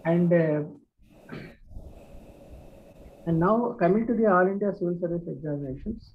and uh, and now coming to the All India Civil Service examinations,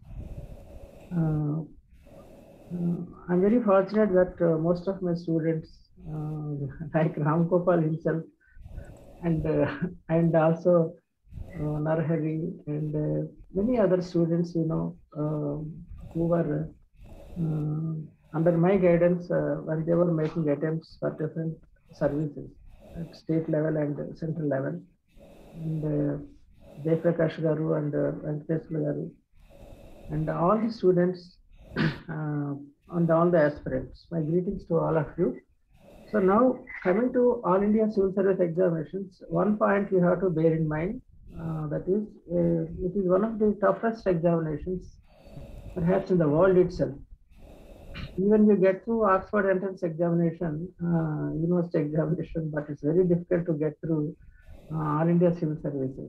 uh, uh, I'm very fortunate that uh, most of my students, uh, like Ram Gopal himself, and uh, and also uh, Narhari and uh, many other students, you know, um who were uh, under my guidance uh, when they were making attempts for different services at state level and central level. And uh, Jayprakash Garu and uh, Venkateswara Garu and all the students uh, and all the aspirants. My greetings to all of you. So now coming to All India Civil Service Examinations, one point you have to bear in mind uh, that is, uh, it is one of the toughest examinations perhaps in the world itself. Even you get through Oxford entrance examination, uh, university examination, but it's very difficult to get through uh, All India Civil Services.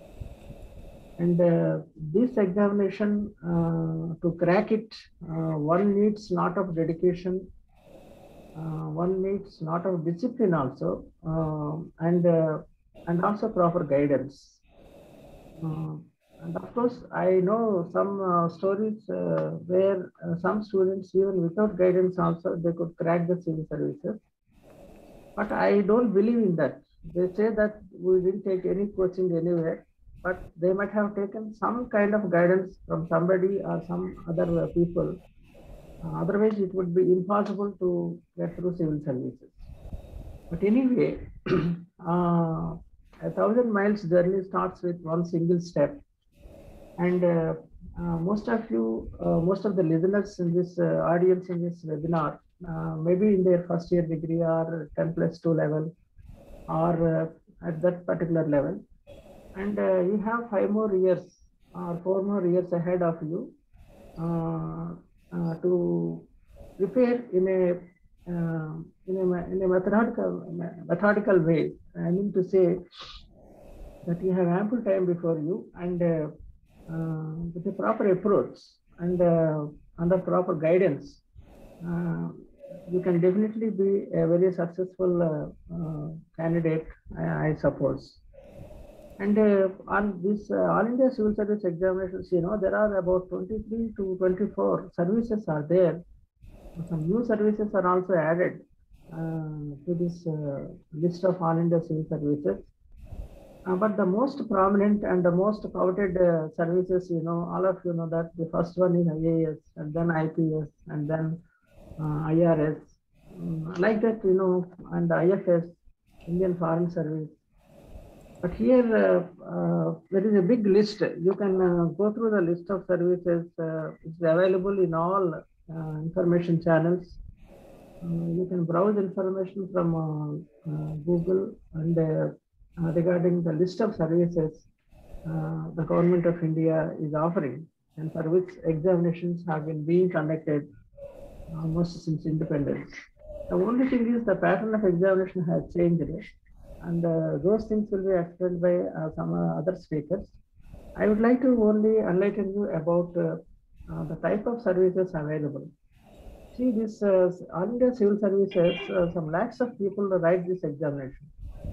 And uh, this examination, uh, to crack it, uh, one needs lot of dedication. Uh, one needs lot of discipline also, uh, and uh, and also proper guidance. Uh, and of course, I know some uh, stories uh, where uh, some students, even without guidance, also they could crack the civil services. But I don't believe in that. They say that we didn't take any coaching anywhere, but they might have taken some kind of guidance from somebody or some other uh, people. Uh, otherwise, it would be impossible to get through civil services. But anyway, uh, a thousand miles journey starts with one single step. And uh, uh, most of you, uh, most of the listeners in this uh, audience in this webinar, uh, maybe in their first year degree or 10 plus 2 level or uh, at that particular level. And uh, you have five more years or four more years ahead of you uh, uh, to prepare in a uh, in a, ma- in a methodical methodical way. I mean to say that you have ample time before you and uh, uh, with a proper approach and uh, under proper guidance, uh, you can definitely be a very successful uh, uh, candidate, I, I suppose. And uh, on this uh, All India Civil Service examinations, you know, there are about 23 to 24 services are there. Some new services are also added uh, to this uh, list of All India Civil Services. Uh, but the most prominent and the most coveted uh, services, you know, all of you know that the first one is IAS and then IPS and then uh, IRS, Mm, like that, you know, and the IFS, Indian Foreign Service. But here uh, uh, there is a big list. You can uh, go through the list of services. Uh, it's available in all uh, information channels. Uh, you can browse information from uh, uh, Google and uh, uh, regarding the list of services uh, the government of India is offering and for which examinations have been being conducted almost since independence. The only thing is the pattern of examination has changed and uh, those things will be explained by uh, some uh, other speakers. I would like to only enlighten you about uh, uh, the type of services available. See, this uh, All India Civil Services, uh, some lakhs of people write this examination.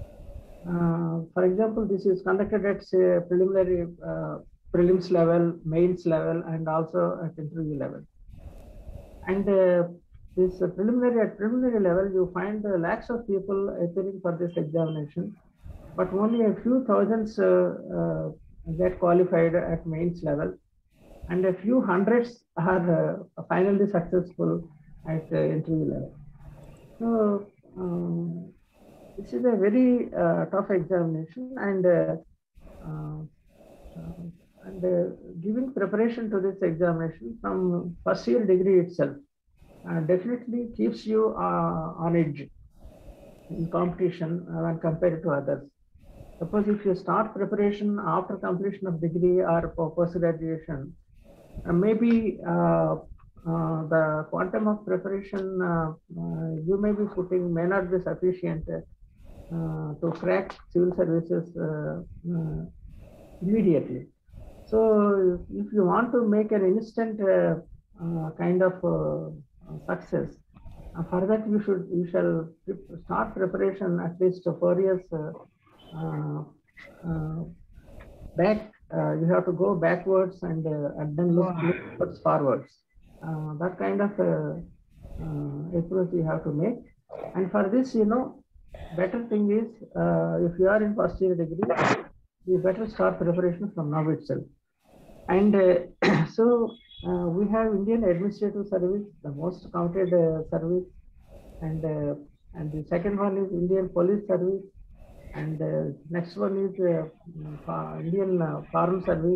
Uh, for example, this is conducted at say, preliminary uh, prelims level, mains level, and also at interview level. And uh, this uh, preliminary at preliminary level, you find uh, lakhs of people appearing for this examination, but only a few thousands uh, uh, get qualified at mains level, and a few hundreds are uh, finally successful at uh, interview level. So um, this is a very uh, tough examination, and uh, uh, uh, and uh, giving preparation to this examination from first year degree itself uh, definitely keeps you uh, on edge in competition uh, when compared to others. Suppose if you start preparation after completion of degree or for post graduation, uh, maybe uh, uh, the quantum of preparation uh, uh, you may be putting may not be sufficient uh, to crack civil services uh, uh, immediately. So if you want to make an instant uh, uh, kind of uh, success, uh, for that you should you shall pre- start preparation at least four years uh, uh, uh, back, uh, you have to go backwards and, uh, and then look, look towards forwards. Uh, that kind of uh, uh, approach you have to make. And for this, you know, better thing is uh, if you are in first year degree, you better start preparation from now itself. And uh, so uh, we have Indian Administrative Service, the most counted uh, service, and uh, and the second one is Indian Police Service, and uh, next one is uh, mm, fa- Indian uh, Foreign Service.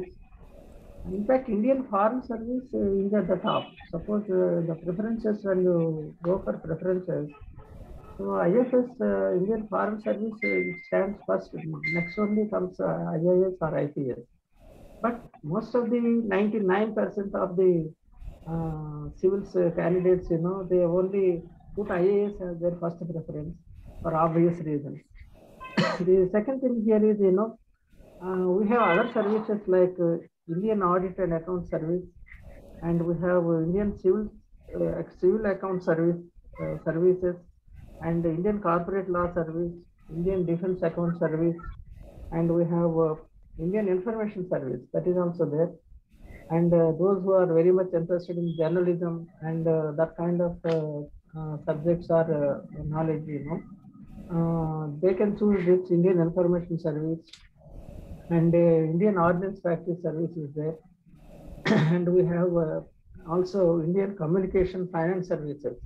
In fact, Indian Foreign Service uh, is at the top. Suppose uh, the preferences when you go for preferences, so IFS, uh, Indian Foreign Service, uh, it stands first. Next only comes uh, IAS or IPS. But most of the 99% of the uh, civils uh, candidates, you know, they only put IAS as their first preference for obvious reasons. the second thing here is, you know, uh, we have other services like uh, Indian Audit and Account Service, and we have uh, Indian Civil uh, Civil Account Service uh, services, and Indian Corporate Law Service, Indian Defense Account Service, and we have uh, Indian Information Service that is also there. And uh, those who are very much interested in journalism and uh, that kind of uh, uh, subjects or uh, knowledge, you know, uh, they can choose this Indian Information Service and uh, Indian Ordnance Practice Service is there. and we have uh, also Indian Communication Finance Services.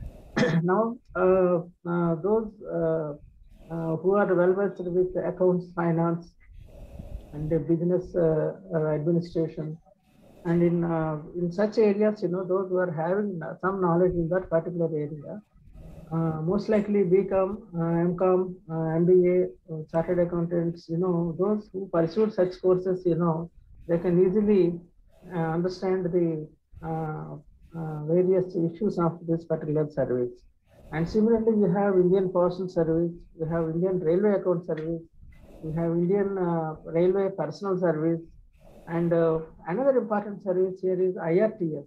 now, uh, uh, those uh, uh, who are well versed with accounts, finance, and the business uh, uh, administration, and in uh, in such areas, you know, those who are having some knowledge in that particular area, uh, most likely BCom, uh, MCom, uh, MBA, uh, chartered accountants, you know, those who pursued such courses, you know, they can easily uh, understand the uh, uh, various issues of this particular service. And similarly, we have Indian Postal Service, we have Indian Railway Account Service, we have Indian uh, Railway Personal Service, and uh, another important service here is IRTS.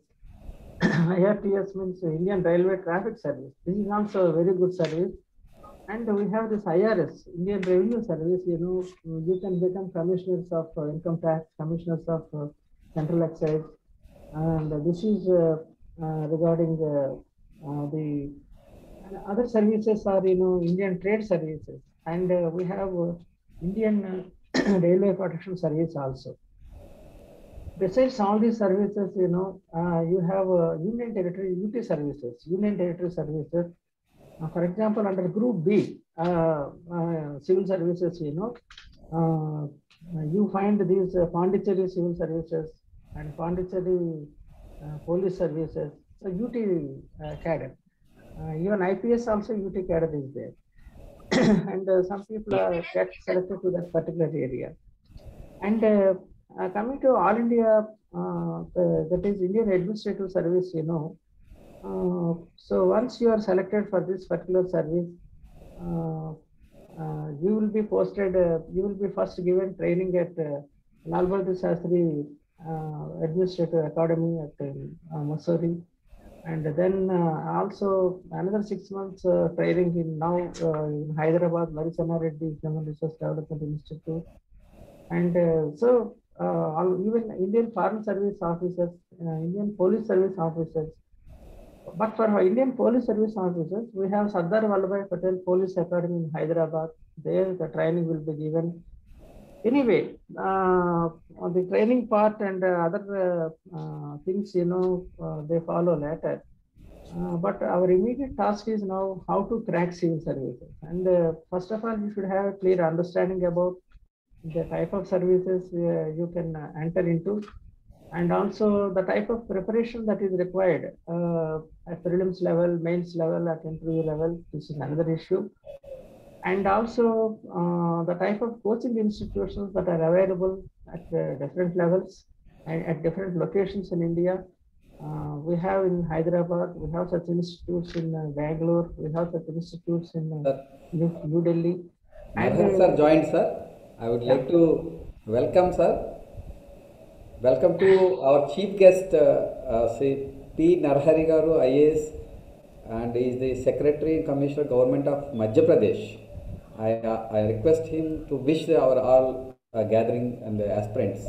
IRTS means Indian Railway Traffic Service. This is also a very good service. And we have this IRS, Indian Revenue Service, you know, you can become commissioners of uh, income tax, commissioners of uh, central excise. And this is uh, uh, regarding uh, uh, the and other services are, you know, Indian trade services. And uh, we have uh, Indian uh, Railway Protection Service also. Besides all these services, you know, uh, you have uh, Union Territory UT services, Union Territory services. Uh, for example, under Group B, uh, uh, civil services, you know, uh, you find these uh, Pondicherry civil services and Pondicherry uh, police services. So UT uh, cadre. Uh, even IPS also UT cadre is there. and uh, some people are get selected to that particular area. And uh, uh, coming to All India, uh, the, that is Indian Administrative Service, you know. Uh, so once you are selected for this particular service, uh, uh, you will be posted, uh, you will be first given training at uh, Lal Bahadur Shastri uh, Administrative Academy at uh, Missouri. And then uh, also another six months uh, training in now uh, in Hyderabad, Marisana Reddy Human Resource Development Institute. And uh, so uh, all- even Indian Foreign Service officers, uh, Indian Police Service officers. But for our Indian Police Service officers, we have Sardar Vallabhai Patel Police Academy in Hyderabad. There the training will be given. Anyway, uh, on the training part and uh, other uh, uh, things, you know, uh, they follow later. Uh, but our immediate task is now how to crack civil services. And uh, first of all, you should have a clear understanding about the type of services uh, you can uh, enter into and also the type of preparation that is required uh, at prelims level, mains level, at interview level. This is another issue. And also uh, the type of coaching institutions that are available at uh, different levels and at different locations in India. Uh, we have in Hyderabad, we have such institutes in uh, Bangalore, we have such institutes in uh, Sir, New, New Delhi. Narhar sir joined, sir. I would like to welcome, sir. Welcome to our chief guest, uh, uh, Sri P. Narhari Garu, IAS, and he is the Secretary and Commissioner Government of Madhya Pradesh. I, I request him to wish our all uh, gathering and the aspirants.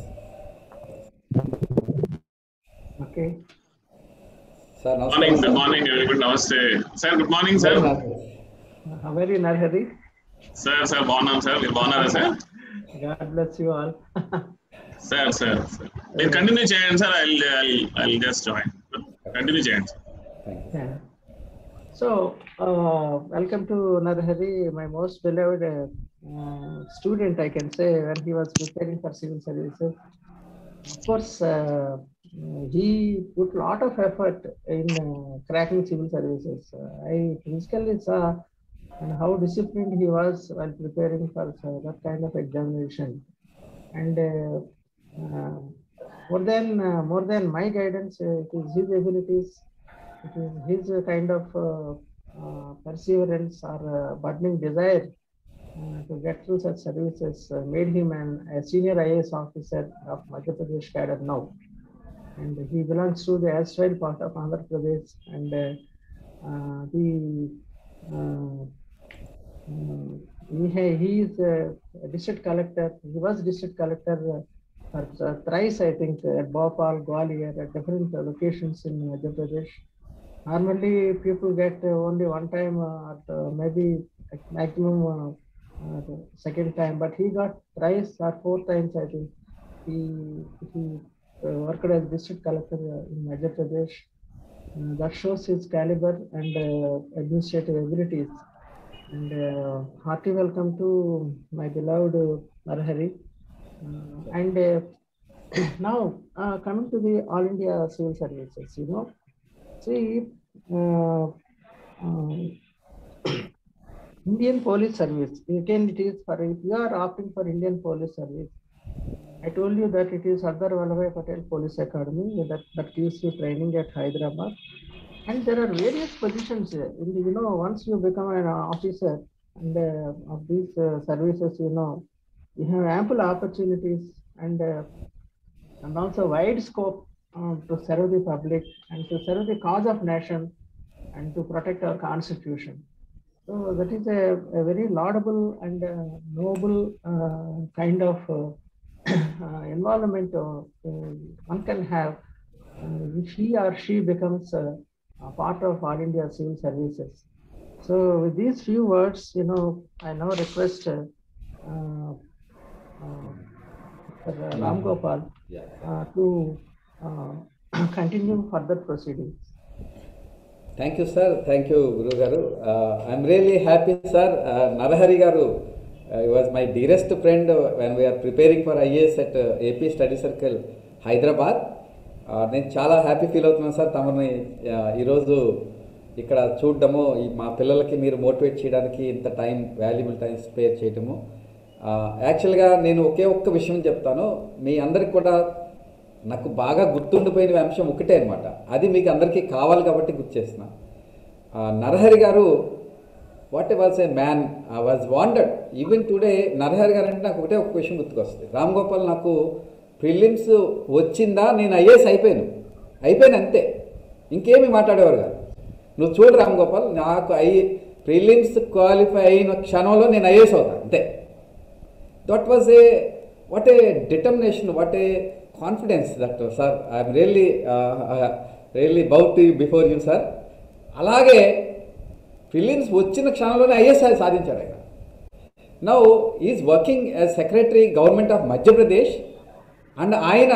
Okay. Sir, Morning, good namaskaram. morning, very good namaste. Sir, good morning, sir. How are you, Narhari? Sir sir బాగున్నాం sir మీరు బాగున్నారా sir God bless you all. Sir sir sir మీరు continue చేయండి sir I I just join continue చేయండి sir Thank you. Yeah. So, uh, welcome to Narhari, my most beloved uh, uh, student, I can say, when he was preparing for civil services. Of course, uh, he put a lot of effort in uh, cracking civil services. Uh, I physically saw and how disciplined he was while preparing for uh, that kind of examination. And uh, uh, more than uh, more than my guidance, uh, it is his abilities it is his uh, kind of uh, uh, perseverance or uh, burning desire uh, to get through such services uh, made him an, a senior IAS officer of Madhya Pradesh cadre now. And he belongs to the erstwhile part of Andhra Pradesh and uh, uh, the uh, uh, he, ha- he is a district collector. He was district collector uh, for uh, thrice, I think, at Bhopal, Gwalior, at different uh, locations in Madhya Pradesh. Normally, people get uh, only one time uh, at uh, maybe at maximum uh, uh, the second time, but he got thrice or four times, I think. He, he uh, worked as district collector uh, in Madhya Pradesh. Uh, that shows his caliber and uh, administrative abilities. And uh, hearty welcome to my beloved uh, Narhari. Uh, and uh, now, uh, coming to the All India Civil Services, you know, see, uh, um, Indian Police Service, again, it is for, if you are opting for Indian Police Service, I told you that it is Sardar Vallabhai Patel Police Academy that, that gives you training at Hyderabad. And there are various positions here. In the, you know, once you become an officer and uh, of these uh, services, you know, you have ample opportunities and uh, and also wide scope uh, to serve the public and to serve the cause of nation and to protect our constitution. So that is a, a very laudable and uh, noble uh, kind of uh, uh, environment uh, uh, one can have uh, if he or she becomes uh, a part of All India Civil Services. So with these few words, you know, I now request uh, uh, uh, Mr. Ram Gopal Yeah. uh, to uh, continue further proceedings. Thank you sir thank you గురువు గారు I'm really happy sir Narahari garu was my dearest friend when we are preparing for IAS at AP study circle Hyderabad నేను చాలా happy feel అవుతున్నాను sir తమని uh, ఈరోజు ఇక్కడ చూడడము ఈ మా పిల్లలకి మీరు మోటివేట్ చేయడానికి ఇంత టైం వాల్యుబుల్ టైం స్పేర్ చేయటము యాక్చువల్గా నేను ఒకే ఒక్క విషయం చెప్తాను మీ అందరికి కూడా నాకు బాగా గుర్తుండిపోయిన అంశం ఒకటే అనమాట అది మీకు అందరికీ కావాలి కాబట్టి గుర్తు చేస్తున్నా ఆ, Narahari garu what was a man was wanted even today Narahari garu అంటే నాకు ఒకటే ఒక విషయం గుర్తుకొస్తుంది రామ్ గోపాల్ నాకు ప్రిలిమ్స్ వచ్చిందా నేను ఐఏఎస్ అయిపోయాను అయిపోయాను అంతే ఇంకేమి మాట్లాడేవారు కాదు నువ్వు చూడు రామ్ గోపాల్ నాకు ఐ ప్రిలిమ్స్ క్వాలిఫై అయిన క్షణంలో నేను ఐఏఎస్ అవుతాను అంతే that was a what a determination what a confidence that sir I'm really really bout before you sir అలాగే ఫిలిమ్స్ వచ్చిన క్షణంలోనే ఐఎస్ సాధించాడు ఆయన now is working as secretary government of Madhya Pradesh and ఆయన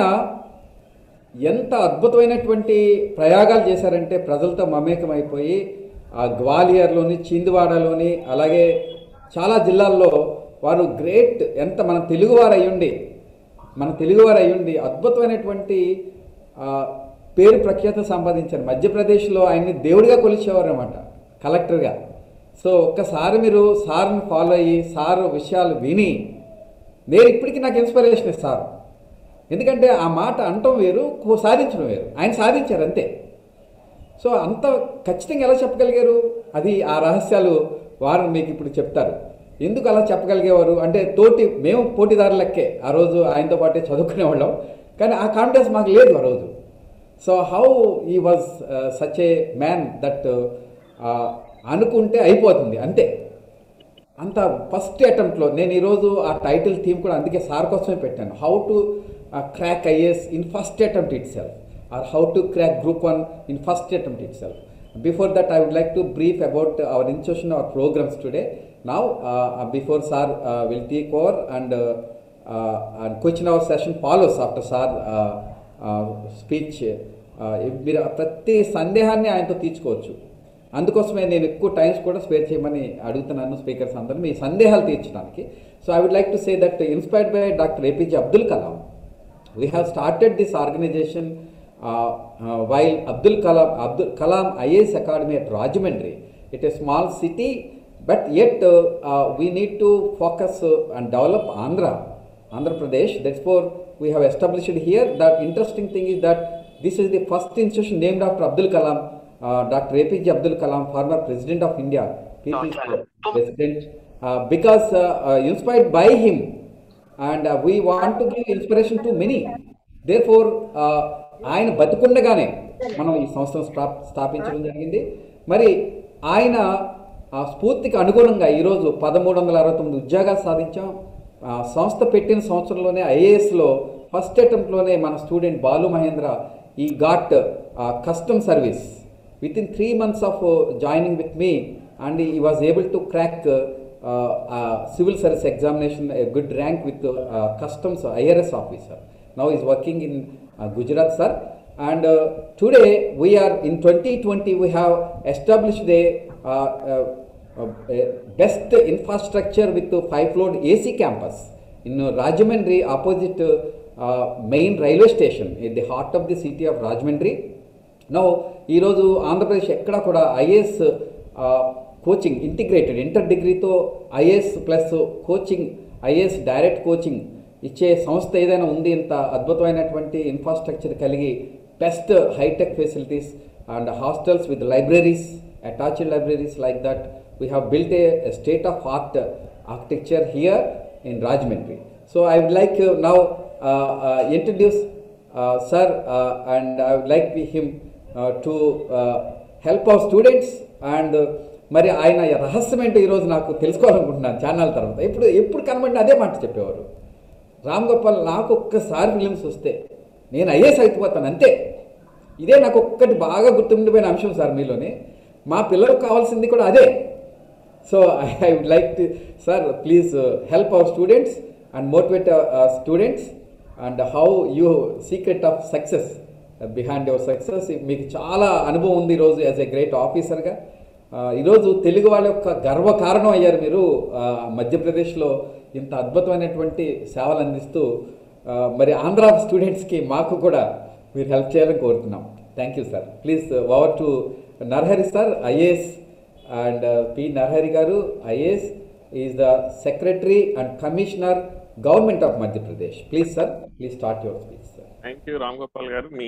ఎంత అద్భుతమైనటువంటి ప్రయోగాలు చేశారంటే ప్రజలతో మమేకమైపోయి ఆ గ్వాలియర్లోని చిందువాడలోని అలాగే చాలా జిల్లాల్లో వారు గ్రేట్ ఎంత మన తెలుగువారు అయ్యుండి మన తెలుగువారు అయ్యుండి అద్భుతమైనటువంటి ఆ, పేరు ప్రఖ్యాత సంపాదించారు మధ్యప్రదేశ్లో ఆయన్ని దేవుడిగా కొలిచేవారు అనమాట కలెక్టర్గా సో ఒక్కసారి మీరు సార్ని ఫాలో అయ్యి సార్ విషయాలు విని నేను ఇప్పటికీ నాకు ఇన్స్పిరేషన్ సార్ ఎందుకంటే ఆ మాట అంటం వేరు కో- సాధించడం వేరు ఆయన సాధించారు అంతే సో అంత ఖచ్చితంగా ఎలా చెప్పగలిగారు అది ఆ రహస్యాలు వారు మీకు ఇప్పుడు చెప్తారు ఎందుకు అలా చెప్పగలిగేవారు అంటే తోటి మేము పోటీదారులకే ఆ రోజు ఆయనతో పాటే చదువుకునే వాళ్ళం కానీ ఆ కాన్ఫిడెన్స్ మాకు లేదు ఆ రోజు so how he was such a man that అనుకుంటే అయిపోతుంది అంతే అంత ఫస్ట్ అటెంప్ట్లో నేను ఈరోజు ఆ టైటిల్ థీమ్ కూడా అందుకే సార్ కోసమే పెట్టాను how to crack IAS in first attempt itself or how to crack group one in first attempt itself before that I would like to brief about our institution our programmes today now before sir will take over and and question hour session follows after sir speech మీరు ప్రతి సందేహాన్ని ఆయనతో తీర్చుకోవచ్చు అందుకోసమే నేను ఎక్కువ times కూడా spare చేయమని అడుగుతున్నాను స్పీకర్స్ అందరూ మీ సందేహాలు తీర్చడానికి so I would like to say that inspired by doctor APJ Abdul Kalam we have started this organization uh, uh, while Abdul Kalam, Abdul Kalam IAS Academy at Rajahmundry. It is a small city, but yet uh, uh, we need to focus uh, and develop Andhra, Andhra Pradesh. Therefore, we have established here. The interesting thing is that this is the first institution named after Abdul Kalam, uh, Dr. APJ Abdul Kalam, former President of India, People's uh, President, uh, because uh, uh, inspired by him, and we want to give inspiration to many therefore ఆయన బతుకుండగానే మనం ఈ సంస్థను స్థా స్థాపించడం జరిగింది మరి ఆయన ఆ స్ఫూర్తికి అనుగుణంగా ఈరోజు పదమూడు వందల అరవై తొమ్మిది ఉద్యోగాలు సాధించాం ఆ సంస్థ పెట్టిన సంవత్సరంలోనే ఐఏఎస్లో ఫస్ట్ అటెంప్ట్లోనే మన student Balu Mahendra he got custom service within three months of joining with me and he was able to crack civil service examination, a good rank with uh, customs IRS officer. Now he's working in uh, Gujarat, sir. And uh, today we are in 2020, we have established a, uh, uh, a best infrastructure with the five floor AC campus in uh, Rajahmundry, opposite uh, uh, main railway station, in the heart of the city of Rajahmundry. No ఈరోజు ఆంధ్రప్రదేశ్ ఎక్కడ కూడా IAS coaching integrated inter డిగ్రీతో IAS plus coaching IAS direct coaching ఇచ్చే సంస్థ ఏదైనా ఉంది ఇంత అద్భుతమైనటువంటి infrastructure కలిగి best hitech facilities and hostels with libraries attached libraries like that we have built a state of art architecture here in Rajahmundry so I would like now introduce uh, sir, uh, and I would like him uh, to uh, help our students and uh, మరి ఆయన రహస్యం ఏంటో ఈరోజు నాకు తెలుసుకోవాలనుకుంటున్నాను channel తర్వాత ఇప్పుడు ఎప్పుడు కనబడిన అదే మాట చెప్పేవారు రామ్ గోపాల్ నాకు ఒక్కసారి ఫిలిమ్స్ వస్తే నేను ఐఏఎస్ అయిపోతాను అంతే ఇదే నాకు ఒక్కటి బాగా గుర్తుండిపోయిన అంశం సార్ మీలోనే మా పిల్లలకు కావాల్సింది కూడా అదే so I would like to sir please help our students and motivate students and how you secret of success behind your success మీకు చాలా అనుభవం ఉంది ఈరోజు యాజ్ ఎ గ్రేట్ ఆఫీసర్గా ఈరోజు తెలుగు వాళ్ళ యొక్క గర్వకారణం అయ్యారు మీరు ఆ, మధ్యప్రదేశ్లో ఇంత అద్భుతమైనటువంటి సేవలు అందిస్తూ ఆ, మరి ఆంధ్ర స్టూడెంట్స్కి మాకు కూడా మీరు హెల్ప్ చేయాలని కోరుతున్నాం thank you sir please over to Narhari sir IAS and P Narahari గారు IAS is the secretary and commissioner government of Madhya Pradesh please sir please start your speech sir thank you Ram Gopal గారు మీ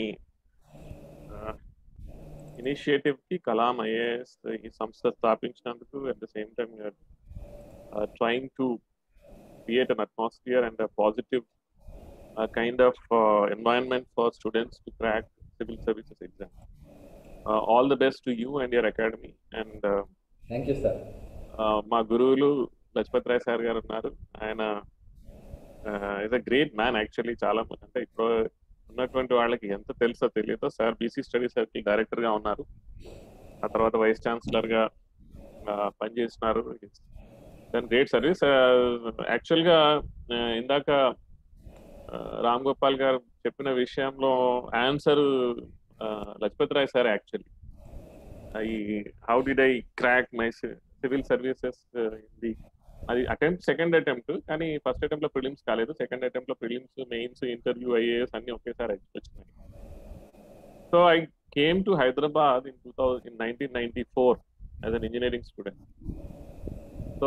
ఇనిషియేటివ్ కి కలాం ఐఏఎస్ ఈ సంస్థ స్థాపించినందుకు at the same time trying to create an atmosphere and positive kind of environment for students to crack civil services exam all the best to you and your academy and thank you sir మా గురువులు Lajpat Rai sir garu ఉన్నారు ఆయన is a great man actually చాలా మంది అంటే ఇప్పుడు ఉన్నటువంటి వాళ్ళకి ఎంత తెలుసో తెలియదో sir BC study circle director గా ఉన్నారు ఆ తర్వాత వైస్ ఛాన్సలర్ గా ఆ, పనిచేస్తున్నారు దాని గ్రేట్ సర్వీస్ యాక్చువల్ గా ఆ, ఇందాక ఆ, రామ్ గోపాల్ గారు చెప్పిన విషయంలో answer Lajpat Rai sir actually he how did I crack my civil services the అది అటెంప్ట్ సెకండ్ అటెంప్ట్ కానీ ఫస్ట్ అటెంప్ట్ లో ప్రిలిమ్స్ కాలేదు సెకండ్ అటెంప్ట్ లో ప్రిలిమ్స్ మెయిన్స్ ఇంటర్వ్యూ ఐఏఎస్ అన్ని ఒకేసారి వచ్చినాయి so I came to Hyderabad in two thousand in nineteen ninety four as an engineering student so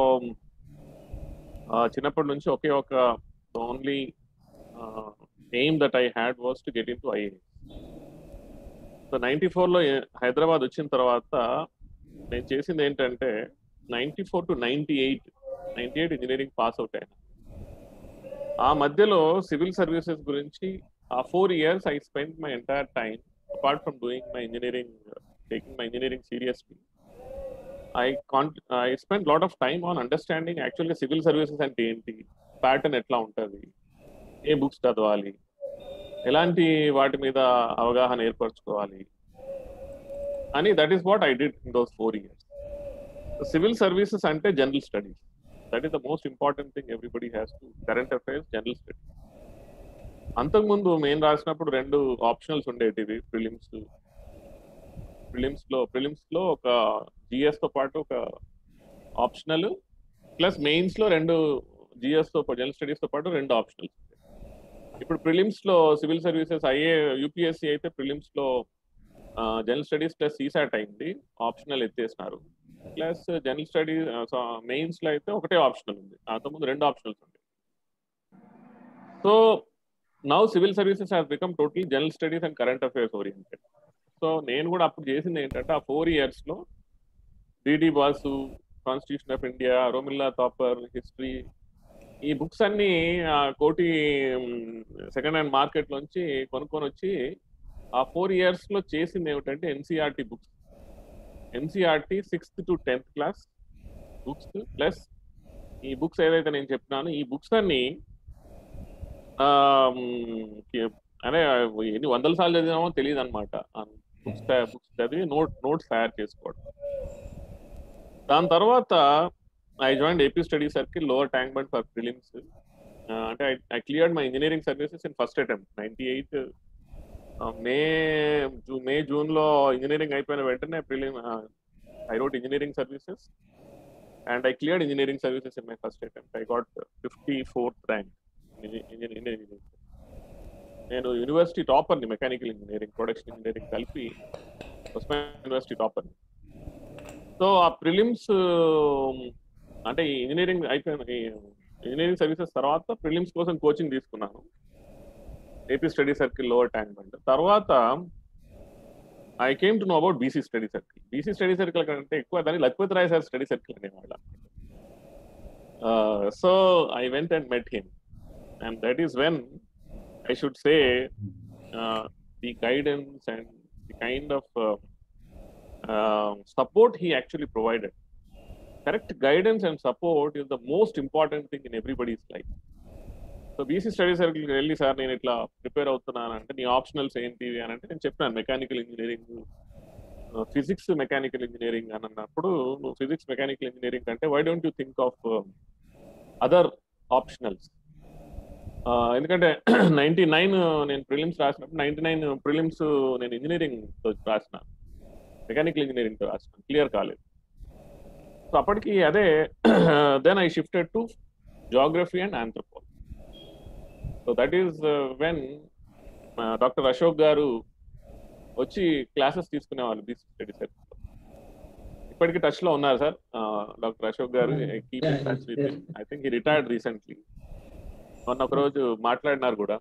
చిన్నప్పటి నుంచి ఒకే ఒక only aim that I had was to get into IAS so ninety ఫోర్లో హైదరాబాద్ వచ్చిన తర్వాత నేను చేసింది ఏంటంటే ninety four to ninety eight ninety eight engineering pass out అయినా ఆ మధ్యలో సివిల్ సర్వీసెస్ గురించి ఆ four years I spend my entire time apart from doing my engineering taking my engineering seriously I con I spend lot of time on understanding యాక్చువల్గా civil services అంటే ఏంటి pattern ఎట్లా ఉంటుంది ఏ బుక్స్ చదవాలి ఎలాంటి వాటి మీద అవగాహన ఏర్పరచుకోవాలి అని that is what I did in those four years civil services అంటే general studies that is the most important thing everybody has to current affairs general studies అంతకుముందు మేము రాసినప్పుడు రెండు ఆప్షనల్స్ ఉండేటివి ప్రిలిమ్స్ ప్రిలిమ్స్ లో ప్రిలిమ్స్ లో ఒక జిఎస్ తో పాటు ఒక ఆప్షనల్ ప్లస్ మెయిన్స్ లో రెండు జిఎస్ తో జనరల్ స్టడీస్ తో పాటు రెండు ఆప్షనల్స్ ఇప్పుడు ప్రిలిమ్స్ లో సివిల్ సర్వీసెస్ ఐఏ యూపీఎస్సీ అయితే ప్రిలిమ్స్ లో జనరల్ స్టడీస్ ప్లస్ సీసాట్ అయింది ఆప్షనల్ ఎత్తేసినారు ప్లస్ జనరల్ స్టడీస్ మెయిన్స్ లో అయితే ఒకటే ఆప్షనల్ ఉంది అంతకుముందు రెండు ఆప్షనల్స్ ఉంది so now civil services has become totally general studies and current affairs oriented so నేను కూడా అప్పుడు చేసింది ఏంటంటే ఆ ఫోర్ ఇయర్స్ లో DD Basu constitution of India Romila Thapar history ఈ బుక్స్ అన్ని ఆ కోటి సెకండ్ హ్యాండ్ మార్కెట్ లోంచి కొనుక్కొని వచ్చి ఆ ఫోర్ ఇయర్స్ లో చేసింది ఏమిటంటే NCERT books NCERT sixth to tenth class books plus ఈ బుక్స్ ఏదైతే నేను చెప్పినానో ఈ బుక్స్ అన్ని అనే ఎన్ని వందల సార్లు చదివినామో తెలియదు అనమాట బుక్స్ బుక్స్ చదివి నోట్ నోట్స్ తయారు చేసుకోవడం దాని తర్వాత I join AP study circle lower tank bund for prelims అంటే I cleared my engineering services in first attempt ninety eight May May June లో ఇంజనీరింగ్ అయిపోయిన వెంటనే prelim I wrote engineering services and I cleared engineering services in my first attempt I got fifty fourth rank engineering నేను university టాపర్ని mechanical engineering production engineering కలిపి university topper so ఆ prelims అంటే ఈ engineering అయిపోయిన engineering services తర్వాత ప్రిలిమ్స్ కోసం కోచింగ్ తీసుకున్నాను AP study circle lower tank bund తర్వాత I came to know about BC study circle BC study circle కంటే ఎక్కువ దాన్ని Lakpati Rai sir study circle అనేవాళ్ళ so I went and met him and that is when I should say uh, the guidance and the kind of uh, uh, support he actually provided. Correct guidance and support is the most important thing in everybody's life. So BC study సర్కిల్కి వెళ్ళి sir నేను ఇట్లా prepare అవుతున్నాను అంటే నీ optionals ఏంటి అని అంటే నేను చెప్పినాను mechanical engineering physics mechanical engineering అని అన్నప్పుడు నువ్వు ఫిజిక్స్ మెకానికల్ ఇంజనీరింగ్ అంటే why don't you think of other optionals ఎందుకంటే నైన్టీ నైన్ నేను ప్రిలిమ్స్ రాసినప్పుడు నైన్టీ నైన్ ప్రిలిమ్స్ నేను ఇంజనీరింగ్ రాసిన మెకానికల్ ఇంజనీరింగ్ తో రాసిన క్లియర్ కాలేదు సో అప్పటికి అదే then I shifted to geography and anthropology so that is when doctor Ashok garu వచ్చి క్లాసెస్ తీసుకునేవాళ్ళు బీసీ స్టడీ సెట్ ఇప్పటికీ టచ్ లో ఉన్నారు sir doctor Ashok garu keep in touch with I think he retired recently మొన్న ఒక రోజు మాట్లాడినారు కూడా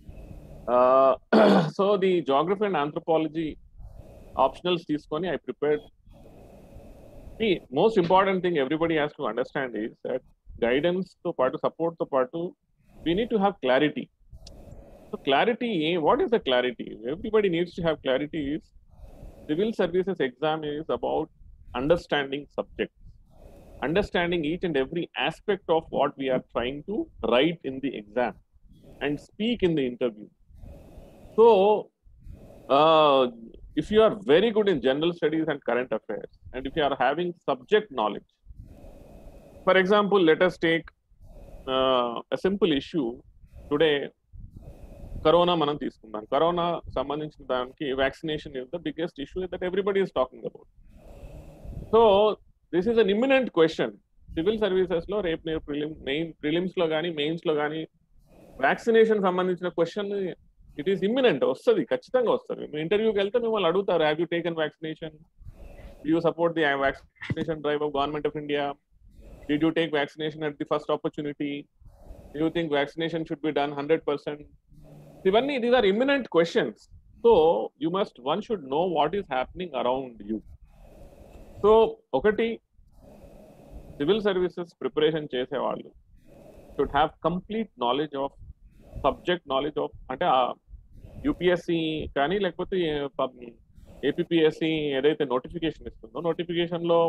so the geography and anthropology optionals తీసుకొని I prepared the most important thing everybody has to understand is that guidance తో పాటు సపోర్ట్ తో పాటు we need to have clarity so clarity what is the clarity everybody needs to have clarity is civil services exam is about understanding subject understanding each and every aspect of what we are trying to write in the exam and speak in the interview. So, uh, if you are very good in general studies and current affairs, and if you are having subject knowledge, for example, let us take uh, a simple issue today. Corona మనం తీసుకుందాం corona సంబంధించిన దానికి vaccination is the biggest issue that everybody is talking about so this is an imminent question civil services లో రేపు మీరు prelim main prelims లో కానీ mains లో కానీ వ్యాక్సినేషన్ సంబంధించిన క్వశ్చన్ ఇట్ ఈస్ ఇమ్మినెంట్ వస్తుంది ఖచ్చితంగా వస్తుంది మీ ఇంటర్వ్యూకి వెళ్తే మిమ్మల్ని అడుగుతారు have you taken vaccination you support the vaccination drive of government of India did you take vaccination at the first opportunity you think vaccination should be done hundred percent ఇవన్నీ these are imminent questions so you must one should know what is happening around you so ఒకటి civil services preparation చేసేవాళ్ళు should have complete knowledge of subject knowledge of అంటే UPSC కానీ లేకపోతే APSC ఏదైతే notification ఇస్తుందో notification లో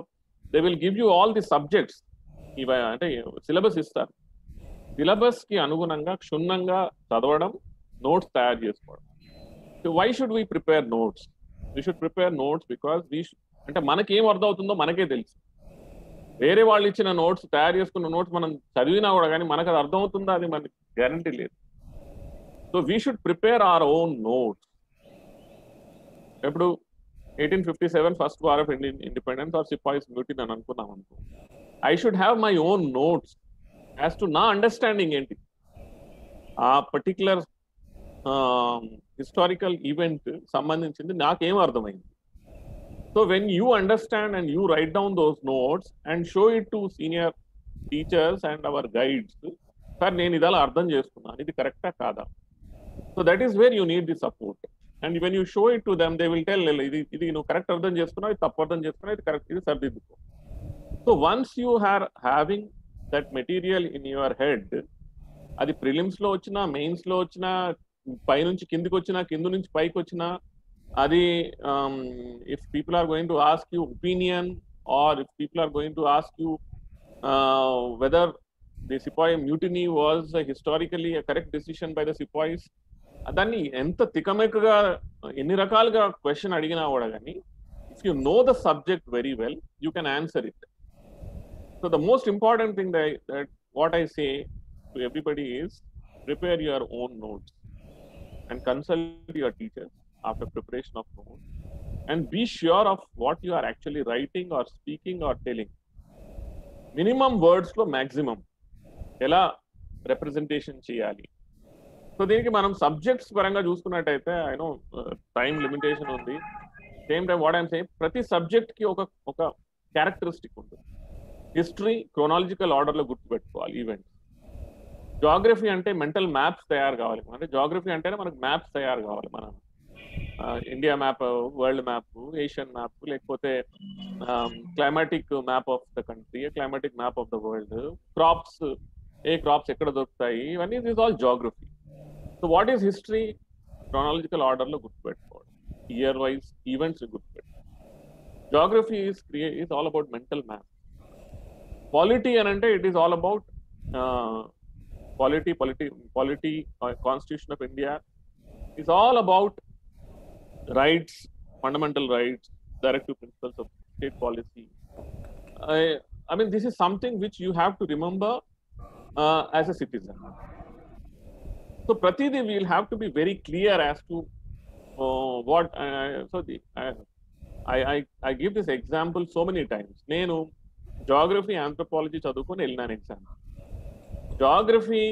they will give you all the subjects ఇవ అంటే సిలబస్ ఇస్తారు సిలబస్ కి అనుగుణంగా క్షుణ్ణంగా చదవడం నోట్స్ తయారు చేసుకోవడం why should we prepare notes we should prepare notes because we అంటే మనకి ఏం అర్థం అవుతుందో మనకే తెలుసు వేరే వాళ్ళు ఇచ్చిన నోట్స్ తయారు చేసుకున్న నోట్స్ మనం చదివినా కూడా కానీ మనకు అది అర్థం అవుతుందా అది మనకి గ్యారంటీ లేదు so we should prepare our own notes ఇప్పుడు eighteen fifty seven first war of Indian independence or sepoys mutiny అని అనుకున్నాం అనుకో I should have my own notes as to నా అండర్స్టాండింగ్ ఏంటి ఆ పర్టికులర్ హిస్టారికల్ ఈవెంట్ సంబంధించింది నాకేం అర్థమైంది so when you understand and you write down those notes and show it to senior teachers and our guides sir నేను ఇదాలా అర్థం చేసుకున్నాను ఇది కరెక్టా కాదా so that is where you need the support and when you show it to them they will tell ఇది ఇది నువ్వు కరెక్ట్ అర్థం చేసుకున్నావు ఇది తప్పు అర్థం చేసుకున్నావు ఇది కరెక్ట్ ఇది సరిదిద్దుకో so once you are having that material in your head అది ప్రిలిమ్స్ లో వచ్చినా మెయిన్స్ లో వచ్చినా పైనుంచి కిందికి వచ్చినా కింద నుంచి పైకి వచ్చినా అది if people are going to ask you opinion or if people are going to ask you whether the sepoy mutiny was historically correct decision by the sepoys దాన్ని ఎంత తికమెకగా ఎన్ని రకాలుగా క్వశ్చన్ అడిగినా కూడా కానీ if you know the subject very well you can answer it so the most important thing that what I say to everybody is prepare your own notes and consult your teachers after preparation of notes and be sure of what you are actually writing or speaking or telling minimum words లో maximum ఎలా representation చేయాలి so దీనికి మనం subjects పరంగా చూసుకున్నట్టయితే I know time limitation ఉంది same time what I'm same ప్రతి subject కి ఒక ఒక క్యారెక్టరిస్టిక్ ఉంటుంది హిస్టరీ క్రోనాలజికల్ ఆర్డర్ లో గుర్తుపెట్టుకోవాలి ఈవెంట్ జాగ్రఫీ అంటే మెంటల్ మ్యాప్స్ తయారు కావాలి అంటే జాగ్రఫీ అంటేనే మనకు మ్యాప్స్ తయారు కావాలి మనం India map world map Asian map లేకపోతే climatic map of the country climatic map of the world crops ఏ క్రాప్స్ ఎక్కడ దొరుకుతాయి ఇవన్నీ this all geography so what is history chronological order లో గుర్తుపెట్టుకోవాలి ఇయర్ వైజ్ ఈవెంట్స్ గుర్తుపెట్టుకోవాలి geography is create is all about mental map polity అని అంటే it is all about polity polity polity constitution of India is all about rights, fundamental rights, directive principles of state policy. I, I mean, this is something which you have to remember uh, as a citizen. So, Pratidi, we will have to be very clear as to uh, what. Uh, so, the, I, I, I give this example so many times. నేను geography anthropology చదువుకొని వెళ్ళినాను exam geography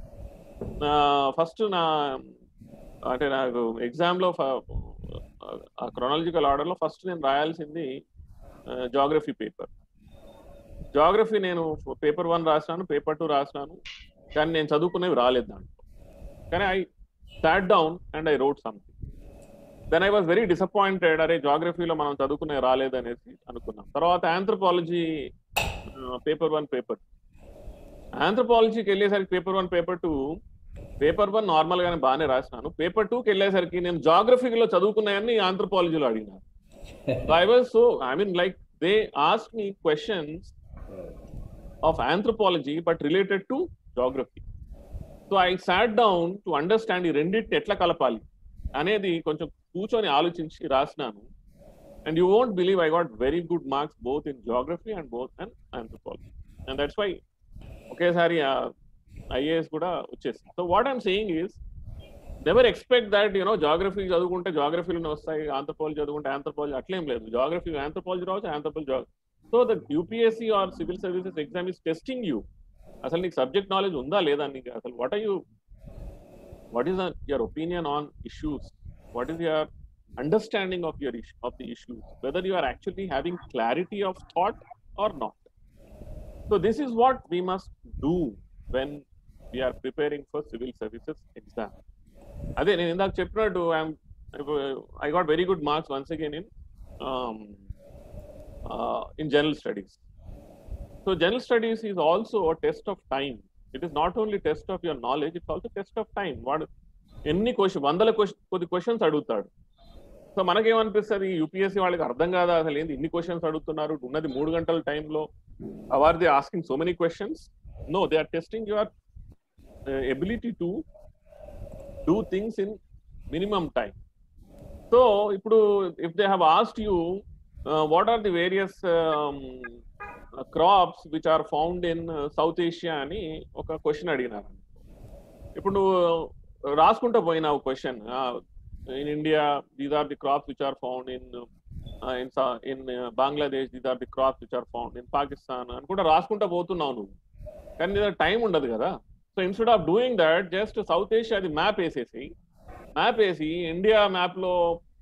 first నా అంటే నాకు ఎగ్జామ్లో chronological ఆర్డర్లో first నేను రాయాల్సింది జాగ్రఫీ పేపర్ జాగ్రఫీ నేను పేపర్ వన్ రాసినాను పేపర్ టూ రాసినాను కానీ నేను చదువుకునేవి రాలేదు దాంట్లో కానీ I sat down and I read something then I was very disappointed అరే జాగ్రఫీలో మనం చదువుకునే రాలేదు అనేసి అనుకున్నాం తర్వాత ఆంథ్రపాలజీ పేపర్ వన్ పేపర్ ఆంథ్రపాలజీకి వెళ్ళేసరికి paper one paper two paper one normal గానే బాగానే రాసినాను పేపర్ టూకి వెళ్ళేసరికి నేను జాగ్రఫీలో చదువుకున్నాయని ఆంథ్రపాలజీలో అడిగినాను I was so I mean like they ask me questions of anthropology but related to geography so I sat down to understand ఈ రెండింటిని ఎట్లా కలపాలి అనేది కొంచెం కూర్చొని ఆలోచించి రాసినాను and you won't believe I got very good marks both in geography and both and anthropology and that's why ఒకేసారి ఐఏఎస్ కూడా వచ్చేసింది so what I'm saying is never expect that you know geography చదువుకుంటే జాగ్రఫీలోనే వస్తాయి ఆంథ్రపాలజీ చదువుకుంటే anthropology అట్లేం లేదు geography anthropology రావచ్చు anthropology so the UPSC or civil services exam is testing you అసలు నీకు సబ్జెక్ట్ నాలెడ్జ్ ఉందా లేదా నీకు అసలు what are you what is your opinion on issues what is your understanding of your of the issues whether you are actually having clarity of thought or not so this is what we must do when we are preparing for civil services exam అదే నేను ఇందాక చెప్పినట్టు I'm I got very good marks once again in in general studies so general studies is also test of time it is not only test of your knowledge it's also test of time వాడు ఎన్ని question వందల question కొద్ది questions అడుగుతాడు so మనకేమనిపిస్తుంది UPSC వాళ్ళకి అర్థం కాదా అసలు ఏంది ఇన్ని క్వశ్చన్స్ అడుగుతున్నారు ఉన్నది మూడు గంటల టైంలో are they asking so many questions no they are testing your ability to do things in minimum time so ఇప్పుడు if they have asked you what are the various crops which are found in South Asia అని ఒక question అడిగినారు ఇప్పుడు నువ్వు రాసుకుంటూ పోయినావు question in India these are the crops which are found in in in Bangladesh these are the crops which are found in Pakistan అనుకుంటా రాసుకుంటా పోతున్నావు నువ్వు కానీ నీ టైం ఉండదు కదా so instead of doing that just South Asia అది మ్యాప్ వేసేసి మ్యాప్ వేసి ఇండియా మ్యాప్ లో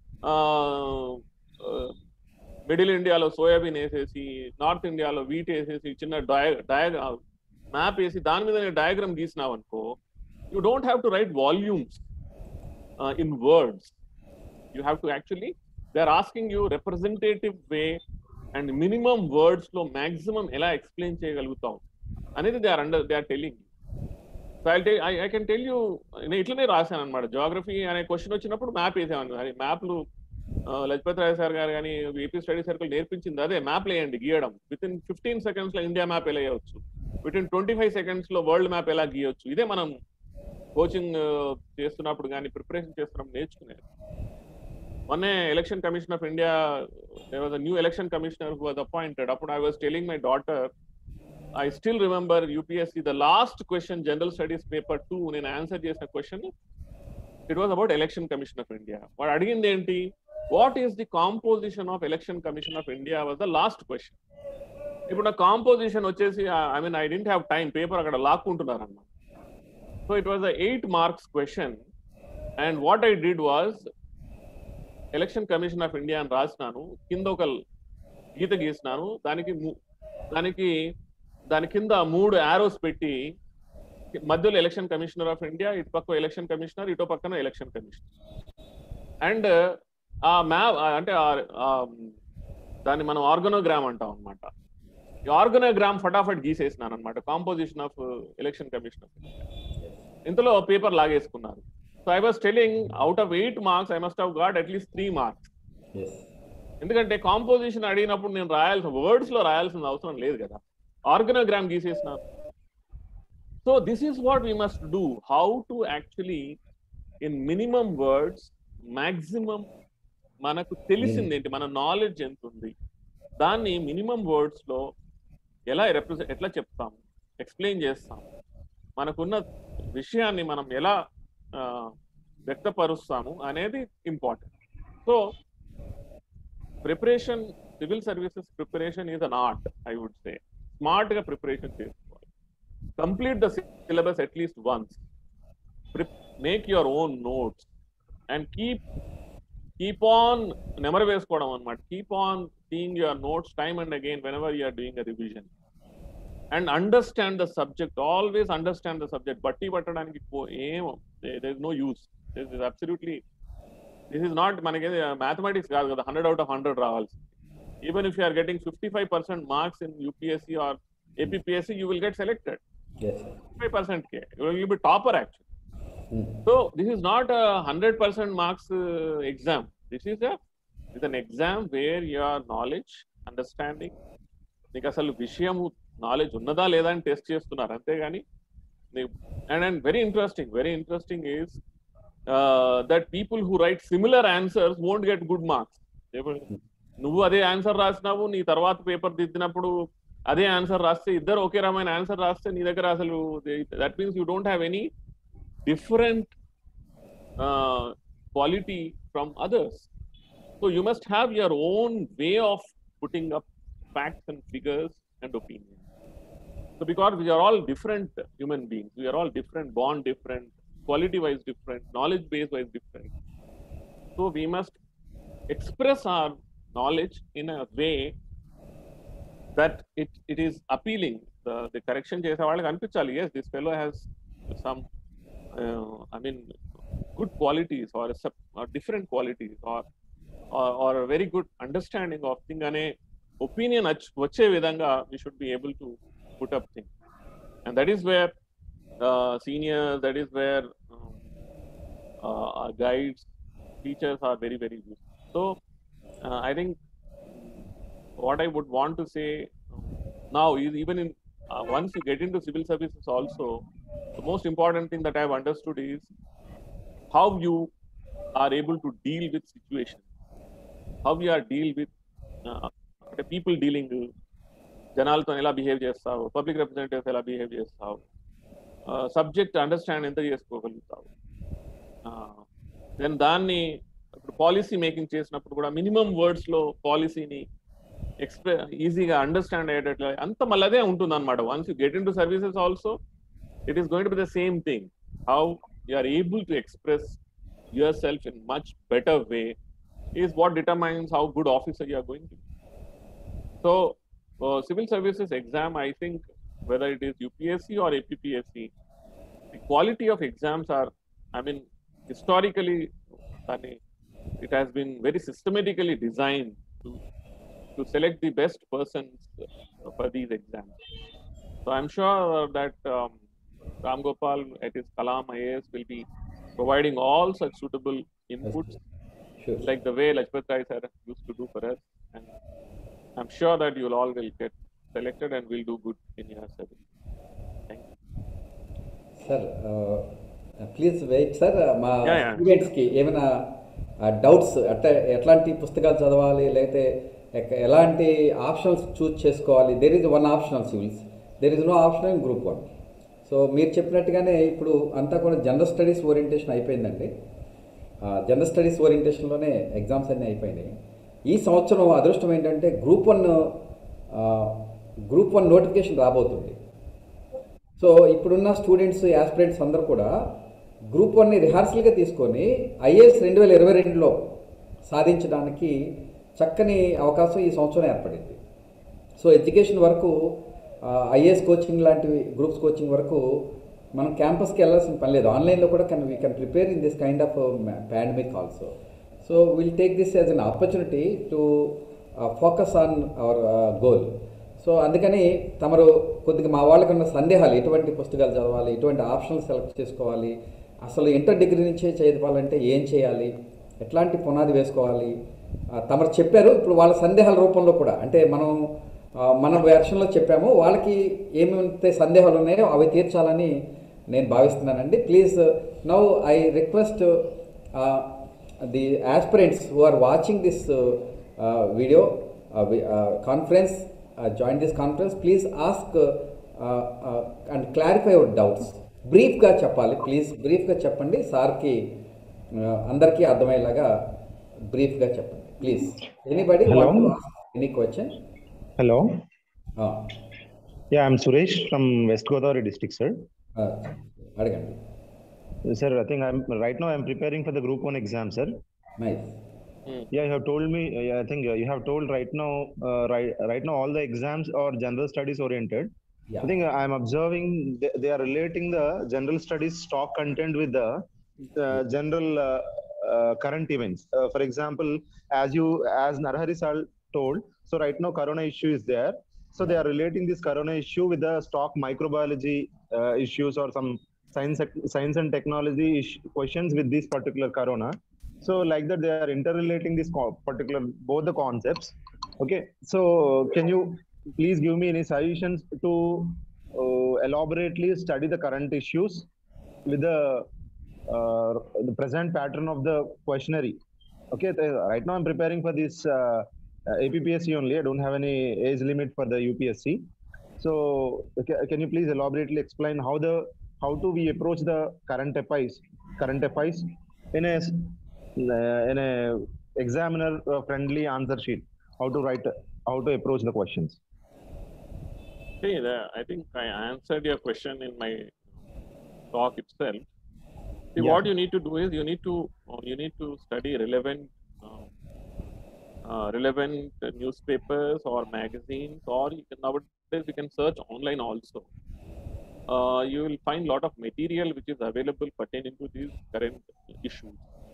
మిడిల్ ఇండియాలో సోయాబీన్ వేసేసి నార్త్ ఇండియాలో వీట్ వేసేసి చిన్న డయ డయా మ్యాప్ వేసి దాని మీద డయాగ్రామ్ గీసినావు అనుకో you don't have to write volumes in words you have to actually they are asking you representative way and minimum words లో మాక్సిమం ఎలా ఎక్స్ప్లెయిన్ చేయగలుగుతాం అనేది they are under they are telling so I I can tell you నేను ఇట్లనే రాశాను అనమాట geography అనే question వచ్చినప్పుడు మ్యాప్ వేసాను అది మ్యాప్లు లజపత్ రాయ్ సార్ గారు కానీ ఏపీ స్టడీ సర్కిల్ నేర్పించింది అదే మ్యాప్ వేయండి గీయడం విత్ ఇన్ ఫిఫ్టీన్ సెకండ్స్ లో ఇండియా మ్యాప్ ఎలా వేయవచ్చు within twenty five seconds లో వరల్డ్ మ్యాప్ ఎలా గీయవచ్చు ఇదే మనం కోచింగ్ చేస్తున్నప్పుడు కానీ ప్రిపరేషన్ చేస్తున్నప్పుడు నేర్చుకునేది మొన్నే election commission of India there was a new election commissioner who was appointed అప్పుడు I was telling my daughter I still remember UPSC the last question general studies paper two నేను answer చేసిన question it was about election commission of India వాడు అడిగింది ఏంటి what is the composition of election commission of India was the last question ఇప్పుడు నా composition వచ్చేసి I mean I didn't have time paper అక్కడ లాక్కుంటున్నారు అన్నమాట so it was the eight marks question and what I did was election commission of India అని రాసినాను కింద ఒక గీత గీసినాను దానికి దానికి దాని కింద మూడు యారోస్ పెట్టి మధ్యలో ఎలక్షన్ కమిషనర్ ఆఫ్ ఇండియా ఇటు పక్క ఎలక్షన్ కమిషనర్ ఇటు పక్కన ఎలక్షన్ కమిషనర్ అండ్ ఆ మ్యాప్ అంటే దాన్ని మనం ఆర్గనోగ్రామ్ అంటాం అనమాట ఈ ఆర్గనోగ్రామ్ ఫటాఫట్ గీసేసినాను అనమాట composition of election commission of India ఇంతలో పేపర్ లాగేసుకున్నారు so I was telling out of eight marks I must have got at least three marks ఎందుకంటే కాంపోజిషన్ అడిగినప్పుడు నేను రాయాల్సిన వర్డ్స్ లో రాయాల్సిన అవసరం లేదు కదా ఆర్గనోగ్రామ్ గీసేసినాను so this is what we must do how to actually in minimum words maximum మనకు తెలిసింది ఏంటి మన నాలెడ్జ్ ఎంత ఉంది దాన్ని మినిమం వర్డ్స్ లో ఎలా రిప్రజెంట్ ఎట్లా చెప్తాం ఎక్స్ప్లెయిన్ చేస్తాం మనకున్న విషయాన్ని మనం ఎలా వ్యక్తపరుస్తాము అనేది important so preparation civil services preparation is an art I would say smart గా ప్రిపరేషన్ చేసుకోవాలి complete the syllabus at least once make your own notes and keep keep on నెమరు వేసుకోవడం అనమాట keep on seeing your notes time and again whenever you're doing a revision and understand the subject always understand the subject బట్టి పట్టడానికి ఏం there no use this is absolutely this is not మనకి mathematics కాదు కదా hundred out of hundred రావాల్సింది even if you're getting fifty five percent marks in UPSC or APSC you will get selected five percent కే you will be topper actual so this is not hundred percent marks exam this is is an exam where your knowledge understanding నీకు అసలు విషయం knowledge ఉన్నదా లేదా అని test చేస్తున్నారు అంతేగాని and and very interesting very interesting is that people who write similar answers won't get good marks నువ్వు అదే ఆన్సర్ రాసినావు నీ తర్వాత పేపర్ దిద్దినప్పుడు అదే ఆన్సర్ రాస్తే ఇద్దరు ఒకే రకమైన ఆన్సర్ రాస్తే నీ దగ్గర అసలు that means you don't have any different quality from others so you must have your own way of putting up facts and figures and opinions. So because we are all different human beings, we are all different, born different, quality wise different, knowledge base wise different. So we must express our knowledge in a way that it, it is appealing. The, the correction చేసే వాళ్ళకి అనిపించాలి yes this fellow has some uh, I mean good qualities or, a, or different qualities or, or or a very good understanding of thing అనే opinion వచ్చే విధంగా we should be able to put up thing and that is where senior that is where guides teachers are very very use So uh, I think what I would want to say now is even in uh, once you get into civil services also, the most important thing that I've understood is how you are able to deal with situations, how you are deal with uh, the people dealing జనాలతో ఎలా behave చేస్తావు public representatives ఎలా behave చేస్తావు subject understand ఎంత చేసుకోగలుగుతావు then దాన్ని ఇప్పుడు policy making చేసినప్పుడు కూడా మినిమం వర్డ్స్ లో పాలసీని ఎక్స్ప్రె ఈజీగా అండర్స్టాండ్ అయ్యేటట్లు అంత మళ్ళీ అదే ఉంటుంది అనమాట once you get into services also it is going to be the same thing how you are able to express yourself in much better way is what determines how good officer you are going to so civil services exam, I think whether it is UPSC or APPSC, the quality of exams are, I mean, historically, it has been very systematically designed to, to select the best persons for these exams. So I'm sure that um, Ram Gopal at his Kalam IAS will be providing all such suitable inputs, Sure. like the way Lajpat Rai sir used to do for us. And I'm sure that you'll all will get selected and will do good in your service. Thank you. Sir please wait sir మా Yeah, yeah. స్టూడెంట్స్కి ఏమైనా doubts అంటే ఎట్లాంటి పుస్తకాలు చదవాలి లేకపోతే ఎక్క- ఎలాంటి ఆప్షనల్స్ చూస్ చేసుకోవాలి there is one optional civils there is no option in group one so మీరు చెప్పినట్టుగానే ఇప్పుడు అంతా కూడా జనరల్ స్టడీస్ ఓరియంటేషన్ అయిపోయిందండి జనరల్ స్టడీస్ ఓరియంటేషన్లోనే ఎగ్జామ్స్ అన్నీ అయిపోయినాయి ఈ సంవత్సరం అదృష్టం ఏంటంటే group one group one notification రాబోతుంది సో ఇప్పుడున్న స్టూడెంట్స్ యాస్పిరెంట్స్ అందరూ కూడా గ్రూప్ వన్ని రిహార్సల్గా తీసుకొని ఐఏఎస్ రెండు వేల ఇరవై రెండులో సాధించడానికి చక్కని అవకాశం ఈ సంవత్సరం ఏర్పడింది సో ఎడ్యుకేషన్ వరకు ఐఏఎస్ కోచింగ్ లాంటివి గ్రూప్స్ కోచింగ్ వరకు మనం క్యాంపస్కి వెళ్ళాల్సిన పని లేదు ఆన్లైన్లో కూడా can we can prepare in this kind of pandemic also so will take this as an opportunity to focus on our goal so అందుకని తమరు కొద్దిగా మా వాళ్ళకి ఉన్న సందేహాలు ఎటువంటి పుస్తకాలు చదవాలి ఎటువంటి ఆప్షన్స్ సెలెక్ట్ చేసుకోవాలి అసలు ఇంటర్ డిగ్రీ నుంచే చదవాలంటే ఏం చేయాలి ఎట్లాంటి పునాది వేసుకోవాలి ఆ, తమరు చెప్పారు ఇప్పుడు వాళ్ళ సందేహాల రూపంలో కూడా అంటే మనం ఆ, మన వెర్షన్లో చెప్పాము వాళ్ళకి ఏమైతే సందేహాలు ఉన్నాయో అవి తీర్చాలని నేను భావిస్తున్నానండి please now I request the aspirants who are watching this video conference join this conference please ask and clarify your doubts బ్రీఫ్గా చెప్పాలి ప్లీజ్ బ్రీఫ్గా చెప్పండి సార్కి అందరికీ అర్థమయ్యేలాగా బ్రీఫ్గా చెప్పండి please anybody Hello. Any question Hello. Yeah, I'm Suresh from West Godavari district, sir. అడగండి Sir, I think I'm right now I'm preparing for the group one exam, sir. Nice Yeah, you have told me. Yeah, I think uh, you have told right now. Uh, right, right now, all the exams are general studies oriented. Yeah. I think I'm observing they, they are relating the general studies stock content with the uh, general uh, uh, current events. Uh, for example, as you as Narahari Sal told, so right now Corona issue is there. So they are relating this Corona issue with the stock microbiology uh, issues or some science science and technology ish- questions with this particular Corona. So like that, they are interrelating this co- particular both the concepts. Okay, so can you please give me any suggestions to uh, elaborately study the current issues with the uh, the present pattern of the questionnaire? Okay, th- right now I'm preparing for this uh, uh, APPSC only. I don't have any age limit for the UPSC. So ca- can you please elaborately explain how the how do we approach the current affairs current affairs in a s- uh, in a examiner uh, friendly answer sheet? How to write how to approach the questions? See, the, I think I answered your question in my talk itself. See, Yeah. what you need to do is you need to uh, you need to study relevant uh, uh, relevant uh, newspapers or magazines, or you can, nowadays you can search online also. Uh, you will find a lot of material which is available pertaining to these current issues.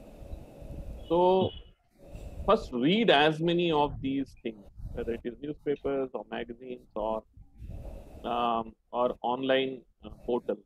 So, first read as many of these things, whether it is newspapers or magazines or um, or online uh, portals.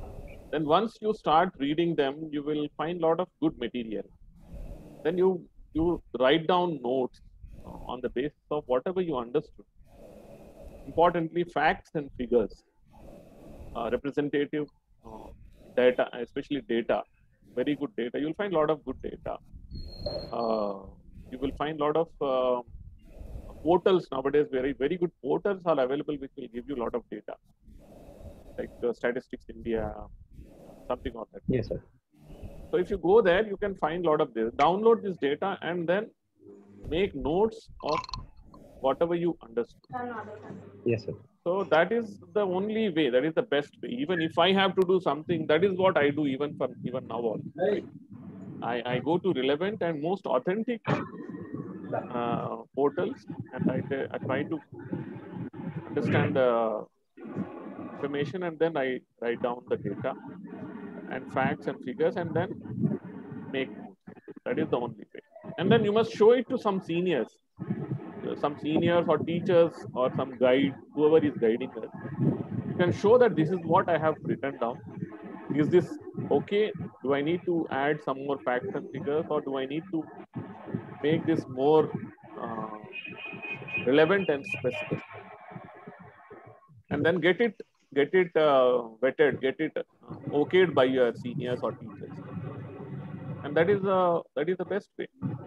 Then once you start reading them, you will find a lot of good material. Then you you write down notes uh, on the basis of whatever you understood. Importantly, facts and figures, uh, representative uh, data, especially data, very good data. You'll find a lot of good data. Uh, you will find a lot of uh, portals nowadays. Very very good portals are available, which will give you a lot of data, like uh, Statistics India, something of that. Yes, sir. So if you go there, you can find a lot of this. Download this data and then make notes of whatever you understood. Yes, sir. So that is the only way. That is the best way. Even if I have to do something, that is what I do even for even now. Also, right? I, I go to relevant and most authentic uh, portals and I, t- I try to understand the information and then I write down the data and facts and figures and then make notes. That is the only way. And then you must show it to some seniors, uh, some seniors or teachers or some guide, whoever is guiding us. You can show that this is what I have written down. Is this okay? Do I need to add some more facts and figures or do I need to make this more uh, relevant and specific? And then get it get it uh, vetted, get it uh, okayed by your seniors or teachers, and that is uh, that is the best way.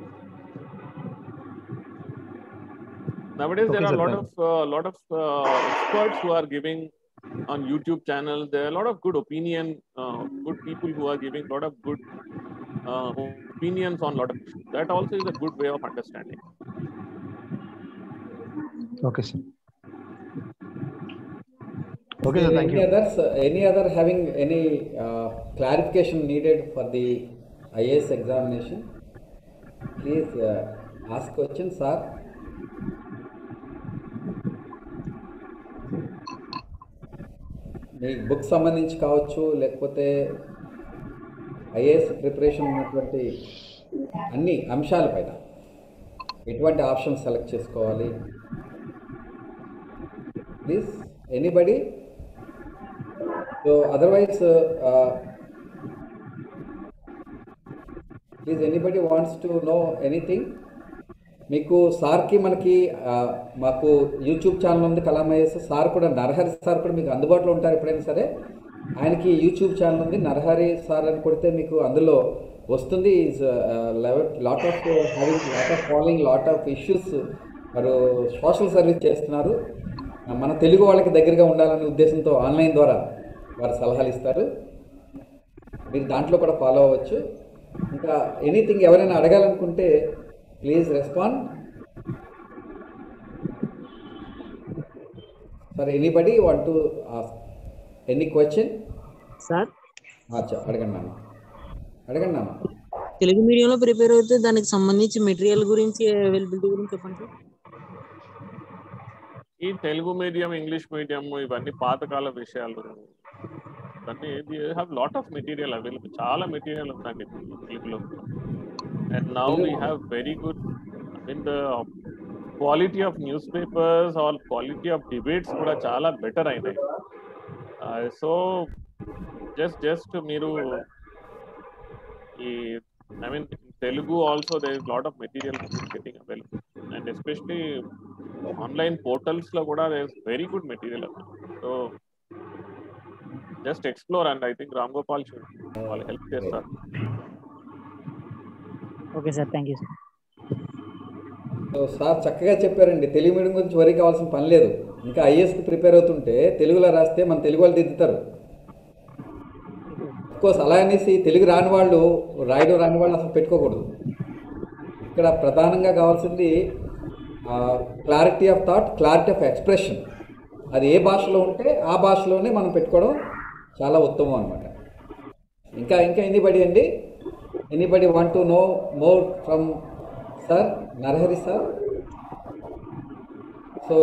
Nowadays, Okay, there are a sir, lot thank of uh, lot of uh, experts who are giving on YouTube channels. There are a lot of good opinion, uh, good people who are giving a lot of good uh, opinions on a lot of issues. That also is a good way of understanding. Okay, sir. Okay, sir. Thank any you. others, uh, any other having any uh, clarification needed for the IAS examination? Please uh, ask questions, sir. మీ book సంబంధించి కావచ్చు లేకపోతే IAS preparation ఉన్నటువంటి అన్ని అంశాలపైన ఎటువంటి option select చేసుకోవాలి please anybody so otherwise please anybody wants to know anything మీకు సార్కి మనకి ఆ, మాకు యూట్యూబ్ ఛానల్ ఉంది కలామయ్యేస్ సార్ కూడా నరహరి సార్ కూడా మీకు అందుబాటులో ఉంటారు ఎప్పుడైనా సరే ఆయనకి యూట్యూబ్ ఛానల్ ఉంది నరహరి సార్ అని కొడితే మీకు అందులో వస్తుంది is lot of having lot of following lot of issues వారు సోషల్ సర్వీస్ చేస్తున్నారు మన తెలుగు వాళ్ళకి దగ్గరగా ఉండాలనే ఉద్దేశంతో ఆన్లైన్ ద్వారా వారు సలహాలు ఇస్తారు మీరు దాంట్లో కూడా ఫాలో అవ్వచ్చు ఇంకా ఎనీథింగ్ ఎవరైనా అడగాలనుకుంటే please respond sir anybody want to any question sir అడగండి నాన్న అడగండి నాన్న తెలుగు మీడియంలో ప్రిపేర్ అవుతే దానికి సంబంధించి మెటీరియల్ గురించి అవైలబిలిటీ గురించి చెప్పండి సార్ ఈ తెలుగు మీడియం ఇంగ్లీష్ మీడియం ఇవన్నీ పాతకాల విషయాలు ఇవన్నీ have lot of material available చాలా మెటీరియల్ ఉందండి ఇప్పుడు తెలుగులో and now we have very good in the quality of news papers or quality of debates కూడా చాలా బెటర్ అయినాయి సో జస్ట్ జస్ట్ మీరు ఈ I mean Telugu also there is lot of material getting available and especially online portals లో కూడా there is very good material so just explore and I think Ram Gopal should వాళ్ళు help చేస్తారు okay sir thank you sir so sir చక్కగా చెప్పారండి Telugu medium గురించి వరి కావాల్సిన పని లేదు ఇంకా ఐఏఎస్కి ప్రిపేర్ అవుతుంటే తెలుగులో రాస్తే మన తెలుగు వాళ్ళు దిద్దుతారు కోర్స్ అలా అనేసి తెలుగు రాని వాళ్ళు రాయడం రాని వాళ్ళు అసలు పెట్టుకోకూడదు ఇక్కడ ప్రధానంగా కావాల్సింది clarity of thought clarity of expression అది ఏ భాషలో ఉంటే ఆ భాషలోనే మనం పెట్టుకోవడం చాలా ఉత్తమం అనమాట ఇంకా ఇంకా ఎనీబడి అండి anybody want to know more from sir Narahari sir so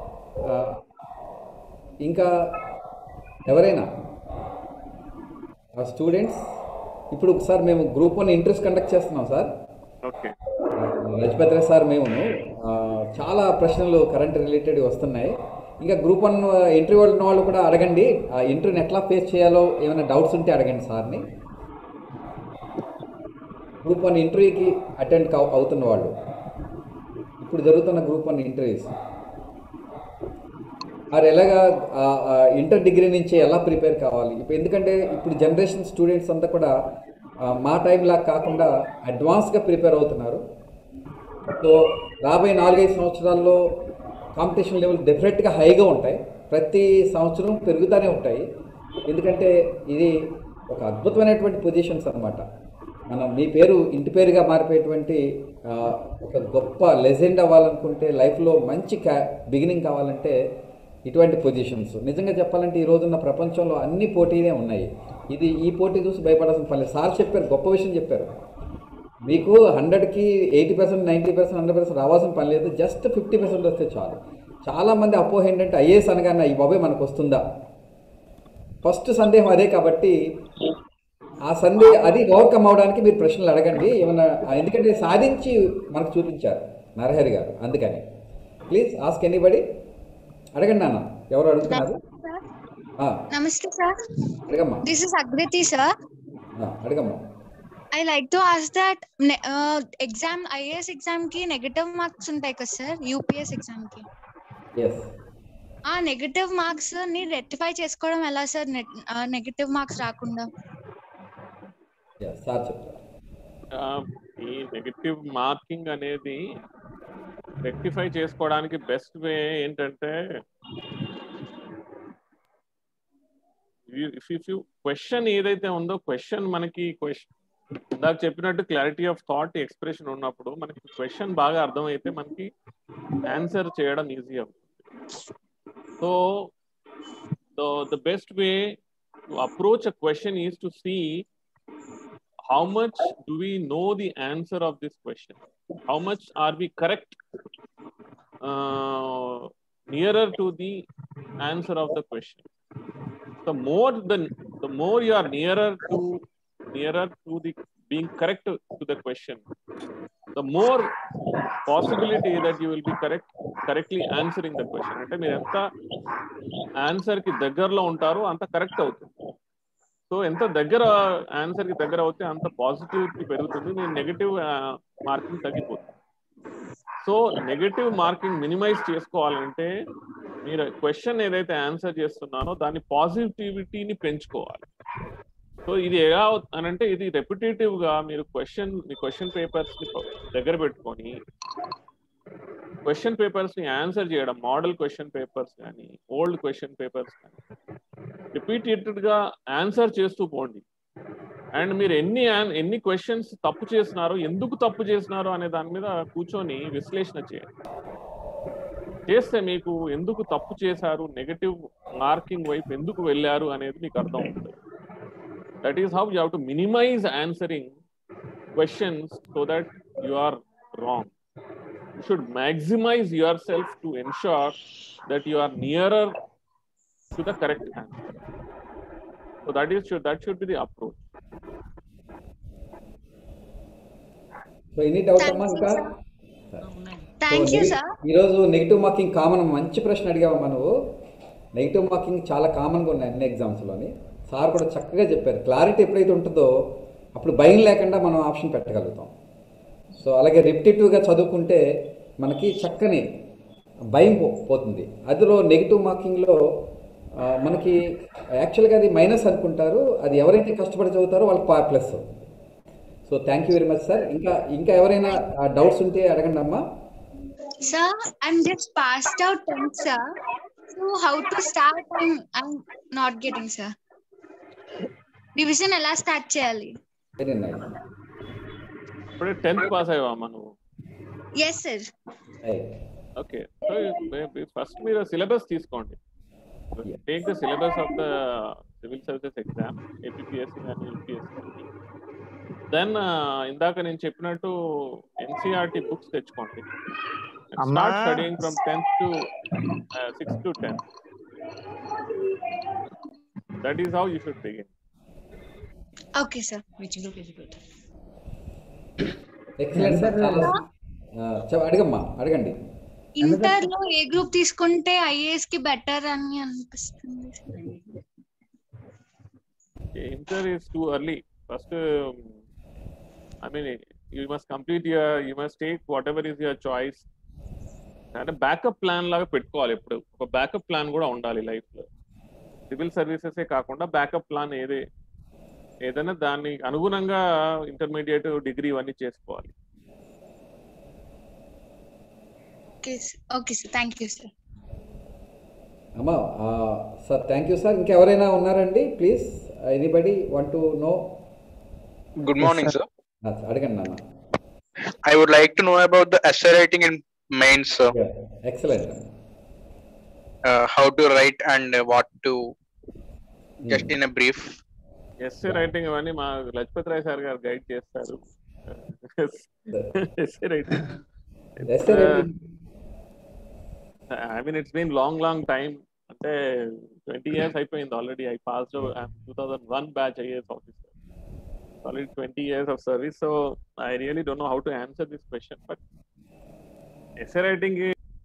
ఇంకా ఎవరైనా స్టూడెంట్స్ ఇప్పుడు సార్ మేము గ్రూప్ వన్ ఇంట్రెస్ట్ కండక్ట్ చేస్తున్నాం sir okay Lajapathi Rai sir మేము ఆ, చాలా ప్రశ్నలు కరెంట్ రిలేటెడ్ వస్తున్నాయి ఇంకా గ్రూప్ వన్ ఇంటర్వ్యూ ఉన్న వాళ్ళు కూడా అడగండి ఆ ఇంటర్వ్యూని ఎట్లా ఫేస్ చేయాలో ఏమైనా డౌట్స్ ఉంటే అడగండి సార్ని గ్రూప్ వన్ ఇంటర్వ్యూకి అటెండ్ కావ అవుతున్న వాళ్ళు ఇప్పుడు జరుగుతున్న గ్రూప్ వన్ ఇంటర్వ్యూస్ మరి ఎలాగా ఆ- ఆ ఇంటర్ డిగ్రీ నుంచి ఎలా ప్రిపేర్ కావాలి ఇప్పుడు ఎందుకంటే ఇప్పుడు జనరేషన్ స్టూడెంట్స్ అంతా కూడా ఆ, మా టైంలా కాకుండా అడ్వాన్స్గా ప్రిపేర్ అవుతున్నారు సో రాబోయే నాలుగైదు సంవత్సరాల్లో కాంపిటీషన్ లెవెల్ డెఫినెట్గా హైగా ఉంటాయి ప్రతి సంవత్సరం పెరుగుతూనే ఉంటాయి ఎందుకంటే ఇది ఒక అద్భుతమైనటువంటి పొజిషన్స్ అన్నమాట మనం మీ పేరు ఇంటి పేరుగా మారిపోయేటువంటి ఆ, ఒక గొప్ప లెజెండ్ అవ్వాలనుకుంటే లైఫ్లో మంచి క్యా బిగినింగ్ కావాలంటే ఇటువంటి పొజిషన్స్ నిజంగా చెప్పాలంటే ఈ రోజున్న ప్రపంచంలో అన్ని పోటీనే ఉన్నాయి ఇది ఈ పోటీ చూసి భయపడాల్సిన పని లేదు. సార్ చెప్పారు గొప్ప విషయం చెప్పారు మీకు హండ్రెడ్కి eighty percent ninety percent hundred percent రావాల్సిన పని లేదు జస్ట్ ఫిఫ్టీ పర్సెంట్ వస్తే చాలు చాలామంది అపోహ ఏంటంటే ఐఏఎస్ అనగానే ఈ బాబాయ్ మనకు వస్తుందా ఫస్ట్ సందేహం అదే కాబట్టి ఆ సందే అది ఓవర్కమ్ అవడానికి మీరు ప్రశ్నలు అడగండి ఏమన్నా ఎందుకంటే సాధించి మనకు చూపించారు నరహరి గారు అందుకని ప్లీజ్ ఆస్క్ ఎనీబడి అడగండి నాన్న ఎవరు అడుగుతున్నారు ఆ, Namaste, sir. అడగమ్మా This is Agriti, sir. ఆ, అడగమ్మా I like to ask that ne- uh, exam, IAS exam ki negative marks ఉంటాయి కదా సార్ యూపీఎస్ ఎగ్జామ్ కి ఎస్ ఆ నెగటివ్ మార్క్స్ ని రెక్టిఫై చేసుకోవడం ఎలా సార్ నెగటివ్ మార్క్స్ రాకుండా సార్ చెప్తారు ఆ, ఈ నెగటివ్ మార్కింగ్ అనేది రెక్టిఫై చేసుకోవడానికి బెస్ట్ వే ఏంటంటే ఇఫ్ ఇఫ్ యూ క్వశ్చన్ ఏదైతే ఉందో క్వశ్చన్ మనకి క్వశ్చన్ ఇందాక చెప్పినట్టు క్లారిటీ ఆఫ్ థాట్ ఎక్స్ప్రెషన్ ఉన్నప్పుడు మనకి క్వశ్చన్ బాగా అర్థమైతే మనకి ఆన్సర్ చేయడం ఈజీ అవుతుంది so the best way to approach a question is to see how much do we know the answer of this question how much are we correct uh, nearer to the answer of the question the more the the more you are nearer to nearer to the being correct to the question the more possibility that you will be correct correctly answering the question అంటే మీరు ఎంత answer కి దగ్గరలో ఉంటారో అంత correct అవుతుంది so ఎంత దగ్గర ఆన్సర్ కి దగ్గర అవుతే అంత పాజిటివిటీ పెరుగుతుంది మీ నెగటివ్ మార్కింగ్ తగ్గిపోతుంది సో నెగటివ్ మార్కింగ్ మినిమైజ్ చేసుకోవాలంటే మీరు క్వశ్చన్ ఏదైతే ఆన్సర్ చేస్తున్నానో దాని పాజిటివిటీని పెంచుకోవాలి సో ఇది ఎలా అవు- అని అంటే ఇది రెపిటేటివ్ గా మీరు క్వశ్చన్ మీ క్వశ్చన్ పేపర్స్ ని దగ్గర పెట్టుకొని క్వశ్చన్ పేపర్స్ ని ఆన్సర్ చేయడం మోడల్ క్వశ్చన్ పేపర్స్ కానీ ఓల్డ్ క్వశ్చన్ పేపర్స్ కానీ రిపీటెడ్ గా ఆన్సర్ చేస్తూ పోండి అండ్ మీరు ఎన్ని an- ఎన్ని క్వశ్చన్స్ తప్పు చేసినారో ఎందుకు తప్పు చేసినారో అనే దాని మీద కూర్చొని విశ్లేషణ చేయండి చేస్తే మీకు ఎందుకు తప్పు చేశారు నెగటివ్ మార్కింగ్ వైపు ఎందుకు వెళ్ళారు అనేది మీకు అర్థం అవుతుంది that is how you have to minimize answering questions so that you are wrong you should maximize yourself to ensure that you are nearer to the correct answer. So that is should that should be the approach. So any doubt అమ్మా ఇంకా thank you so sir ఈరోజు negative marking common మంచి ప్రశ్న అడిగావమ్మా నువ్వు negative marking చాలా కామన్గా ఉన్నాయి అన్ని ఎగ్జామ్స్లోని సార్ కూడా చక్కగా చెప్పారు క్లారిటీ ఎప్పుడైతే ఉంటుందో అప్పుడు భయం లేకుండా మనం ఆప్షన్ పెట్టగలుగుతాం సో అలాగే రిపిటేటివ్గా చదువుకుంటే మనకి చక్కని భయం పో- పోతుంది అందులో నెగిటివ్ మార్కింగ్లో ఆ, మనకి యాక్చువల్గా అది మైనస్ అనుకుంటారు అది ఎవరైతే కష్టపడి చదువుతారో వాళ్ళకి పా plus so thank you very much sir ఇంకా ఇంకా ఎవరైనా డౌట్స్ ఉంటే అడగండి అమ్మా sir I'm just passed out tenth sir so how to start I'm not getting sir revision ఎలా స్టార్ట్ చేయాలి వెరీ నైస్ ఇప్పుడే టెన్త్ పాస్ అయ్యావమ్మా నువ్వు yes sir right okay so first మీరు సిలబస్ తీసుకోండి take the syllabus of the civil services exam APSC కానీ UPSC కానీ then ఇందాక నేను చెప్పినట్టు ఎన్సీఆర్టీ బుక్స్ తెచ్చుకోండి అమ్మా. Start studying from tenth to sixth to tenth that is how you should begin okay sir excellent sir చాలా ఆ, చెప్ అడగమ్మా అడగండి ఇంటర్ లో ఏ గ్రూప్ తీసుకుంటే ఐఏఎస్ కి బెటర్ అని అనిపిస్తుంది inter is too early first I mean you must complete your you must take whatever is your choice అంటే బ్యాకప్ ప్లాన్ లాగా పెట్టుకోవాలి ఎప్పుడు ఒక బ్యాకప్ ప్లాన్ కూడా ఉండాలి లైఫ్ లో సివిల్ సర్వీసెస్ కాకుండా బ్యాకప్ ప్లాన్ ఏదే ఏదైనా దాన్ని అనుగుణంగా ఇంటర్మీడియట్ డిగ్రీ ఇవన్నీ చేసుకోవాలి okay okay sir thank you sir అమ్మా సార్ థ్యాంక్ యూ సార్ ఇంకెవరైనా ఉన్నారండి please anybody want to know Good morning, sir. అడగండి నాన్న I would like to know about the essay writing in mains, sir. Excellent Uh, how to write and uh, what to, just in a brief. Essay writing ఇవన్నీ మా Lajapathi Rai sir garu guide చేస్తారు essay writing essay writing I mean it's been long long time అంటే twenty years అయిపోయింది already I pass two thousand one batch IAS officer already twenty years of service so I really don't know how to answer this question but essay writing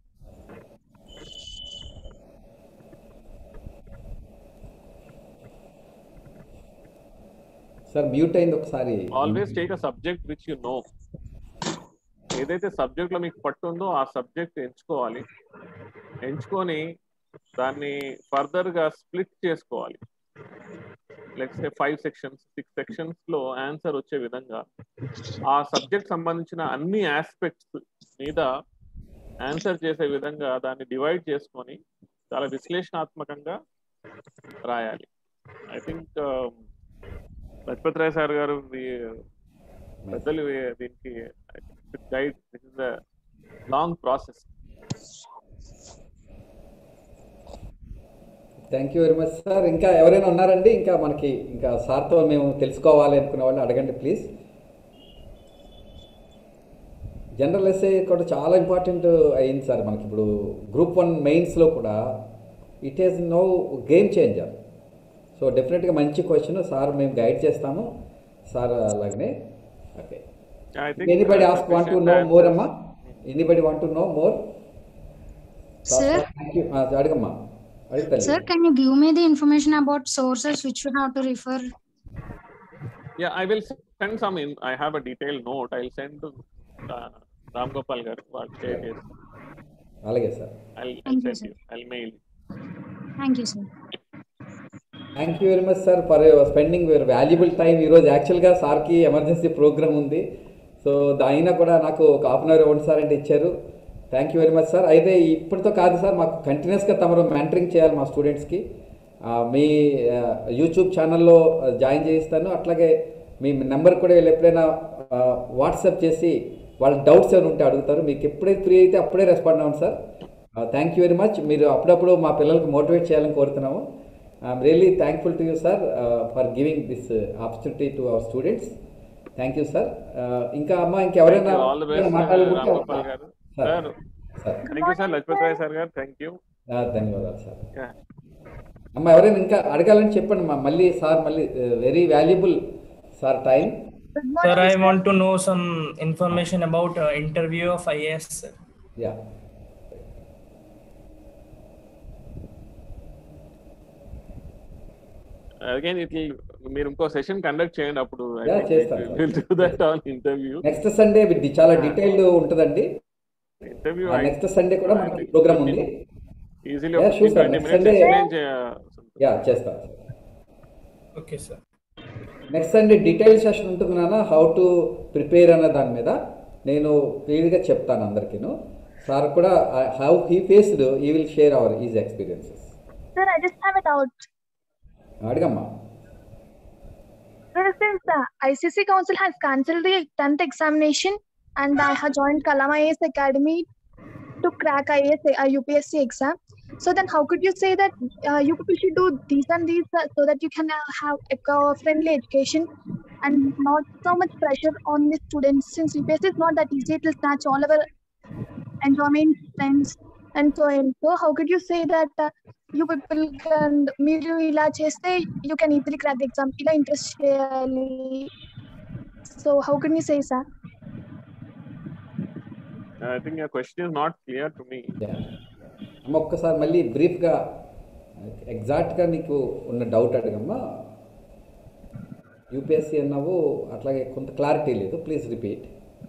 sir mute అయింది ఒకసారి always take a subject which you know ఏదైతే subject లో మీకు పట్టు ఉందో ఆ subject ఎంచుకోవాలి ఎంచుకొని దాన్ని ఫర్దర్ గా స్ప్లిట్ చేసుకోవాలి let's five sections six sections లో ఆన్సర్ వచ్చే విధంగా ఆ సబ్జెక్ట్ సంబంధించిన అన్ని ఆస్పెక్ట్స్ మీద ఆన్సర్ చేసే విధంగా దాన్ని డివైడ్ చేసుకొని చాలా విశ్లేషణాత్మకంగా రాయాలి I think Lajpat Rai sir garu ఈ- పెద్దలు ఈ- దీనికి guide this is long process thank you very much sir ఇంకా ఎవరైనా ఉన్నారండి ఇంకా మనకి ఇంకా సార్తో మేము తెలుసుకోవాలి అనుకునే వాళ్ళు అడగండి ప్లీజ్ జనరల్ ఎస్ఏ కూడా చాలా ఇంపార్టెంట్ అయింది సార్ మనకి ఇప్పుడు గ్రూప్ వన్ మెయిన్స్లో కూడా it is no game changer so డెఫినెట్గా మంచి క్వశ్చన్ సార్ మేము గైడ్ చేస్తాము సార్ అలాగనే okay I think anybody uh, ask want to sufficient know answers. More అమ్మా anybody want to know more Sir? Thank you అడగమ్మా అడుగుతాను Sir, can you give me the information about sources which you have to refer? Yeah, I will send some in. I have a detailed note. I'll send to uh, Ram Gopal garu. What share is. అలాగే sir I'll, I'll Thank you, send sir. you. I'll mail. you. Thank you, sir. Thank you very much sir for spending your valuable time ఈరోజు యాక్చువల్గా సార్కి emergency programme ఉంది so అయినా కూడా నాకు ఒక half an hour ఇవ్వండి సార్ అంటే ఇచ్చారు thank you very much sir అయితే ఇప్పటితో కాదు సార్ మాకు కంటిన్యూస్గా తమరు మెంటరింగ్ చేయాలి మా స్టూడెంట్స్కి ఆ, మీ యూట్యూబ్ ఛానల్లో జాయిన్ చేయిస్తాను అట్లాగే మీ నెంబర్ కూడా వీళ్ళు ఎప్పుడైనా వాట్సాప్ చేసి వాళ్ళ డౌట్స్ ఏమైనా ఉంటే అడుగుతారు మీకు ఎప్పుడైతే ఫ్రీ అయితే అప్పుడే రెస్పాండ్ అవ్వండి sir thank you very much మీరు అప్పుడప్పుడు మా పిల్లలకి మోటివేట్ చేయాలని కోరుతున్నాము I'm really thankful to you sir for giving this opportunity to our students thank you sir ఇంకా అమ్మ ఇంకెవరైనా Thank you. All the best, ఏమైనా uh, మాట్లాడాలనుకుంటే Ram Gopal garu. Sir Sir, sir thank you, sir. Lajpat Rai sir garu. Thank you. ఆ, ధన్యవాదాలు sir Yeah. అమ్మ ఎవరైనా ఇంకా అడగాలని చెప్పండి మా మళ్ళీ సార్ మళ్ళీ very valuable sir time Sir, I want to know some information about uh, interview of IAS. sir. Yeah Again, it will, మీరు ఇంకో సెషన్ కండక్ట్ చేయండి అప్పుడు Yeah, చేస్తాను, sir. Will do that on interview next Sunday ఇది చాలా detailed ఉంటుందండి interview next Sunday కూడా మనకి ప్రోగ్రామ్ ఉంది easily Yeah, sure, sir. Twenty Next minutes Sunday- explain చేయాలి యా చేస్తాను Okay, sir. Next Sunday detail session ఉంటుంది నాన్న హౌ టు ప్రిపేర్ అన్న దాని మీద నేను క్లియర్గా చెప్తాను అందరికీను సార్ కూడా హౌ హీ ఫేస్డ్ ఈ will share our is experiences Sir, I just have a doubt. అడగమ్మా Sir, since the ICC Council has cancelled the 10th examination and I have joined Kalam IAS Academy to crack IAS, uh, UPSC exam. So then how could you say that uh, you people should do these and these uh, so that you can uh, have eco-friendly education and not so much pressure on the students since UPSC is not that easy, it will snatch all our enjoyment, friends and so on. So how could you say that uh, you people can మీరు ఇలా చేస్తే you can easily crack the exam ఇలా interest చేయాలి so how can you say sir I think question is not clear to me అమ్మ ఒక్కసారి మళ్ళీ బ్రీఫ్గా ఎగ్జాక్ట్గా నీకు ఉన్న డౌట్ అడగమ్మా యూపీఎస్సీ అన్నావు అట్లాగే కొంత క్లారిటీ లేదు ప్లీజ్ రిపీట్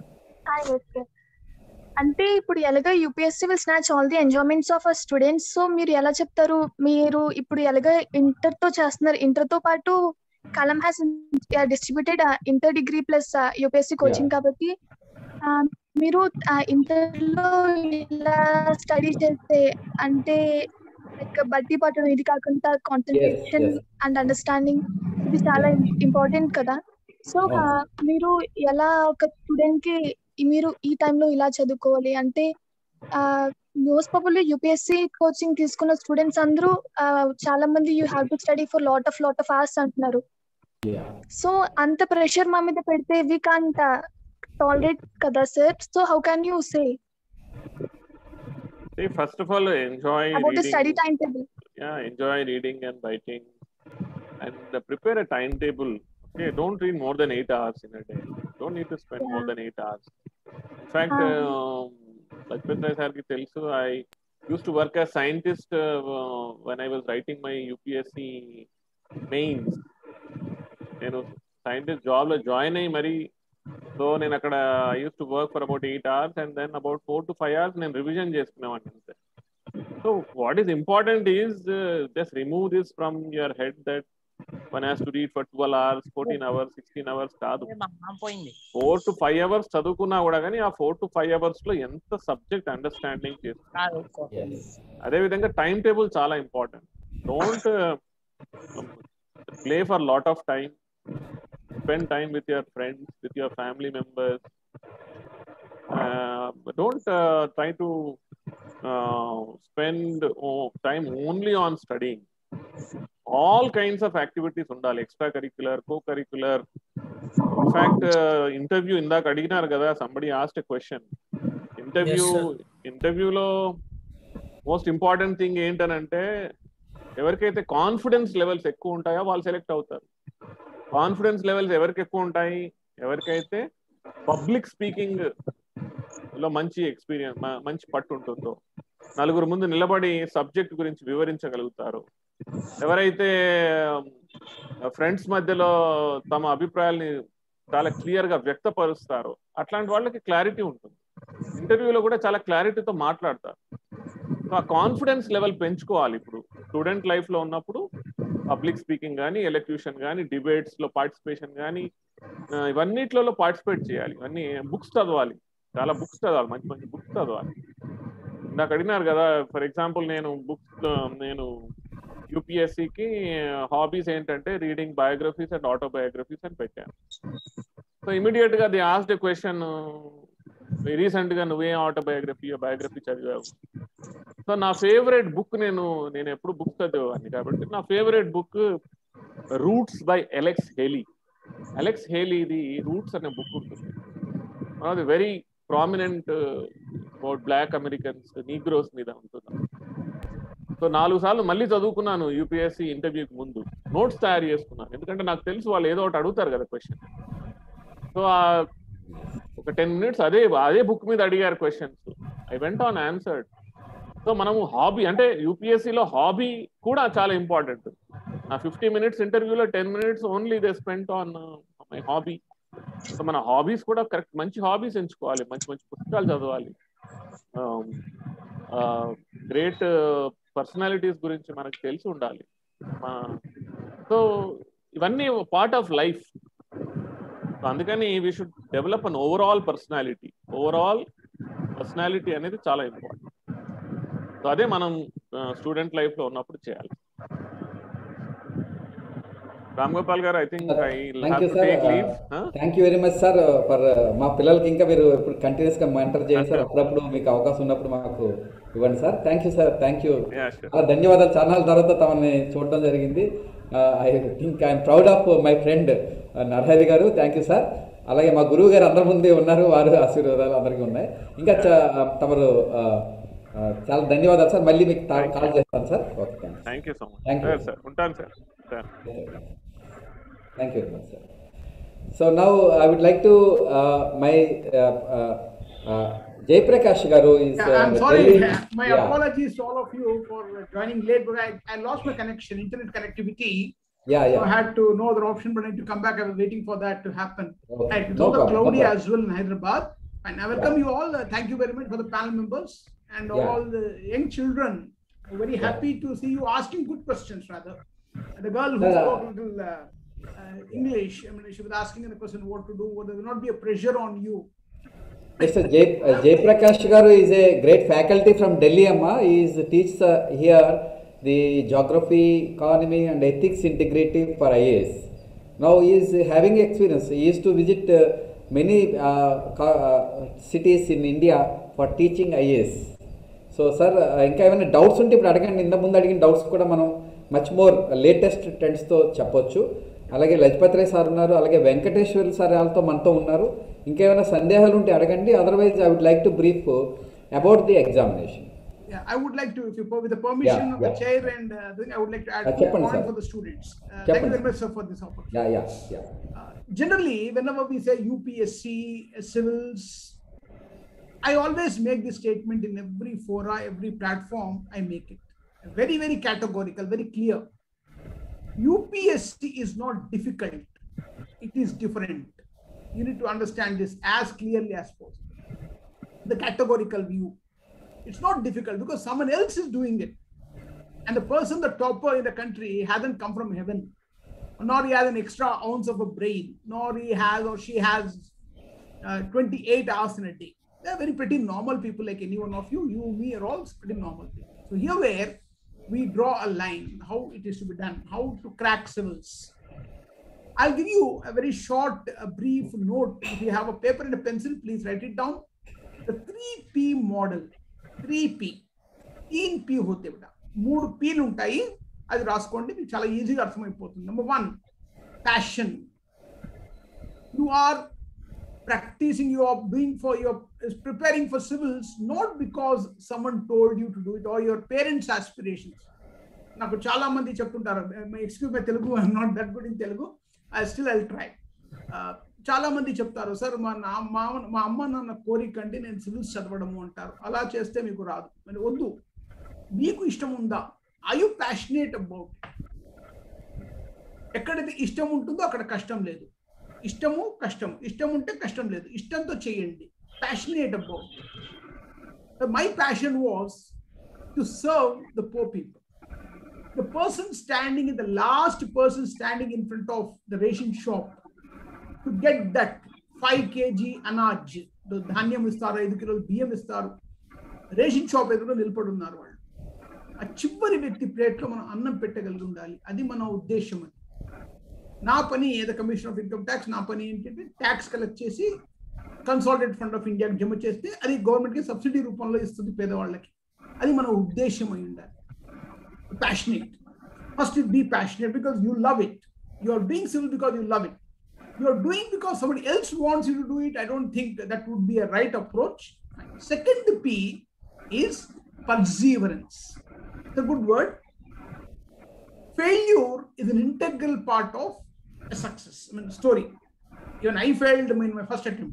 అంటే ఇప్పుడు ఎలాగ UPSC will snatch all the enjoyments of a students so మీరు ఎలా చెప్తారు మీరు ఇప్పుడు ఎలాగ ఇంటర్ తో చేస్తున్నారు ఇంటర్ తో పాటు కలం has distributed inter degree plus UPSC coaching కాబట్టి ఆ, మీరు ఇంటర్ లో ఇలా స్టడీ చేస్తే అంటే లైక్ బట్టి పట్టడం ఇది కాకుండా కాన్సన్ట్రేషన్ yes. అండ్ అండర్స్టాండింగ్ ఇది చాలా ఇంపార్టెంట్ కదా సో అవును. మీరు ఎలా ఒక స్టూడెంట్ కి ఈ- మీరు ఈ టైంలో ఇలా చదువుకోవాలి అంటే మోస్ట్ ప్రాబబ్లీ యూపీఎస్సీ కోచింగ్ తీసుకున్న స్టూడెంట్స్ అందరూ ఆ, చాలా మంది you have to study for lot of lot of hours అంటున్నారు సో అంత ప్రెషర్ మా మీద పెడితే వి కాంట్ టాలరేట్ కదా sir so how can you say See, first of all, enjoy about the reading. Study time table yeah enjoy reading and writing and uh, prepare a timetable okay don't read more than eight hours in a day don't need to spend more than eight hours in fact Ah. um, Lakshmit Rai sir ki telusu i used to work as scientist uh, uh, when i was writing my upsc mains నేను scientist job లో join అయ్యి మరి so నేను అక్కడ use to work for about eight hours and then about four to five hours నేను revision చేసుకునేవాడిని అంతే so what is important is just remove this from your head that one has to read for twelve hours fourteen hours sixteen hours కాదు పోయింది four to five hours చదువుకున్నా కూడా కానీ ఆ four to five hours లో ఎంత subject understanding చేస్తుంది అదే విధంగా టైం టేబుల్ చాలా important don't play for lot of time spend time with your friends, with your family members. Uh, but don't uh, try to uh, spend oh, time only on studying. All kinds of activities ఉండాలి extra curricular co curricular in fact interview ఇందాక అడిగినారు కదా somebody asked a question interview sir. ఇంటర్వ్యూలో most important thing ఏంటనంటే ఎవరికైతే confidence levels ఎక్కువ ఉంటాయో వాళ్ళు సెలెక్ట్ అవుతారు కాన్ఫిడెన్స్ లెవెల్స్ ఎవరికి ఎక్కువ ఉంటాయి ఎవరికైతే పబ్లిక్ స్పీకింగ్ లో మంచి ఎక్స్పీరియన్స్ మంచి పట్టు ఉంటుందో నలుగురు ముందు నిలబడి సబ్జెక్ట్ గురించి వివరించగలుగుతారు ఎవరైతే ఫ్రెండ్స్ మధ్యలో తమ అభిప్రాయాల్ని చాలా క్లియర్ గా వ్యక్తపరుస్తారో అట్లాంటి వాళ్ళకి క్లారిటీ ఉంటుంది ఇంటర్వ్యూలో కూడా చాలా క్లారిటీతో మాట్లాడతారు సో ఆ కాన్ఫిడెన్స్ లెవెల్ పెంచుకోవాలి ఇప్పుడు స్టూడెంట్ లైఫ్ లో ఉన్నప్పుడు పబ్లిక్ స్పీకింగ్ కానీ ఎలక్యూషన్ కానీ డిబేట్స్ లో పార్టిసిపేషన్ కానీ ఇవన్నిట్లలో పార్టిసిపేట్ చేయాలి ఇవన్నీ బుక్స్ చదవాలి చాలా బుక్స్ చదవాలి మంచి మంచి బుక్స్ చదవాలి ఇందాక అడిగినారు కదా ఫర్ ఎగ్జాంపుల్ నేను బుక్స్ నేను యూపీఎస్సికి హాబీస్ ఏంటంటే రీడింగ్ బయోగ్రఫీస్ అండ్ ఆటోబయోగ్రఫీస్ అని పెట్టాను సో ఇమీడియట్ గా ది ఆస్డ్ క్వశ్చన్ రీసెంట్ గా నువ్వే ఆటోబయోగ్రఫీ బయోగ్రఫీ చదివావు సో నా ఫేవరెట్ బుక్ నేను నేను ఎప్పుడు బుక్ చదివేవాడిని కాబట్టి నా favourite book roots by Alex Haley Alex హేలీది రూట్స్ అనే బుక్ ఉంటుంది అది very prominent about black Americans negroes మీద ఉంటుంది సో నాలుగు సార్లు మళ్ళీ చదువుకున్నాను యూపీఎస్సీ ఇంటర్వ్యూకి ముందు నోట్స్ తయారు చేసుకున్నాను ఎందుకంటే నాకు తెలుసు వాళ్ళు ఏదో ఒకటి అడుగుతారు కదా క్వశ్చన్ సో ఆ ఒక టెన్ మినిట్స్ అదే అదే బుక్ మీద అడిగారు questions I went on answered so మనము హాబీ అంటే యూపీఎస్సీలో హాబీ కూడా చాలా ఇంపార్టెంట్ నా ఫిఫ్టీ మినిట్స్ ఇంటర్వ్యూలో ten minutes only they spend on my hobby so మన హాబీస్ కూడా కరెక్ట్ మంచి హాబీస్ ఎంచుకోవాలి మంచి మంచి పుస్తకాలు చదవాలి గ్రేట్ పర్సనాలిటీస్ గురించి మనకు తెలిసి ఉండాలి సో ఇవన్నీ పార్ట్ ఆఫ్ లైఫ్ సో అందుకని we should develop an overall personality overall personality అనేది చాలా ఇంపార్టెంట్ సో అదే మనం స్టూడెంట్ లైఫ్ లో ఉన్నప్పుడు చేయాలి Ram Gopal garu I think I thank you sir thank you very much sir for మా పిల్లలకి ఇంకా మీరు ఇప్పుడు కంటిన్యూస్ గా మెంటర్ చేయండి సార్ అప్పుడప్పుడు మీకు అవకాశం ఉన్నప్పుడు మాకు ఇవ్వండి sir thank you sir thank you చాలా ధన్యవాదాలు చాలా తర్వాత తమని చూడడం జరిగింది I think I'm proud of my friend Narahari garu thank you sir అలాగే మా గురువు గారు అందరి ముందే ఉన్నారు వారు ఆశీర్వాదాలు అందరికీ ఉన్నాయి ఇంకా తమరు చాలా ధన్యవాదాలు సార్ మళ్ళీ మీకు కాల్ చేస్తాను sir okay thank you so much thank you sir ఉంటాను sir Thank you very much, sir. So now I would like to uh, my uh, uh, uh, Jay Prakash Garu is. Yeah, I'm sorry. Delhi- My yeah. apologies to all of you for joining late, but I, I lost my connection, internet connectivity. Yeah, So yeah. I had to no other option, but I had to come back. I was waiting for that to happen. Okay, Right. It's no also problem, no cloudy problem. as well in Hyderabad. And I welcome you all. Uh, thank you very much for the panel members and Yeah. all the young children. I'm very Yeah. happy to see you asking good questions rather. The girl who Yeah. spoke a little uh, uh, English, I mean, she was asking the question what to do. What there will not be a pressure on you. Mr. Jay, uh, Jay Prakash Garu is a great faculty from Delhi, Amma. He is teaches uh, here the geography, economy, and ethics integrative for IAS. Now he is having experience. He used to visit uh, many uh, co- uh, cities in India for teaching IAS. So sir ఇంకా ఏమైనా doubts ఉంటే ఇప్పుడు అడగండి ఇంత ముందు అడిగిన doubts కూడా మనం మచ్ మోర్ లేటెస్ట్ ట్రెండ్స్తో చెప్పొచ్చు అలాగే లజపత్ రాయ్ సార్ ఉన్నారు అలాగే వెంకటేశ్వర్ సార్ వాళ్ళతో మనతో ఉన్నారు ఇంకేమైనా సందేహాలు ఉంటే అడగండి otherwise I would like to brief about the examination Yeah, I would like to, if you, with the permission Yeah, of the yeah. chair and uh, thing, I would like to add Uh, one చెప్పండి, point sir. for the students. Uh, thank you చెప్పండి. very much, sir, for this opportunity. Yeah yeah yeah generally, whenever we say UPSC, uh, civils, I always make this statement in every fora, every platform, I make it. Very, very categorical, very clear. UPSC is not difficult, it is different. You need to understand this as clearly as possible. The categorical view. It's not difficult because someone else is doing it. And the person, the topper in the country, hasn't come from heaven nor he has an extra ounce of a brain, nor he has or she has uh, 28 hours in a day. They're very pretty normal people like any one of you. You, me are all pretty normal people. So here where we draw a line, how it is to be done, how to crack civils. I'll give you a very short, uh, brief note. If you have a paper and a pencil, please write it down. The 3P model, 3P, तीन P होते बेटा మూడు peel ఉంటాయి అది రాసుకోండి మీకు చాలా ఈజీగా అర్థమైపోతుంది number one passion you are practising you are doing for your preparing for civils not because someone told you to do it or your parents aspirations నాకు చాలా మంది చెప్తుంటారు excuse my Telugu I'm not that good in Telugu I still I try చాలా మంది చెప్తారు sir మా నా మా మా అమ్మ నాన్న కోరిక అంటే నేను సివిల్స్ చదవడము అంటారు అలా చేస్తే మీకు రాదు మరి వద్దు మీకు ఇష్టం ఉందా ఐ యు ప్యాషనేట్ అబౌట్ ఎక్కడైతే ఇష్టం ఉంటుందో అక్కడ కష్టం లేదు ఇష్టము కష్టం ఇష్టం ఉంటే కష్టం లేదు ఇష్టంతో చేయండి passionate about my passion was to serve the poor people the person standing in the last person standing in front of the ration shop to get that 5 kg anaj ధాన్యం ఇస్తారు ఐదు కిలోలు బియ్యం ఇస్తారు రేషన్ షాప్ ఎదురు నిలబడి ఉన్నారు వాళ్ళు ఆ చివరి వ్యక్తి ప్లేట్లో మనం అన్నం పెట్టగలిగి ఉండాలి అది మన ఉద్దేశం అది నా పని ఏదో కమిషన్ ఆఫ్ ఇన్కమ్ ట్యాక్స్ నా పని ఏంటంటే ట్యాక్స్ కలెక్ట్ చేసి కన్సాలిడేట్ ఫండ్ ఆఫ్ ఇండియాకి జమ చేస్తే అది గవర్నమెంట్కి సబ్సిడీ రూపంలో ఇస్తుంది పేదవాళ్ళకి అది మన ఉద్దేశం అయి ఉండాలి passionate. First, you be passionate because you love it. You are doing civil because you love it. You are doing because somebody else wants you to do it. I don't think that would be a right approach. Second P is perseverance. It's a good word. Failure is an integral part of a success. I mean, story. Even I failed in my first attempt.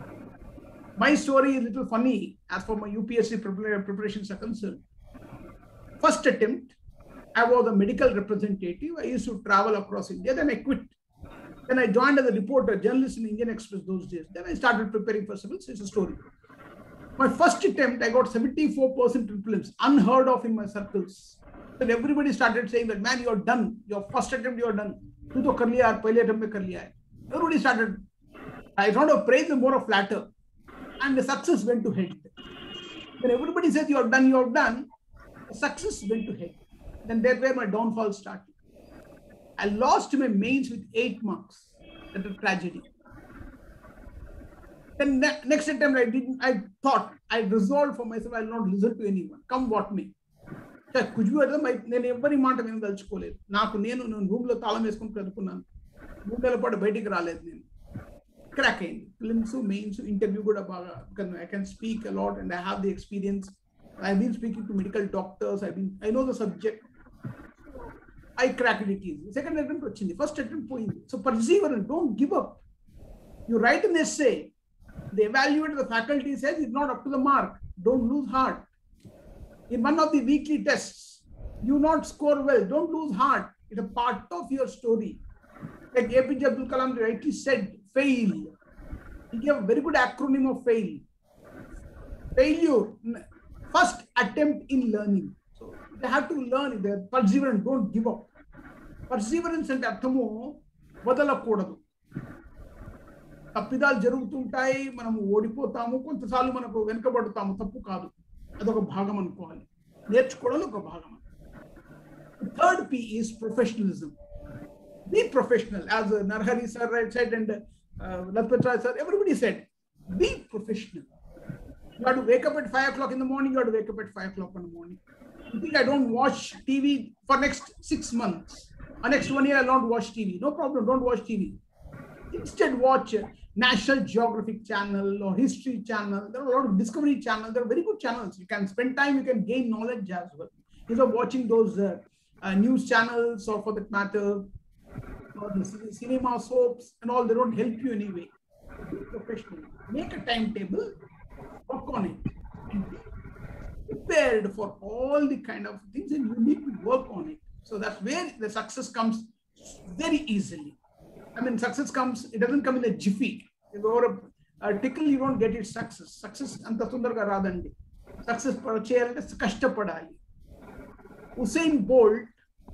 My story is a little funny as for my UPSC prepar- preparations are concerned. First attempt, I was a medical representative. I used to travel across India. Then I quit. Then I joined as a reporter, journalist in Indian Express those days. Then I started preparing for civils. It's a story. My first attempt, I got 74% prelims, unheard of in my circles. Then everybody started saying that, man, you're done. Your first attempt, you're done. Tu to kar liya, pehle attempt mein kar liya hai. Everybody started. I don't have praise, more of flatter. And the success went to head. When everybody says you're done, you're done, success went to head. Then that's where my downfall started. I lost my mains with eight marks. That's a tragedy. Then ne- next attempt, I didn't. I thought I resolved for myself. I will not listen to anyone. Come what may. కుజ్ అర్థం నేను ఎవరి మాట నేను తలుచుకోలేదు నాకు నేను నేను room లో తాళం వేసుకుని చదువుకున్నాను మూడు నెలల పాటు బయటికి రాలేదు నేను క్రాక్ అయింది ఫిలిమ్స్ మెయిన్స్ ఇంటర్వ్యూ కూడా బాగా I can speak a lot and I have the experience I've been speaking to medical doctors. I've been, I know the subject. I cracked it easy. Second attempt వచ్చింది first attempt పోయింది so perseverance don't give up you write an essay the evaluator the faculty says it's not up to the mark don't lose heart in one of the weekly tests you not score well don't lose heart It's a part of your story. Like APJ Abdul Kalam rightly said, fail. He gave a very good acronym of fail. Failure, n- first attempt in learning. So they have to learn. They're perseverant. Don't give up. Perseverance అంటే అర్థము వదలకూడదు తప్పిదాలు జరుగుతుంటాయి మనము ఓడిపోతాము కొంతసార్లు మనకు వెనుకబడతాము తప్పు కాదు అదొక భాగం అనుకోవాలి నేర్చుకోవడం ఒక భాగం third P is professionalism be professional as Narhari sir right side and Lajpat Rai sir everybody said be professional You have to wake up at five o'clock in the morning. You have to wake up at five o'clock in the morning. You think I don't watch TV for next six months? Or next one year I'll not watch TV. No problem. Don't watch TV. Instead, watch uh, National Geographic Channel or History Channel. There are a lot of Discovery Channel. There are very good channels. You can spend time. You can gain knowledge as well. Instead of watching those uh, uh, news channels or for that matter, or the cin- cinema soaps and all, they don't help you anyway. Be professional. Make a timetable work on it and be prepared for all the kind of things and you need to work on it so that's where the success comes very easily i mean success comes it doesn't come in a jiffy if over a, a tickle you don't get it success success అంత తొందరగా రాదండి success చేయాలంటే కష్టపడాలి ఉసైన్ bolt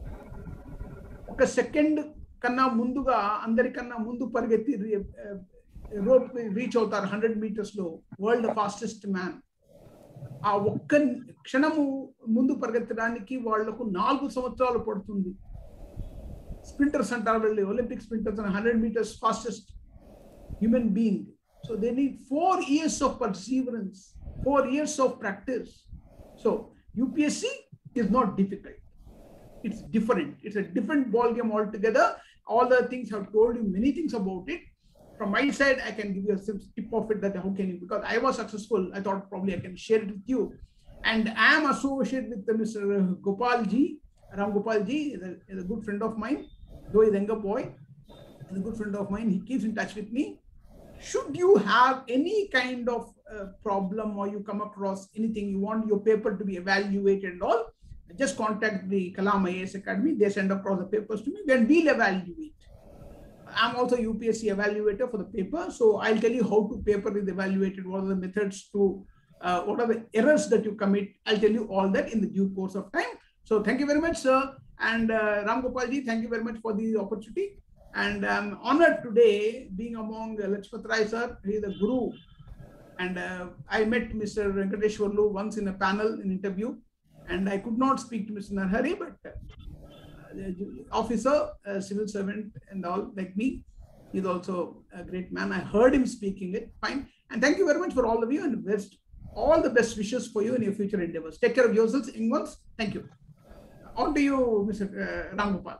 ఒక second కన్నా ముందుగా అందరికన్నా ముందు పరిగెత్తి రోప్ రీచ్ అవుతారు హండ్రెడ్ మీటర్స్ లో వరల్డ్ ఫాస్టెస్ట్ మ్యాన్ ఆ ఒక్క క్షణము ముందు పరిగెత్తడానికి వాళ్లకు నాలుగు సంవత్సరాలు పడుతుంది స్ప్రింటర్స్ అంటారు వెళ్ళి Olympic sprinters hundred metres fastest human being so they need four years of perseverance four years of practice so UPSC is not difficult. It's different. It's a different ball game altogether. All the things I've told you many things about it. From my side, I can give you a sim- tip of it that how can you because I was successful. I thought probably I can share it with you. And I am associated with the Mr. Gopal ji. Ram Gopal ji is a, is a good friend of mine. Though he's a younger boy, he's a good friend of mine. He keeps in touch with me. Should you have any kind of uh, problem or you come across anything you want your paper to be evaluated and all, just contact the Kalam IAS Academy. They send across the papers to me. Then we'll evaluate. I'm also UPSC evaluator for the paper, so I'll tell you how to paper is evaluated. What are the methods to, uh, what are the errors that you commit? I'll tell you all that in the due course of time. So thank you very much, sir. And uh, Ram Gopalji, thank you very much for the opportunity. And I'm honored today being among uh, Lachpat Rai sir. He is a guru. And uh, I met Mr. Venkateshwarlu once in a panel, in interview. And I could not speak to Mr. Narhari, but uh, the officer, uh, civil servant, and all like me, he's also a great man. I heard him speaking it. Fine. And thank you very much for all of you and best all the best wishes for you in your future endeavors. Take care of yourselves, young ones. Thank you. On to you, Mr. Uh, Ram Gopal.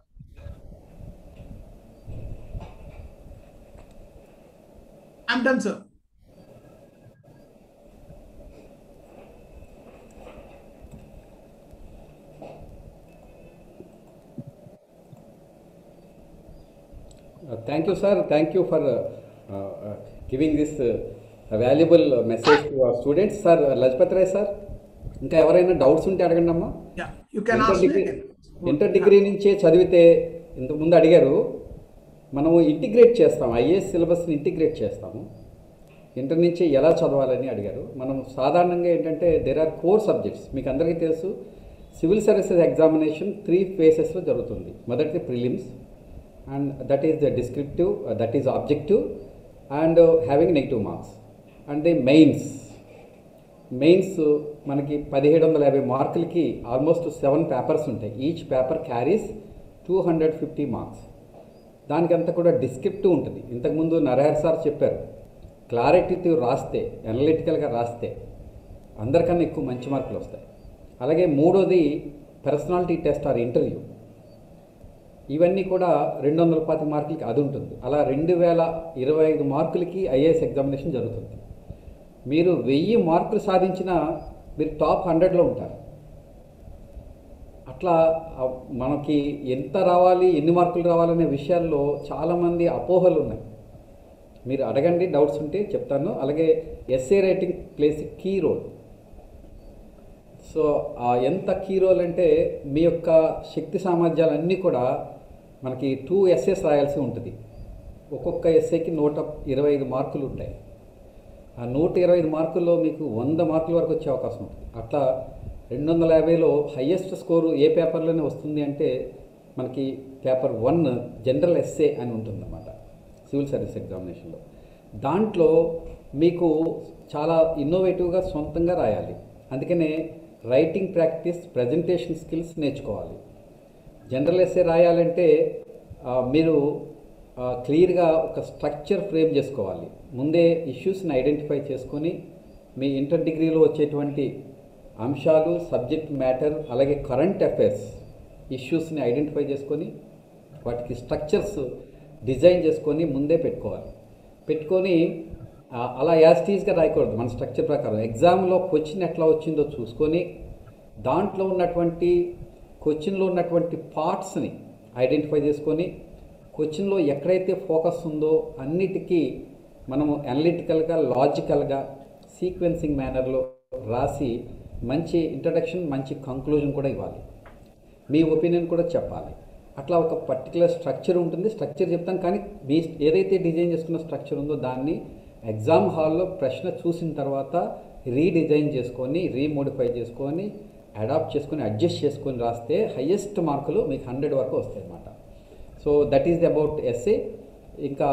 I'm done, sir. Uh, thank you, sir. Thank you for uh, uh, giving this uh, valuable uh, message to our students. Sir, Lajpat Rai, sir. ఇంకా ఎవరైనా doubts ఉంటే అడగండి అమ్మా Yeah, you can inter ask me. Degree again. Inter degree నుంచే చదివితే ఇంతకు ముందు అడిగారు మనము ఇంటిగ్రేట్ చేస్తాం ఐఏఎస్ సిలబస్ని ఇంటిగ్రేట్ చేస్తాము ఇంటర్ నుంచి ఎలా చదవాలని అడిగారు మనం సాధారణంగా ఏంటంటే దెర్ ఆర్ కోర్ సబ్జెక్ట్స్ మీకు అందరికీ తెలుసు సివిల్ సర్వీసెస్ ఎగ్జామినేషన్ త్రీ ఫేసెస్లో జరుగుతుంది మొదటిది prelims and that is the descriptive that is objective and having negative marks and the mains mains మనకి పదిహేడు వందల యాభై మార్కులకి ఆల్మోస్ట్ సెవెన్ పేపర్స్ ఉంటాయి each paper carries two hundred fifty marks దానికంతా కూడా డిస్క్రిప్టివ్ ఉంటుంది ఇంతకుముందు నరహర్ సార్ చెప్పారు క్లారిటీతో రాస్తే అనలిటికల్గా రాస్తే అందరికన్నా ఎక్కువ మంచి మార్కులు వస్తాయి అలాగే మూడోది పర్సనాలిటీ టెస్ట్ ఆర్ ఇంటర్వ్యూ ఇవన్నీ కూడా రెండు వందల పాతి మార్కులకి అది ఉంటుంది అలా రెండు వేల ఇరవై ఐదు మార్కులకి ఐఏఎస్ ఎగ్జామినేషన్ జరుగుతుంది మీరు వెయ్యి మార్కులు సాధించినా మీరు టాప్ హండ్రెడ్లో ఉంటారు అట్లా ఆ, మనకి ఎంత రావాలి ఎన్ని మార్కులు రావాలనే విషయాల్లో చాలామంది అపోహలు ఉన్నాయి మీరు అడగండి డౌట్స్ ఉంటే చెప్తాను అలాగే essay writing plays key role so ఆ ఎంత కీ రోల్ అంటే మీ యొక్క శక్తి సామర్థ్యాలన్నీ కూడా మనకి టూ ఎస్ఎస్ రాయాల్సి ఉంటుంది ఒక్కొక్క ఎస్ఏకి నూట ఇరవై ఐదు మార్కులు ఉంటాయి ఆ నూట ఇరవై ఐదు మార్కుల్లో మీకు వంద మార్కుల వరకు వచ్చే అవకాశం ఉంటుంది అట్లా రెండు వందల యాభైలో హయ్యెస్ట్ స్కోరు ఏ పేపర్లోనే వస్తుంది అంటే మనకి పేపర్ వన్ జనరల్ ఎస్ఏ అని ఉంటుందన్నమాట సివిల్ సర్వీస్ ఎగ్జామినేషన్లో దాంట్లో మీకు చాలా ఇన్నోవేటివ్గా సొంతంగా రాయాలి అందుకనే రైటింగ్ ప్రాక్టీస్ ప్రజెంటేషన్ స్కిల్స్ నేర్చుకోవాలి జనరల్ ఎస్ఏ రాయాలంటే ఆ, మీరు ఆ, క్లియర్గా ఒక స్ట్రక్చర్ ఫ్రేమ్ చేసుకోవాలి ముందే ఇష్యూస్ని ఐడెంటిఫై చేసుకొని మీ ఇంటర్ డిగ్రీలో వచ్చేటువంటి అంశాలు సబ్జెక్ట్ మ్యాటర్ అలాగే కరెంట్ అఫైర్స్ ఇష్యూస్ని ఐడెంటిఫై చేసుకొని వాటికి స్ట్రక్చర్స్ డిజైన్ చేసుకొని ముందే పెట్టుకోవాలి పెట్టుకొని ఆ, అలా యాస్టీస్గా రాయకూడదు మన స్ట్రక్చర్ ప్రకారం ఎగ్జామ్లో క్వశ్చన్ ఎట్లా వచ్చిందో చూసుకొని దాంట్లో ఉన్నటువంటి క్వశ్చన్లో ఉన్నటువంటి పార్ట్స్ని ఐడెంటిఫై చేసుకొని క్వశ్చన్లో ఎక్కడైతే ఫోకస్ ఉందో అన్నిటికీ మనము అనలిటికల్గా లాజికల్గా సీక్వెన్సింగ్ మేనర్లో రాసి మంచి ఇంట్రడక్షన్ మంచి కంక్లూజన్ కూడా ఇవ్వాలి మీ ఒపీనియన్ కూడా చెప్పాలి అట్లా ఒక పర్టికులర్ స్ట్రక్చర్ ఉంటుంది స్ట్రక్చర్ చెప్తాను కానీ మీ ఏదైతే డిజైన్ చేసుకున్న స్ట్రక్చర్ ఉందో దాన్ని ఎగ్జామ్ హాల్లో ప్రశ్న చూసిన తర్వాత రీడిజైన్ చేసుకొని రీమోడిఫై చేసుకొని అడాప్ట్ చేసుకొని అడ్జస్ట్ చేసుకొని రాస్తే హయ్యెస్ట్ మార్కులు మీకు హండ్రెడ్ వరకు వస్తాయి అన్నమాట so that is about essay ఇంకా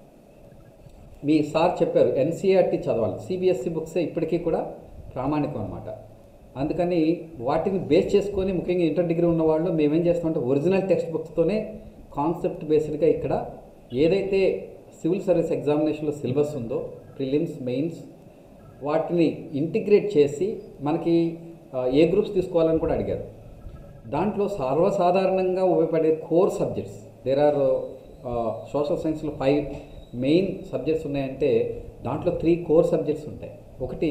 మీ సార్ చెప్పారు ఎన్సీఆర్టీ చదవాలి సిబిఎస్సి బుక్సే ఇప్పటికీ కూడా ప్రామాణికం అనమాట అందుకని వాటిని బేస్ చేసుకొని ముఖ్యంగా ఇంటర్ డిగ్రీ ఉన్న వాళ్ళు మేమేం చేస్తామంటే ఒరిజినల్ టెక్స్ట్ బుక్స్తోనే కాన్సెప్ట్ బేస్డ్గా ఇక్కడ ఏదైతే సివిల్ సర్వీస్ ఎగ్జామినేషన్లో సిలబస్ ఉందో ప్రిలిమ్స్ మెయిన్స్ వాటిని ఇంటిగ్రేట్ చేసి మనకి ఆ, ఏ గ్రూప్స్ తీసుకోవాలని కూడా అడిగారు దాంట్లో సర్వసాధారణంగా ఉపయోగపడే core subjects there are social సైన్స్లో ఫైవ్ మెయిన్ సబ్జెక్ట్స్ ఉన్నాయంటే దాంట్లో త్రీ కోర్ సబ్జెక్ట్స్ ఉంటాయి ఒకటి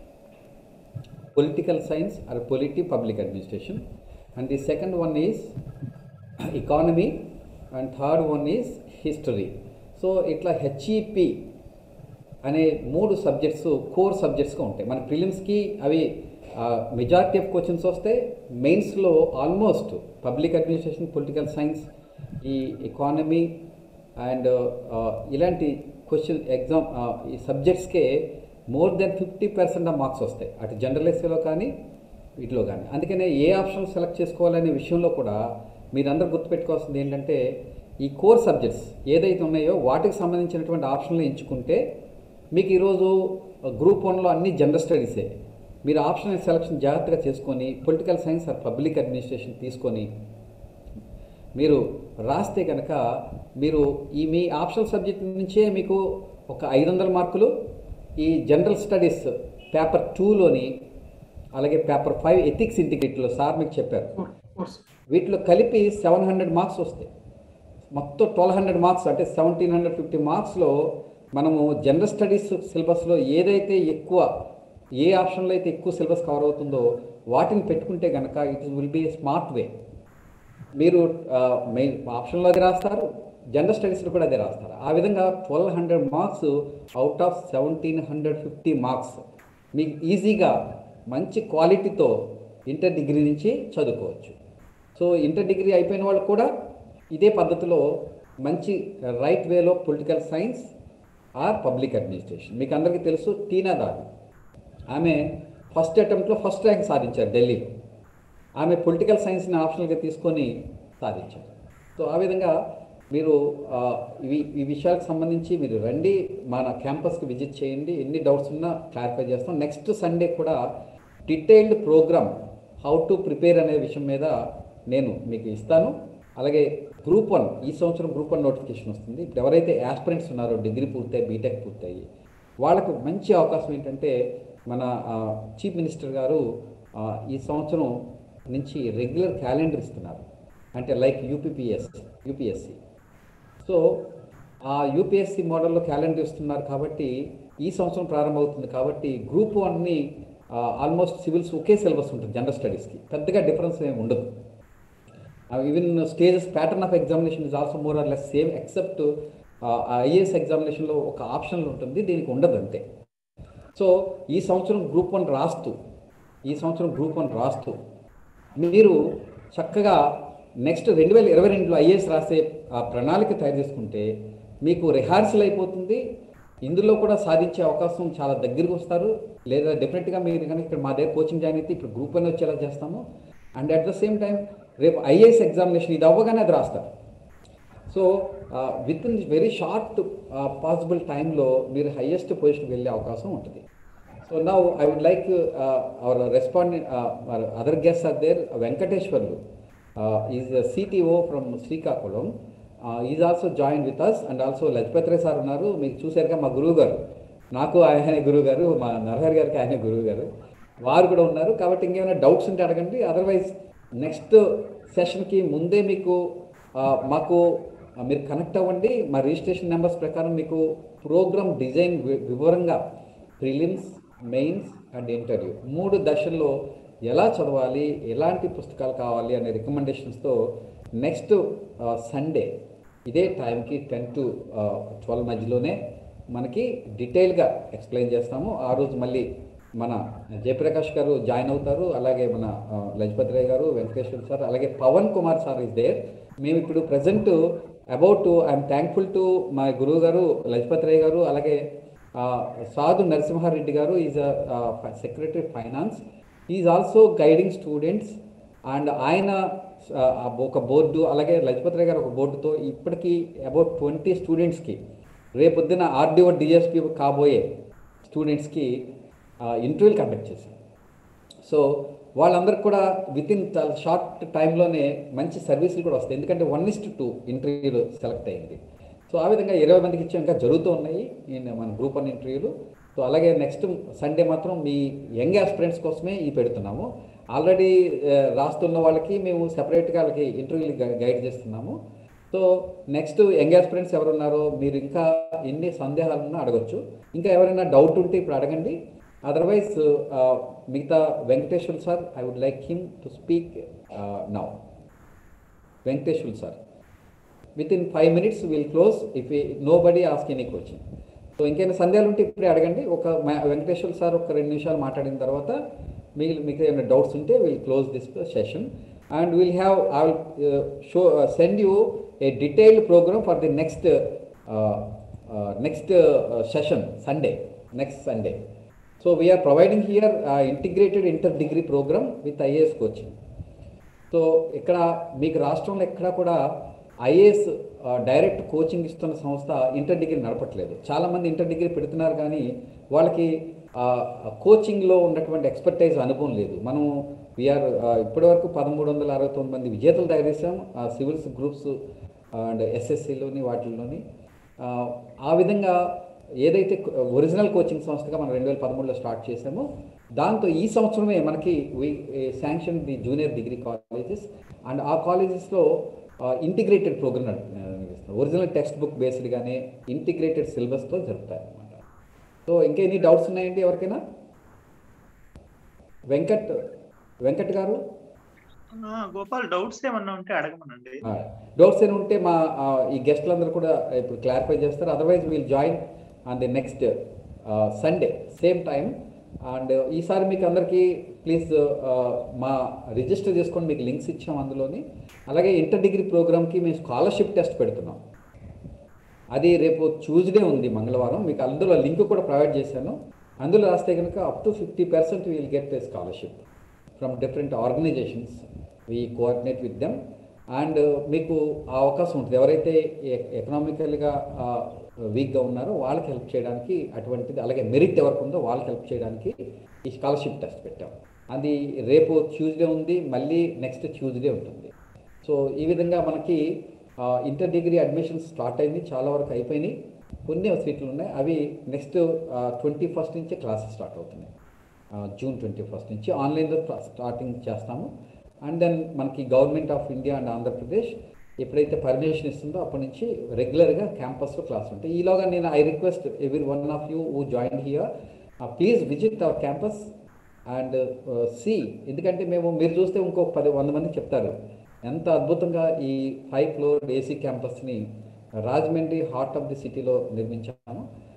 political science or polity public administration and the second one is economy and third one is history so ఇట్లా హెచ్ఈపి అనే మూడు సబ్జెక్ట్స్ కోర్ సబ్జెక్ట్స్గా ఉంటాయి మన ప్రిలిమ్స్కి అవి మెజారిటీ ఆఫ్ క్వశ్చన్స్ వస్తే మెయిన్స్లో almost public administration political science ఈ ఎకానమీ అండ్ ఇలాంటి క్వశ్చన్ ఎగ్జామ్ ఈ సబ్జెక్ట్స్కే more than fifty percent of marks వస్తాయి అటు జనరల్ ఎస్ఏలో కానీ వీటిలో కానీ అందుకనే ఏ ఆప్షన్ సెలెక్ట్ చేసుకోవాలనే విషయంలో కూడా మీరందరూ గుర్తుపెట్టుకోవాల్సింది ఏంటంటే ఈ కోర్ సబ్జెక్ట్స్ ఏదైతే ఉన్నాయో వాటికి సంబంధించినటువంటి ఆప్షన్లు ఎంచుకుంటే మీకు ఈరోజు గ్రూప్ వన్లో అన్ని జనరల్ స్టడీసే మీరు ఆప్షన్ సెలక్షన్ జాగ్రత్తగా చేసుకొని political science or public administration తీసుకొని మీరు రాస్తే కనుక మీరు ఈ మీ ఆప్షనల్ సబ్జెక్ట్ నుంచే మీకు ఒక ఐదు వందల మార్కులు ఈ జనరల్ స్టడీస్ పేపర్ టూలోని అలాగే పేపర్ ఫైవ్ ఎథిక్స్ ఇంటిగ్రేట్లో సార్ మీకు చెప్పారు వీటిలో కలిపి సెవెన్ హండ్రెడ్ మార్క్స్ వస్తాయి మొత్తం ట్వెల్వ్ హండ్రెడ్ మార్క్స్ అంటే సెవెంటీన్ హండ్రెడ్ ఫిఫ్టీ మార్క్స్లో మనము జనరల్ స్టడీస్ సిలబస్లో ఏదైతే ఎక్కువ ఏ ఆప్షన్లో అయితే ఎక్కువ సిలబస్ కవర్ అవుతుందో వాటిని పెట్టుకుంటే కనుక it will be smart way మీరు మెయిన్ ఆప్షన్లో అది రాస్తారు జనరల్ స్టడీస్లో కూడా అదే రాస్తారు ఆ విధంగా twelve hundred marks out of seventeen hundred fifty marks మీకు ఈజీగా మంచి క్వాలిటీతో ఇంటర్ డిగ్రీ నుంచి చదువుకోవచ్చు సో ఇంటర్ డిగ్రీ అయిపోయిన వాళ్ళు కూడా ఇదే పద్ధతిలో మంచి రైట్ వేలో political science or public administration మీకు అందరికీ తెలుసు టీనా దాది ఆమె ఫస్ట్ అటెంప్ట్లో ఫస్ట్ ర్యాంక్ సాధించారు ఢిల్లీలో ఆమె పొలిటికల్ సైన్స్ని ఆప్షనల్గా తీసుకొని సాధించారు సో ఆ విధంగా మీరు ఆ, ఇవి ఈ విషయాలకు సంబంధించి మీరు రండి మన క్యాంపస్కి విజిట్ చేయండి ఎన్ని డౌట్స్ ఉన్నా క్లారిఫై చేస్తాం నెక్స్ట్ సండే కూడా detailed programme how to prepare అనే విషయం మీద నేను మీకు ఇస్తాను అలాగే గ్రూప్ వన్ ఈ సంవత్సరం గ్రూప్ వన్ నోటిఫికేషన్ వస్తుంది ఇప్పుడు ఎవరైతే యాస్పిరెంట్స్ ఉన్నారో డిగ్రీ పూర్తయి బీటెక్ పూర్తయి వాళ్ళకు మంచి అవకాశం ఏంటంటే మన చీఫ్ మినిస్టర్ గారు ఆ, ఈ సంవత్సరం నుంచి రెగ్యులర్ క్యాలెండర్ ఇస్తున్నారు అంటే లైక్ యూపీపీఎస్ యూపీఎస్సి సో ఆ యూపీఎస్సి మోడల్లో క్యాలెండర్ ఇస్తున్నారు కాబట్టి ఈ సంవత్సరం ప్రారంభమవుతుంది కాబట్టి గ్రూప్ వన్ని ఆల్మోస్ట్ సివిల్స్ ఒకే సిలబస్ ఉంటుంది జనరల్ స్టడీస్కి పెద్దగా డిఫరెన్స్ ఏమి ఉండదు even stages pattern of examination is also more or less same except IAS ఎగ్జామినేషన్లో ఒక ఆప్షన్లు ఉంటుంది దీనికి ఉండదు అంతే సో ఈ సంవత్సరం గ్రూప్ వన్ రాస్తూ ఈ సంవత్సరం గ్రూప్ వన్ రాస్తూ మీరు చక్కగా నెక్స్ట్ రెండు వేల ఇరవై రెండులో ఐఏఎస్ రాసే ఆ ప్రణాళిక తయారు చేసుకుంటే మీకు రిహార్సల్ అయిపోతుంది ఇందులో కూడా సాధించే అవకాశం చాలా దగ్గరికి వస్తారు లేదా డెఫినెట్గా మీరు కనుక ఇక్కడ మా దగ్గర కోచింగ్ జాయిన్ అయితే ఇప్పుడు గ్రూప్ వన్ వచ్చేలా చేస్తాము and at the same time రేపు ఐఏఎస్ ఎగ్జామినేషన్ ఇది అవ్వగానే అది రాస్తారు so with in very short possible టైంలో మీరు హయ్యెస్ట్ పొజిషన్కి వెళ్ళే అవకాశం ఉంటుంది so now I would like our respondent other guest are there Venkateswarlu is CTO from Srikakulam is also join with us and also Lajpat Rai sir ఉన్నారు మీకు చూసారుగా మా గురువు గారు నాకు ఆయన గురువు గారు మా నరహరి గారికి ఆయన గురువు గారు వారు కూడా ఉన్నారు కాబట్టి ఇంకేమైనా డౌట్స్ ఉంటే అడగండి అదర్వైజ్ నెక్స్ట్ సెషన్కి ముందే మీకు ఆ, మాకు ఆ, మీరు కనెక్ట్ అవ్వండి మా రిజిస్ట్రేషన్ నెంబర్స్ ప్రకారం మీకు ప్రోగ్రామ్ డిజైన్ వి- వివరంగా ప్రిలిమ్స్ మెయిన్స్ అండ్ ఇంటర్వ్యూ మూడు దశల్లో ఎలా చదవాలి ఎలాంటి పుస్తకాలు కావాలి అనే రికమెండేషన్స్తో నెక్స్ట్ సండే ఇదే టైంకి టెన్ టు ట్వెల్వ్ మధ్యలోనే మనకి డీటెయిల్గా ఎక్స్ప్లెయిన్ చేస్తాము ఆ రోజు మళ్ళీ మన జయప్రకాష్ గారు జాయిన్ అవుతారు అలాగే మన ఆ, లజపతి రాయ్ గారు వెంకటేశ్వర సార్ అలాగే Pavan Kumar sir is there మేము ఇప్పుడు present about I'm thankful to మా గురువు గారు లజపతి రాయ్ గారు అలాగే ఆ, Sadhu Narasimha Reddy garu is secretary finance is also guiding students and ఆయన ఆ, ఒక బోర్డు అలాగే లజపతి రాయ్ గారు ఒక బోర్డుతో ఇప్పటికీ అబౌట్ ట్వంటీ స్టూడెంట్స్కి రేపొద్దున ఆర్డీఓ డిఎస్పి కాబోయే స్టూడెంట్స్కి ఇంటర్వ్యూలు కండక్ట్ చేశాం సో వాళ్ళందరికీ కూడా విత్ ఇన్ షార్ట్ టైంలోనే మంచి సర్వీసులు కూడా వస్తాయి ఎందుకంటే వన్ ఇస్ట్ టూ ఇంటర్వ్యూలు సెలెక్ట్ అయింది సో ఆ విధంగా ఇరవై మందికి ఇచ్చి ఇంకా జరుగుతూ ఉన్నాయి ఈ మన గ్రూప్ వన్ ఇంటర్వ్యూలు సో అలాగే నెక్స్ట్ సండే మాత్రం మీ యంగ్ ఆస్పిరెంట్స్ కోసమే ఈ పెడుతున్నాము ఆల్రెడీ రాస్తున్న వాళ్ళకి మేము సెపరేట్గా వాళ్ళకి ఇంటర్వ్యూలు గైడ్ చేస్తున్నాము సో నెక్స్ట్ యంగ్ ఆస్పిరెంట్స్ ఎవరున్నారో మీరు ఇంకా ఎన్ని సందేహాలు ఉన్నా అడగచ్చు ఇంకా ఎవరైనా డౌట్ ఉంటే ఇప్పుడు అడగండి అదర్వైజ్ మిగతా Venkateswar sir I would like him to speak now Venkateswar sir with in five minutes will close if nobody ask any question so ఇంకేమైనా సందేహాలు ఉంటే ఇప్పుడే అడగండి ఒక మా- వెంకటేశ్వర్ సార్ ఒక రెండు నిమిషాలు మాట్లాడిన తర్వాత మీకు మీకు ఏమైనా డౌట్స్ ఉంటే will close this session and will have I will show send you a detailed programme for the next next session Sunday next Sunday so we're providing here integrated inter degree programme with IAS coaching so ఇక్కడ మీకు రాష్ట్రంలో ఎక్కడ కూడా IAS direct coaching ఇస్తున్న సంస్థ inter degree నడపట్లేదు చాలామంది inter degree పెడుతున్నారు కానీ వాళ్ళకి కోచింగ్లో ఉన్నటువంటి ఎక్స్పర్టైజ్ అనుభవం లేదు మనం వీఆర్ ఇప్పటివరకు పదమూడు వందల అరవై తొమ్మిది మంది విజేతలు తయారు చేసాం సివిల్స్ గ్రూప్స్ అండ్ ఎస్ఎస్సిలోని వాటిల్లోని ఆ, ఆ విధంగా ఏదైతే ఒరిజినల్ కోచింగ్ సంస్థగా మనం రెండు వేల పదమూడులో స్టార్ట్ చేసామో దాంతో ఈ సంవత్సరమే మనకి sanction the junior degree colleges and ఆ కాలేజెస్లో ఇంటిగ్రేటెడ్ ప్రోగ్రామ్ నడిపిస్తాం ఒరిజినల్ టెక్స్ట్ బుక్ బేస్డ్గానే ఇంటిగ్రేటెడ్ సిలబస్తో జరుపుతాయి అనమాట సో ఇంకా ఎన్ని డౌట్స్ ఉన్నాయండి ఎవరికైనా వెంకట్ వెంకట్ గారు ఆ, గోపాల్ డౌట్స్ ఏమన్నా ఉంటే అడగమనండి డౌట్స్ ఏమైనా ఉంటే మా ఆ, ఈ గెస్ట్లందరూ కూడా ఇప్పుడు క్లారిఫై చేస్తారు otherwise we'll join on the next Sunday same time and ఈసారి మీకు అందరికీ ప్లీజ్ మా రిజిస్టర్ చేసుకొని మీకు లింక్స్ ఇచ్చాం అందులోని అలాగే ఇంటర్ డిగ్రీ ప్రోగ్రామ్కి మేము స్కాలర్షిప్ టెస్ట్ పెడుతున్నాం అది రేపు ట్యూస్డే ఉంది మంగళవారం మీకు అందులో లింక్ కూడా ప్రొవైడ్ చేశాను అందులో రాస్తే కనుక up to fifty percent will get a scholarship from different organisations we coordinate with them and మీకు ఆ అవకాశం ఉంటుంది ఎవరైతే ఎకనామికల్గా వీక్గా ఉన్నారో వాళ్ళకి హెల్ప్ చేయడానికి అటువంటిది అలాగే మెరిట్ ఎవరికి ఉందో వాళ్ళకి హెల్ప్ చేయడానికి ఈ స్కాలర్షిప్ టెస్ట్ పెట్టాం అది రేపు ట్యూస్డే ఉంది మళ్ళీ నెక్స్ట్ ట్యూస్డే ఉంటుంది సో ఈ విధంగా మనకి ఇంటర్ డిగ్రీ అడ్మిషన్స్ స్టార్ట్ అయింది చాలా వరకు అయిపోయినాయి కొన్ని సీట్లు ఉన్నాయి అవి నెక్స్ట్ ట్వంటీ ఫస్ట్ నుంచే క్లాసెస్ స్టార్ట్ అవుతున్నాయి జూన్ ట్వంటీ ఫస్ట్ నుంచి ఆన్లైన్లో స్టార్టింగ్ చేస్తాము అండ్ దెన్ మనకి government of India and Andhra Pradesh ఎప్పుడైతే పర్మిషన్ ఇస్తుందో అప్పటి నుంచి రెగ్యులర్గా క్యాంపస్లో క్లాస్ ఉంటాయి ఈలోగా నేను I request every one of you who join here please visit our campus and see ఎందుకంటే మేము మీరు చూస్తే ఇంకో పది వంద మంది చెప్తారు ఎంత అద్భుతంగా ఈ ఫైవ్ ఫ్లోర్ ఏసీ క్యాంపస్ని రాజమండ్రి హార్ట్ ఆఫ్ ది సిటీలో నిర్మించాము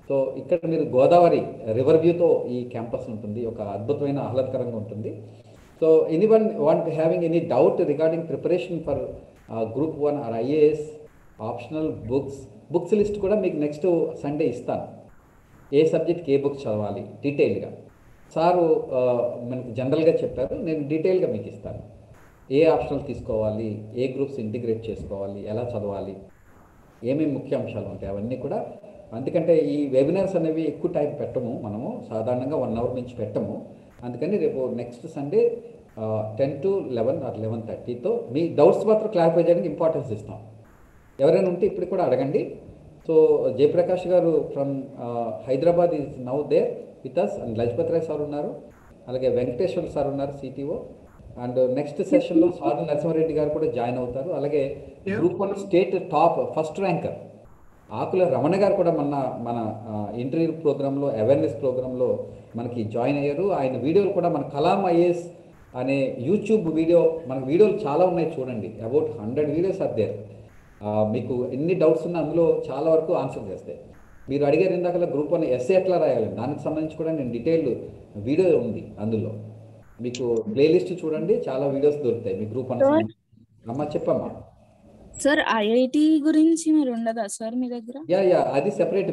సో ఇక్కడ మీరు గోదావరి రివర్ వ్యూతో ఈ క్యాంపస్ ఉంటుంది ఒక అద్భుతమైన ఆహ్లాదకరంగా ఉంటుంది so any one want having any doubt regarding preparation for group one or IAS optional books books list కూడా మీకు నెక్స్ట్ సండే ఇస్తాను ఏ సబ్జెక్ట్కి ఏ బుక్స్ చదవాలి డీటెయిల్గా సారు ఆ, మనకు జనరల్గా చెప్పారు నేను డీటెయిల్గా మీకు ఇస్తాను ఏ ఆప్షనల్ తీసుకోవాలి ఏ గ్రూప్స్ ఇంటిగ్రేట్ చేసుకోవాలి ఎలా చదవాలి ఏమేమి ముఖ్య అంశాలు ఉంటాయి అవన్నీ కూడా అందుకంటే ఈ వెబినార్స్ అనేవి ఎక్కువ టైం పెట్టము మనము సాధారణంగా వన్ అవర్ నుంచి పెట్టము అందుకని రేపు next Sunday ten to eleven or eleven థర్టీతో మీ డౌట్స్ మాత్రం క్లారిఫై చేయడానికి ఇంపార్టెన్స్ ఇస్తాం ఎవరైనా ఉంటే ఇప్పుడు కూడా అడగండి so Jayaprakash garu from Hyderabad is now there with us and Lajpat Rai sir ఉన్నారు అలాగే వెంకటేశ్వర్ సార్ ఉన్నారు సిటీఓ అండ్ నెక్స్ట్ సెషన్లో సాధు నరసింహారెడ్డి గారు కూడా జాయిన్ అవుతారు అలాగే group one state top first ranker Akula Ramana garu కూడా మన మన ఇంటర్వ్యూ ప్రోగ్రాంలో అవేర్నెస్ ప్రోగ్రాంలో మనకి జాయిన్ అయ్యారు ఆయన వీడియోలు కూడా మన కలాం ఐఏఎస్ అనే యూట్యూబ్ వీడియో మన వీడియోలు చాలా ఉన్నాయి చూడండి about hundred videos are there మీకు ఎన్ని డౌట్స్ ఉన్నా అందులో చాలా వరకు ఆన్సర్ చేస్తాయి మీరు అడిగారు ఇందాక గ్రూప్ వన్ ఎస్ఏ ఎట్లా రాయాలి దానికి సంబంధించి కూడా నేను డీటెయిల్ వీడియో ఉంది అందులో మీకు ప్లేలిస్ట్ చూడండి చాలా వీడియోస్ దొరుకుతాయి మీ గ్రూప్ వన్ Sir. అమ్మ చెప్పమ్మా సార్ ఐఐటి గురించి మీరు ఉండదా సార్ మీ దగ్గర యా యా అది సెపరేట్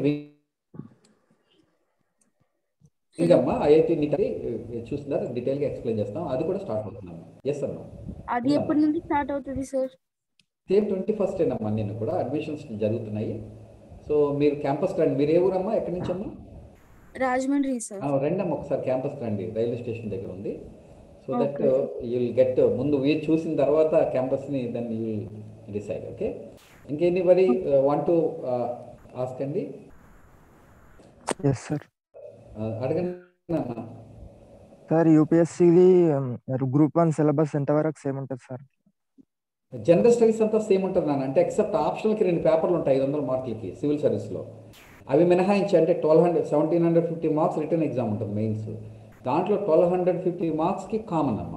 ఇంకమ్మా ఐఐటి నీట్ చూస్తున్నారు డీటెయిల్గా ఎక్స్ప్లెయిన్ చేస్తాం అది కూడా స్టార్ట్ అవుతుందమ్మా ఎస్ అమ్మా అది ఎప్పటి నుండి స్టార్ట్ అవుతుంది సార్ సేమ్ ట్వంటీ ఫస్ట్ అమ్మా నేను కూడా అడ్మిషన్స్ జరుగుతున్నాయి సో మీరు క్యాంపస్ రండి మీరు ఏ ఊరమ్మా ఎక్కడి నుంచి అమ్మా రాజమండ్రి సార్ ఆ, రండి అమ్మా ఒకసారి క్యాంపస్ రండి రైల్వే స్టేషన్ దగ్గర ఉంది so that Okay. You will get ముందు వీరు చూసిన తర్వాత క్యాంపస్ని then you will decide okay ఇంకెన్ని వరి వాంట్ టు ఆస్క్ అండి ఎస్ సార్ ఆ, అడగండి అమ్మా సార్ యూపీఎస్సీది గ్రూప్ వన్ సిలబస్ ఎంతవరకు సేమ్ ఉంటుంది సార్ జనరల్ స్టడీస్ అంతా సేమ్ ఉంటుంది నాన్న అంటే ఎక్సెప్ట్ ఆప్షనల్కి రెండు పేపర్లు ఉంటాయి ఐదు వందల మార్కులకి సివిల్ సర్వీస్లో అవి మినహాయించి అంటే twelve hundred seventeen hundred fifty marks written exam ఉంటుంది మెయిన్స్ దాంట్లో ట్వెల్వ్ హండ్రెడ్ ఫిఫ్టీ మార్క్స్కి కామన్ అమ్మ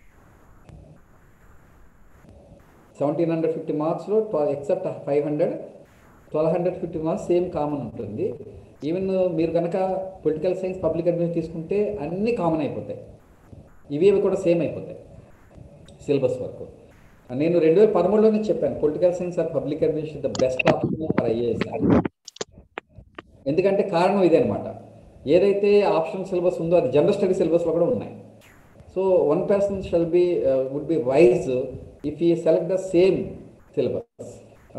సెవెంటీన్ హండ్రెడ్ ఫిఫ్టీ మార్క్స్లో twelve except five hundred twelve hundred fifty marks same common ఉంటుంది ఈవెన్ మీరు కనుక పొలిటికల్ సైన్స్ పబ్లిక్ అడ్మిషన్ తీసుకుంటే అన్నీ కామన్ అయిపోతాయి ఇవి ఇవి కూడా సేమ్ అయిపోతాయి సిలబస్ వరకు నేను రెండు వేల పదమూడులోనే చెప్పాను political science or public administration the best option for IAS ఎందుకంటే కారణం ఇదే అనమాట ఏదైతే ఆప్షన్ సిలబస్ ఉందో అది జనరల్ స్టడీ సిలబస్లో కూడా ఉన్నాయి so one person shall be would be wise if he select the same syllabus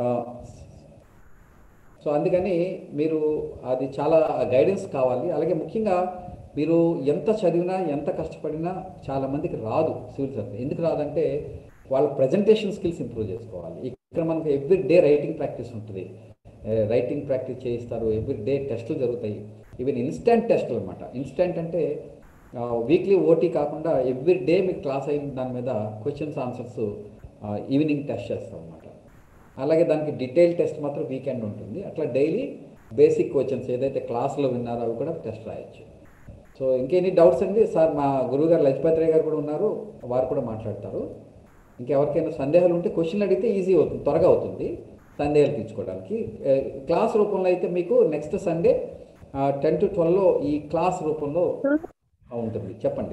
so అందుకని మీరు అది చాలా గైడెన్స్ కావాలి అలాగే ముఖ్యంగా మీరు ఎంత చదివినా ఎంత కష్టపడినా చాలా మందికి రాదు సివిల్ సర్వీస్ ఎందుకు రాదంటే వాళ్ళ ప్రజెంటేషన్ స్కిల్స్ ఇంప్రూవ్ చేసుకోవాలి ఇక్కడ మనకి ఎవ్రీ డే రైటింగ్ ప్రాక్టీస్ ఉంటుంది రైటింగ్ ప్రాక్టీస్ చేయిస్తారు ఎవ్రీ డే టెస్టులు జరుగుతాయి ఈవెన్ ఇన్స్టెంట్ టెస్టులు అనమాట ఇన్స్టెంట్ అంటే వీక్లీ ఓటీ కాకుండా ఎవ్రీ డే మీకు క్లాస్ అయిన దాని మీద క్వశ్చన్స్ ఆన్సర్స్ ఈవినింగ్ టెస్ట్ చేస్తాం అనమాట అలాగే దానికి డీటెయిల్ టెస్ట్ మాత్రం వీకెండ్ ఉంటుంది అట్లా డైలీ బేసిక్ క్వశ్చన్స్ ఏదైతే క్లాస్లో విన్నారో అవి కూడా టెస్ట్ రాయొచ్చు సో ఇంకెన్ని డౌట్స్ అండి సార్ మా గురువు గారు లజపతి రాయ్ గారు కూడా ఉన్నారు వారు కూడా మాట్లాడతారు ఇంకెవరికైనా సందేహాలు ఉంటే క్వశ్చన్లు అడిగితే ఈజీ అవుతుంది త్వరగా అవుతుంది సందేహాలు తీర్చుకోవడానికి ఏ, క్లాస్ రూపంలో అయితే మీకు నెక్స్ట్ సండే టెన్ టు ట్వెల్వ్లో ఈ క్లాస్ రూపంలో ఉంటుంది చెప్పండి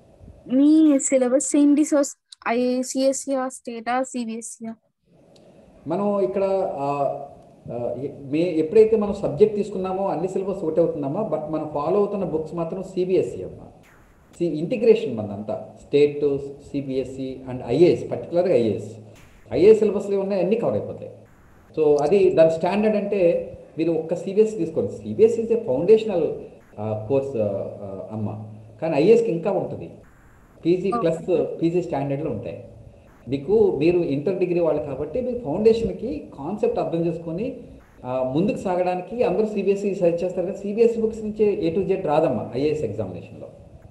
మీ సిలబస్ ఏంటి సార్ ఐసిఎస్సి స్టేటా సిబిఎస్సి మనం ఇక్కడ ఆ, ఆ, ఎ- మే ఎప్పుడైతే మనం సబ్జెక్ట్ తీసుకున్నామో అన్ని సిలబస్ ఒకటే అవుతుందమ్మా బట్ మనం ఫాలో అవుతున్న బుక్స్ మాత్రం సిబిఎస్ఈ అమ్మా సి ఇంటిగ్రేషన్ మనదంతా స్టేట్ సిబిఎస్ఈ అండ్ ఐఏఎస్ పర్టికులర్గా ఐఏఎస్ ఐఏఎస్ సిలబస్లో ఉన్నాయి అన్నీ కవర్ అయిపోతాయి సో అది దాని స్టాండర్డ్ అంటే మీరు ఒక్క సిబిఎస్ఈ తీసుకోండి CBSE is a foundational course అమ్మ కానీ ఐఏఎస్కి ఇంకా ఉంటుంది పీజీ ప్లస్ పీజీ స్టాండర్డ్లో ఉంటాయి మీకు మీరు ఇంటర్ డిగ్రీ వాళ్ళు కాబట్టి మీ ఫౌండేషన్కి కాన్సెప్ట్ అర్థం చేసుకొని ఆ, ముందుకు సాగడానికి అందరూ సిబిఎస్ఈ సజెస్ట్ చేస్తారు కానీ సిబిఎస్ఈ బుక్స్ నుంచి ఏ టు జెడ్ రాదమ్మా ఐఏఎస్ ఎగ్జామినేషన్లో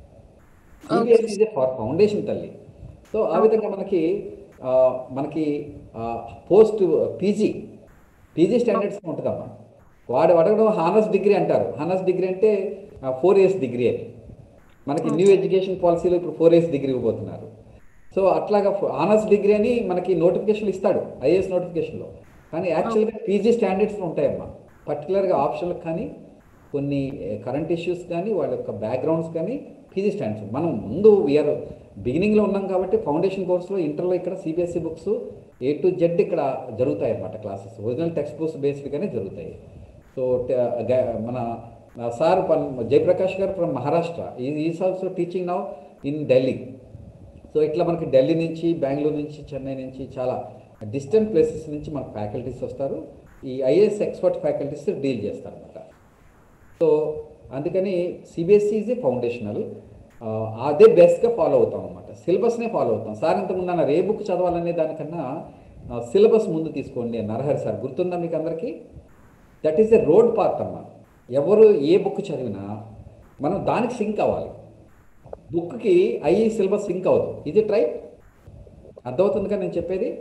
సిబిఎస్ఈ ఇస్ ఫర్ ఫౌండేషన్ తల్లి సో ఆ విధంగా మనకి ఆ, మనకి పోస్ట్ పీజీ పీజీ స్టాండర్డ్స్ ఉంటుందమ్మా వాడు అడగడం హానర్స్ డిగ్రీ అంటారు హానర్స్ డిగ్రీ అంటే ఫోర్ ఇయర్స్ డిగ్రీ అని మనకి న్యూ ఎడ్యుకేషన్ పాలసీలో ఇప్పుడు ఫోర్ ఇయర్స్ డిగ్రీ ఇవ్వబోతున్నారు సో అట్లాగా ఆనర్స్ డిగ్రీ అని మనకి నోటిఫికేషన్ ఇస్తాడు ఐఏఎస్ నోటిఫికేషన్లో కానీ యాక్చువల్గా పీజీ స్టాండర్డ్స్ ఉంటాయమ్మా పర్టికులర్గా ఆప్షన్లకు కానీ కొన్ని కరెంట్ ఇష్యూస్ కానీ వాళ్ళ యొక్క బ్యాక్గ్రౌండ్స్ కానీ పీజీ స్టాండ్స్ మనం ముందు వీఆర్ బిగినింగ్లో ఉన్నాం కాబట్టి ఫౌండేషన్ కోర్సులో ఇంటర్లో ఇక్కడ CBSE books A to Z ఇక్కడ జరుగుతాయి అన్నమాట క్లాసెస్ ఒరిజినల్ టెక్స్ట్ బుక్స్ బేస్డ్గానే జరుగుతాయి సో ట- గ- మన sir Jayaprakash garu from Maharashtra is also teaching now in Delhi so ఇట్లా మనకి ఢిల్లీ నుంచి బెంగళూరు నుంచి చెన్నై నుంచి చాలా డిస్టెంట్ ప్లేసెస్ నుంచి మనకు ఫ్యాకల్టీస్ వస్తారు ఈ ఐఏఎస్ ఎక్స్పర్ట్ ఫ్యాకల్టీస్ డీల్ చేస్తారు అనమాట సో అందుకని సిబిఎస్ఈ ఈజ్ ఏ ఫౌండేషనల్ అదే బెస్ట్గా ఫాలో అవుతాం అనమాట సిలబస్నే ఫాలో అవుతాం సార్ ఇంతకుముందు అన్నారు ఏ బుక్ చదవాలనే దానికన్నా సిలబస్ ముందు తీసుకోండి అని నరహరి సార్ గుర్తుందా మీకు అందరికీ that is a road part అమ్మా ఎవరు ఏ బుక్ చదివినా మనం దానికి సింక్ అవ్వాలి బుక్కి ఐఈ సిలబస్ సింక్ అవ్వదు ఇది ట్రై అర్థమవుతుంది కదా నేను చెప్పేది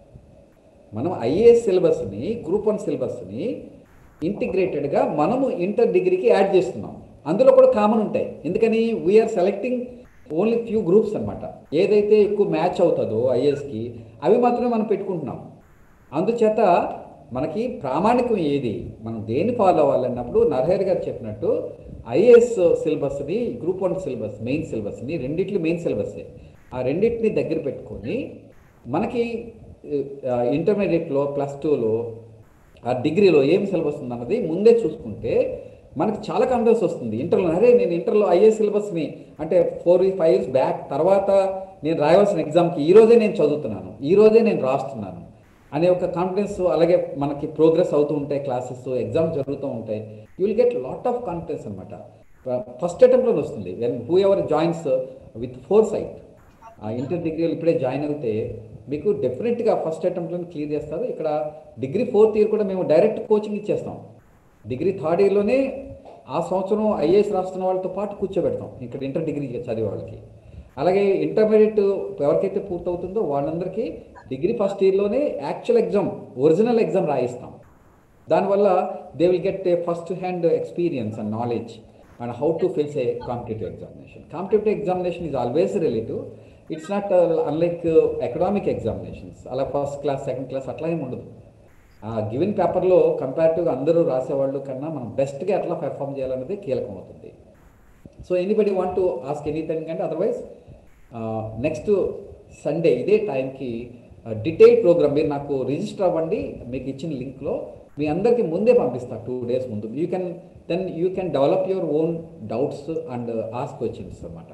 మనం ఐఏఎస్ సిలబస్ని గ్రూప్ వన్ సిలబస్ని ఇంటిగ్రేటెడ్గా మనము ఇంటర్ డిగ్రీకి యాడ్ చేస్తున్నాం అందులో కూడా కామన్ ఉంటాయి ఎందుకని we are selecting only few groups అనమాట ఏదైతే ఎక్కువ మ్యాచ్ అవుతుందో ఐఏఎస్కి అవి మాత్రమే మనం పెట్టుకుంటున్నాం అందుచేత మనకి ప్రామాణికం ఏది మనం దేన్ని ఫాలో అవ్వాలన్నప్పుడు నరహరి గారు చెప్పినట్టు ఐఏఎస్ సిలబస్ని గ్రూప్ వన్ సిలబస్ మెయిన్ సిలబస్ని రెండిట్లు మెయిన్ సిలబస్సే ఆ రెండింటిని దగ్గర పెట్టుకొని మనకి ఇంటర్మీడియట్లో ప్లస్ టూలో ఆ డిగ్రీలో ఏం సిలబస్ ఉందన్నది ముందే చూసుకుంటే మనకి చాలా కాన్ఫిడెన్స్ వస్తుంది ఇంటర్లో అరే నేను ఇంటర్లో ఐఏ సిలబస్ని అంటే ఫోర్ ఫైవ్ ఇయర్స్ బ్యాక్ తర్వాత నేను రాయవలసిన ఎగ్జామ్కి ఈ రోజే నేను చదువుతున్నాను ఈ రోజే నేను రాస్తున్నాను అనే ఒక కాన్ఫిడెన్స్ అలాగే మనకి ప్రోగ్రెస్ అవుతూ ఉంటాయి క్లాసెస్ ఎగ్జామ్స్ జరుగుతూ ఉంటాయి you will get lot of confidence అనమాట ఫస్ట్ అటెంప్ట్లో వస్తుంది when whoever joins with foresight inter డిగ్రీలు ఇప్పుడే జాయిన్ అయితే మీకు డెఫినెట్గా ఫస్ట్ అటెంప్ట్లో క్లియర్ చేస్తారు ఇక్కడ డిగ్రీ ఫోర్త్ ఇయర్ కూడా మేము డైరెక్ట్ కోచింగ్ ఇచ్చేస్తాం డిగ్రీ థర్డ్ ఇయర్లోనే ఆ సంవత్సరం ఐఏఎస్ రాస్తున్న వాళ్ళతో పాటు కూర్చోబెడతాం ఇక్కడ ఇంటర్ డిగ్రీ చదివే వాళ్ళకి అలాగే ఇంటర్మీడియట్ ఎవరికైతే పూర్తవుతుందో వాళ్ళందరికీ డిగ్రీ ఫస్ట్ ఇయర్లోనే యాక్చువల్ ఎగ్జామ్ ఒరిజినల్ ఎగ్జామ్ రాయిస్తాం దానివల్ల they will get a first hand experience and knowledge and how to face a competitive examination competitive examination is always relative it's not unlike economic examinations అలా first class second class అట్లా ఏమి ఉండదు ఆ given పేపర్లో కంపారిటివ్గా అందరూ రాసేవాళ్ళు కన్నా మనం బెస్ట్గా ఎట్లా పెర్ఫామ్ చేయాలన్నది కీలకం అవుతుంది so anybody want to ask anything అంటే అదర్వైజ్ నెక్స్ట్ సండే ఇదే టైంకి డీటెయిల్ ప్రోగ్రామ్ మీరు నాకు రిజిస్టర్ అవ్వండి మీకు ఇచ్చిన లింక్లో మీ అందరికీ ముందే పంపిస్తా టూ డేస్ ముందు you can then you can develop your own doubts and ask questions అనమాట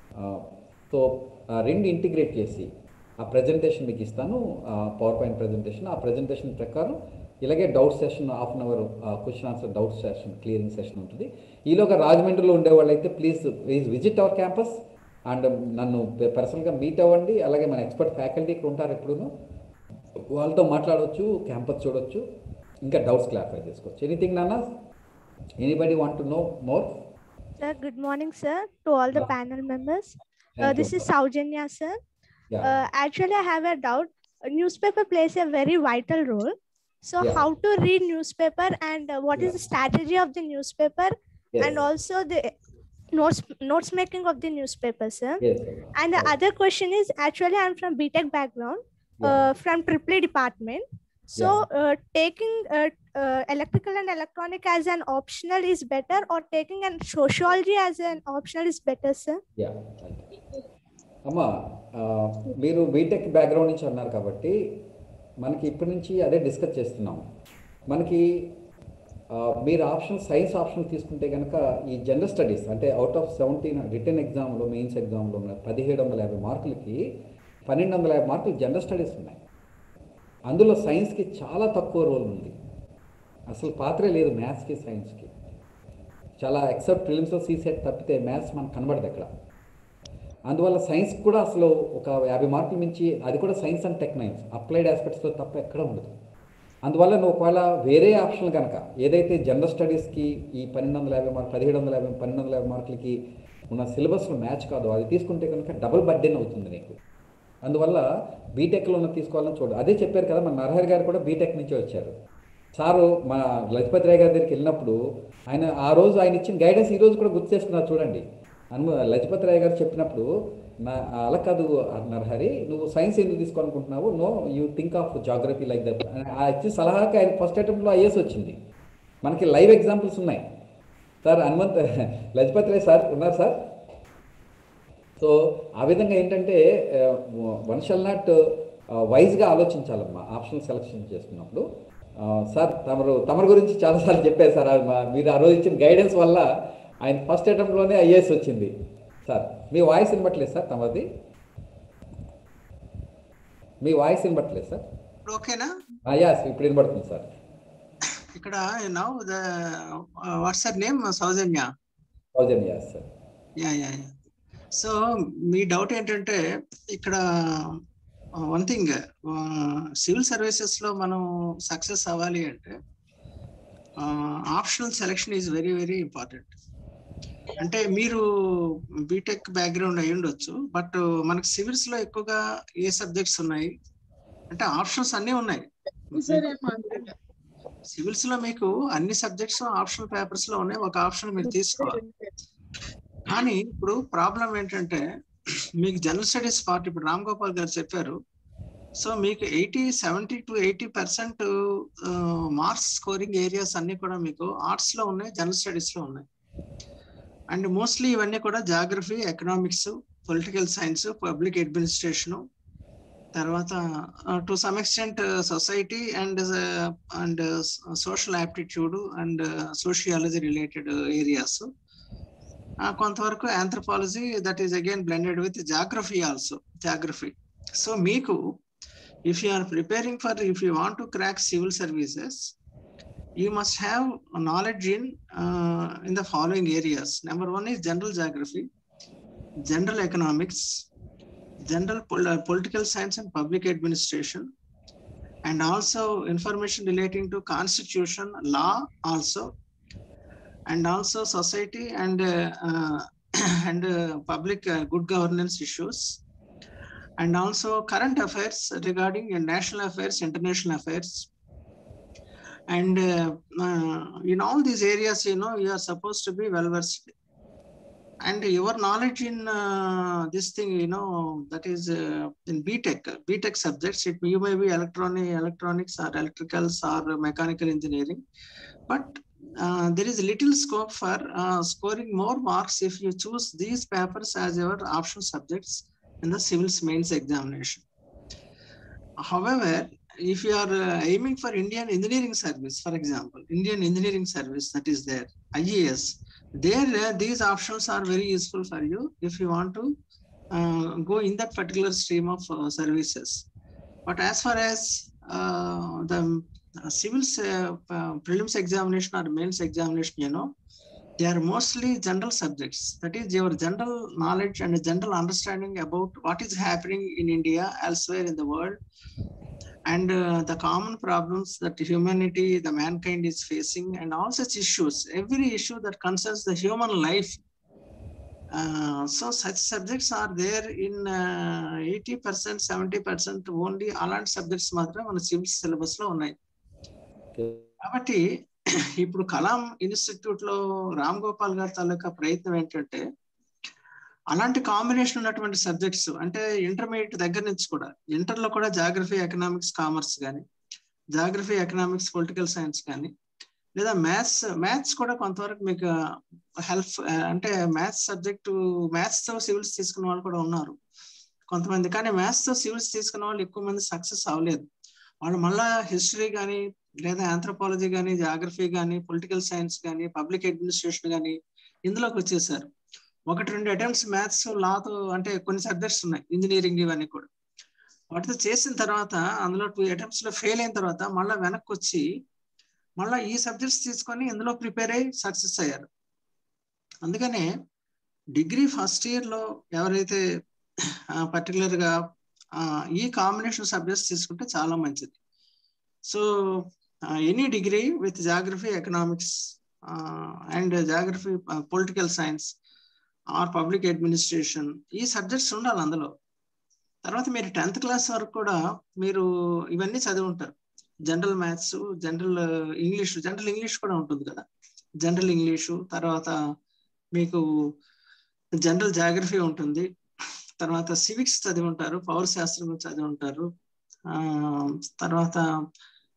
సో రెండు ఇంటిగ్రేట్ చేసి ఆ ప్రజెంటేషన్ మీకు ఇస్తాను పవర్ పాయింట్ ప్రజెంటేషన్ ఆ ప్రజెంటేషన్ ప్రకారం ఇలాగే doubt session half an hour question answer doubt session clearing session ఉంటుంది ఈలోగా రాజమండ్రిలో ఉండే వాళ్ళైతే please please visit our campus and నన్ను పర్సనల్గా మీట్ అవ్వండి అలాగే మన ఎక్స్పర్ట్ ఫ్యాకల్టీ ఇక్కడ ఉంటారు ఎప్పుడూ వాళ్ళతో మాట్లాడవచ్చు క్యాంపస్ చూడొచ్చు ఇంకా డౌట్స్ క్లారిఫై చేసుకోవచ్చు ఎనీథింగ్ నాన్న anybody want to know more Sir, good morning, sir, to all the Yeah. panel members. Thank Uh, you. this is Saujanya, sir. Yeah. Uh, actually, I have a doubt. A newspaper plays a very vital role. So, Yeah. how to read newspaper and uh, what is the strategy of the newspaper, and Yes. also the notes notes making of the newspaper, sir. Yes. And the other question is actually I'm from BTech background, uh, from Triple department. So uh, taking uh, uh, electrical and electronic as an optional is better, or taking an sociology as an optional is better, sir. Yeah అమ్మా ఆ, మీరు BTech background నుంచి అన్నారు కాబట్టి మనకి ఇప్పటి నుంచి అదే డిస్కస్ చేస్తున్నాం మనకి ఆ, మీరు ఆప్షన్ సైన్స్ ఆప్షన్ తీసుకుంటే కనుక ఈ జనరల్ స్టడీస్ అంటే అవుట్ ఆఫ్ సెవెంటీన్ రిటర్న్ ఎగ్జామ్లో మెయిన్స్ ఎగ్జామ్లో పదిహేడు వందల యాభై మార్కులకి పన్నెండు వందల యాభై మార్కులు జనరల్ స్టడీస్ ఉన్నాయి అందులో సైన్స్కి చాలా తక్కువ రోల్ ఉంది అసలు పాత్రే లేదు మ్యాథ్స్కి సైన్స్కి చాలా ఎక్సెప్ట్ ఫిలిమ్స్లో సీసెట్ తప్పితే మ్యాథ్స్ మనకు కనబడదు ఎక్కడ అందువల్ల సైన్స్ కూడా అసలు ఒక యాభై మార్కులు మించి అది కూడా సైన్స్ అండ్ టెక్నైన్స్ అప్లైడ్ ఆస్పెక్ట్స్లో తప్ప ఎక్కడ ఉండదు అందువల్ల నువ్వు ఒకవేళ వేరే ఆప్షన్ కనుక ఏదైతే జనరల్ స్టడీస్కి ఈ పన్నెండు వందల యాభై మార్క్ పదిహేడు వందల యాభై పన్నెండు వందల యాభై మార్కులకి ఉన్న సిలబస్లో మ్యాచ్ కాదు అది తీసుకుంటే కనుక డబుల్ బర్డెన్ అవుతుంది నీకు అందువల్ల బీటెక్లో ఉన్న తీసుకోవాలని చూడు అదే చెప్పారు కదా మన నరహరి గారు కూడా బీటెక్ నుంచి వచ్చారు సారు మన లజపతి రాయ్ గారి దగ్గరికి వెళ్ళినప్పుడు ఆయన ఆ రోజు ఆయన ఇచ్చిన గైడెన్స్ ఈ రోజు కూడా గుర్తు చేసుకున్నారు చూడండి అను లజపతి రాయ్ గారు చెప్పినప్పుడు నా అలా కాదు నరహరి నువ్వు సైన్స్ ఎందుకు తీసుకోవాలనుకుంటున్నావు no you think of geography like that ఆ ఇచ్చిన సలహాకి ఆయన ఫస్ట్ అటెంప్ట్లో ఐఎస్ వచ్చింది మనకి లైవ్ ఎగ్జాంపుల్స్ ఉన్నాయి సార్ హనుమంత్ లజపత్ రాయ్ సార్ ఉన్నారు సార్ సో ఆ విధంగా ఏంటంటే వన్ షల్ నాట్ వైజ్గా ఆలోచించాలమ్మా ఆప్షన్ సెలెక్షన్ చేసుకున్నప్పుడు ఆ, సార్ తమరు తమరు గురించి చాలాసార్లు చెప్పారు సార్ అది మా- మీరు ఆ రోజు ఇచ్చిన గైడెన్స్ వల్ల ఆయన ఫస్ట్ అటెంప్ట్లోనే ఐఏఎస్ వచ్చింది సార్ మీ వాయిస్ వినబట్లేదు సార్ తమది మీ వాయిస్ వినబట్లేదు సార్ ఇప్పుడు ఓకేనా యాస్ ఇప్పుడు వినబడుతుంది సార్ ఇక్కడ now the what's your name Soujanya థౌజండ్ yes sir yeah yeah yeah so మీ డౌట్ ఏంటంటే ఇక్కడ వన్ థింగ్ సివిల్ సర్వీసెస్ లో మనం సక్సెస్ అవ్వాలి అంటే optional selection is very very important అంటే మీరు బీటెక్ బ్యాక్గ్రౌండ్ అయి ఉండొచ్చు బట్ మనకి సివిల్స్ లో ఎక్కువగా ఏ సబ్జెక్ట్స్ ఉన్నాయి అంటే ఆప్షన్స్ అన్నీ ఉన్నాయి సివిల్స్ లో మీకు అన్ని సబ్జెక్ట్స్ ఆప్షనల్ పేపర్స్ లో ఉన్నాయి ఒక ఆప్షన్ మీరు తీసుకోవాలి కానీ ఇప్పుడు ప్రాబ్లం ఏంటంటే మీకు జనరల్ స్టడీస్ పార్ట్ ఇప్పుడు రామ్ గోపాల్ గారు చెప్పారు సో మీకు eighty seventy to eighty percent marks scoring areas అన్ని కూడా మీకు ఆర్ట్స్ లో ఉన్నాయి జనరల్ స్టడీస్ లో ఉన్నాయి అండ్ మోస్ట్లీ ఇవన్నీ కూడా geography economics political science public administration తర్వాత to some extent society and and social aptitude and sociology related areas కొంతవరకు anthropology that is again blended with geography also geography so మీకు if you are preparing for if you want to crack civil services you must have knowledge in uh, in the following areas number one is general geography general economics general pol- uh, political science and public administration and also information relating to constitution law also and also society and uh, uh, and uh, public uh, good governance issues and also current affairs regarding uh, national affairs international affairs and uh, uh, in all these areas you know you are supposed to be well versed and your knowledge in uh, this thing you know that is uh, in btech btech subjects it you may be electronic electronics or electricals or mechanical engineering but uh, there is little scope for uh, scoring more marks if you choose these papers as your optional subjects in the civils mains examination however if you are uh, aiming for Indian engineering service, for example, Indian engineering service that is there, IES, there uh, these options are very useful for you if you want to uh, go in that particular stream of uh, services. But as far as uh, the uh, civil uh, uh, prelims examination or mains examination, you know, they are mostly general subjects. That is your general knowledge and a general understanding about what is happening in India, elsewhere in the world, and uh, the common problems that humanity, the mankind is facing, and all such issues, every issue that concerns the human life. Uh, so such subjects are there in uh, 80%, 70% only అలాంటి subjects మాత్రమే మన civil syllabus లో ఉన్నాయి కాబట్టి ఇప్పుడు Kalam institute లో రామ్ గోపాల్ గారి తాలూకా ప్రయత్నం ఏంటంటే అలాంటి కాంబినేషన్ ఉన్నటువంటి సబ్జెక్ట్స్ అంటే ఇంటర్మీడియట్ దగ్గర నుంచి కూడా ఇంటర్ లో కూడా జాగ్రఫీ ఎకనామిక్స్ కామర్స్ కానీ జాగ్రఫీ ఎకనామిక్స్ పొలిటికల్ సైన్స్ కానీ లేదా మ్యాథ్స్ మ్యాథ్స్ కూడా కొంతవరకు మీకు హెల్ప్ అంటే మ్యాథ్స్ సబ్జెక్ట్ మ్యాథ్స్ తో సివిల్స్ తీసుకున్న వాళ్ళు కూడా ఉన్నారు కొంతమంది కానీ మ్యాథ్స్ తో సివిల్స్ తీసుకున్న వాళ్ళు ఎక్కువ మంది సక్సెస్ అవ్వలేదు వాళ్ళు మళ్ళా హిస్టరీ కానీ లేదా ఆంథ్రోపాలజీ కానీ జాగ్రఫీ కానీ పొలిటికల్ సైన్స్ కానీ పబ్లిక్ అడ్మినిస్ట్రేషన్ కానీ ఇందులోకి వచ్చేసారు ఒకటి రెండు అటెంప్ట్స్ మ్యాథ్స్ లాతో అంటే కొన్ని సబ్జెక్ట్స్ ఉన్నాయి ఇంజనీరింగ్ ఇవన్నీ కూడా వాటితో చేసిన తర్వాత అందులో టూ అటెంప్ట్స్ లో ఫెయిల్ అయిన తర్వాత మళ్ళీ వెనక్కి వచ్చి మళ్ళీ ఈ సబ్జెక్ట్స్ తీసుకొని ఇందులో ప్రిపేర్ అయ్యి సక్సెస్ అయ్యారు అందుకనే డిగ్రీ ఫస్ట్ ఇయర్ లో ఎవరైతే పర్టికులర్ గా ఈ కాంబినేషన్ సబ్జెక్ట్స్ తీసుకుంటే చాలా మంచిది so any degree with geography economics and geography political science or public administration ఈ సబ్జెక్ట్స్ ఉండాలి అందులో తర్వాత మీరు టెన్త్ క్లాస్ వరకు కూడా మీరు ఇవన్నీ చదివి ఉంటారు general maths general English general English కూడా ఉంటుంది కదా జనరల్ ఇంగ్లీషు తర్వాత మీకు జనరల్ జాగ్రఫీ ఉంటుంది తర్వాత సివిక్స్ చదివి ఉంటారు పౌర శాస్త్రం చదివి ఉంటారు తర్వాత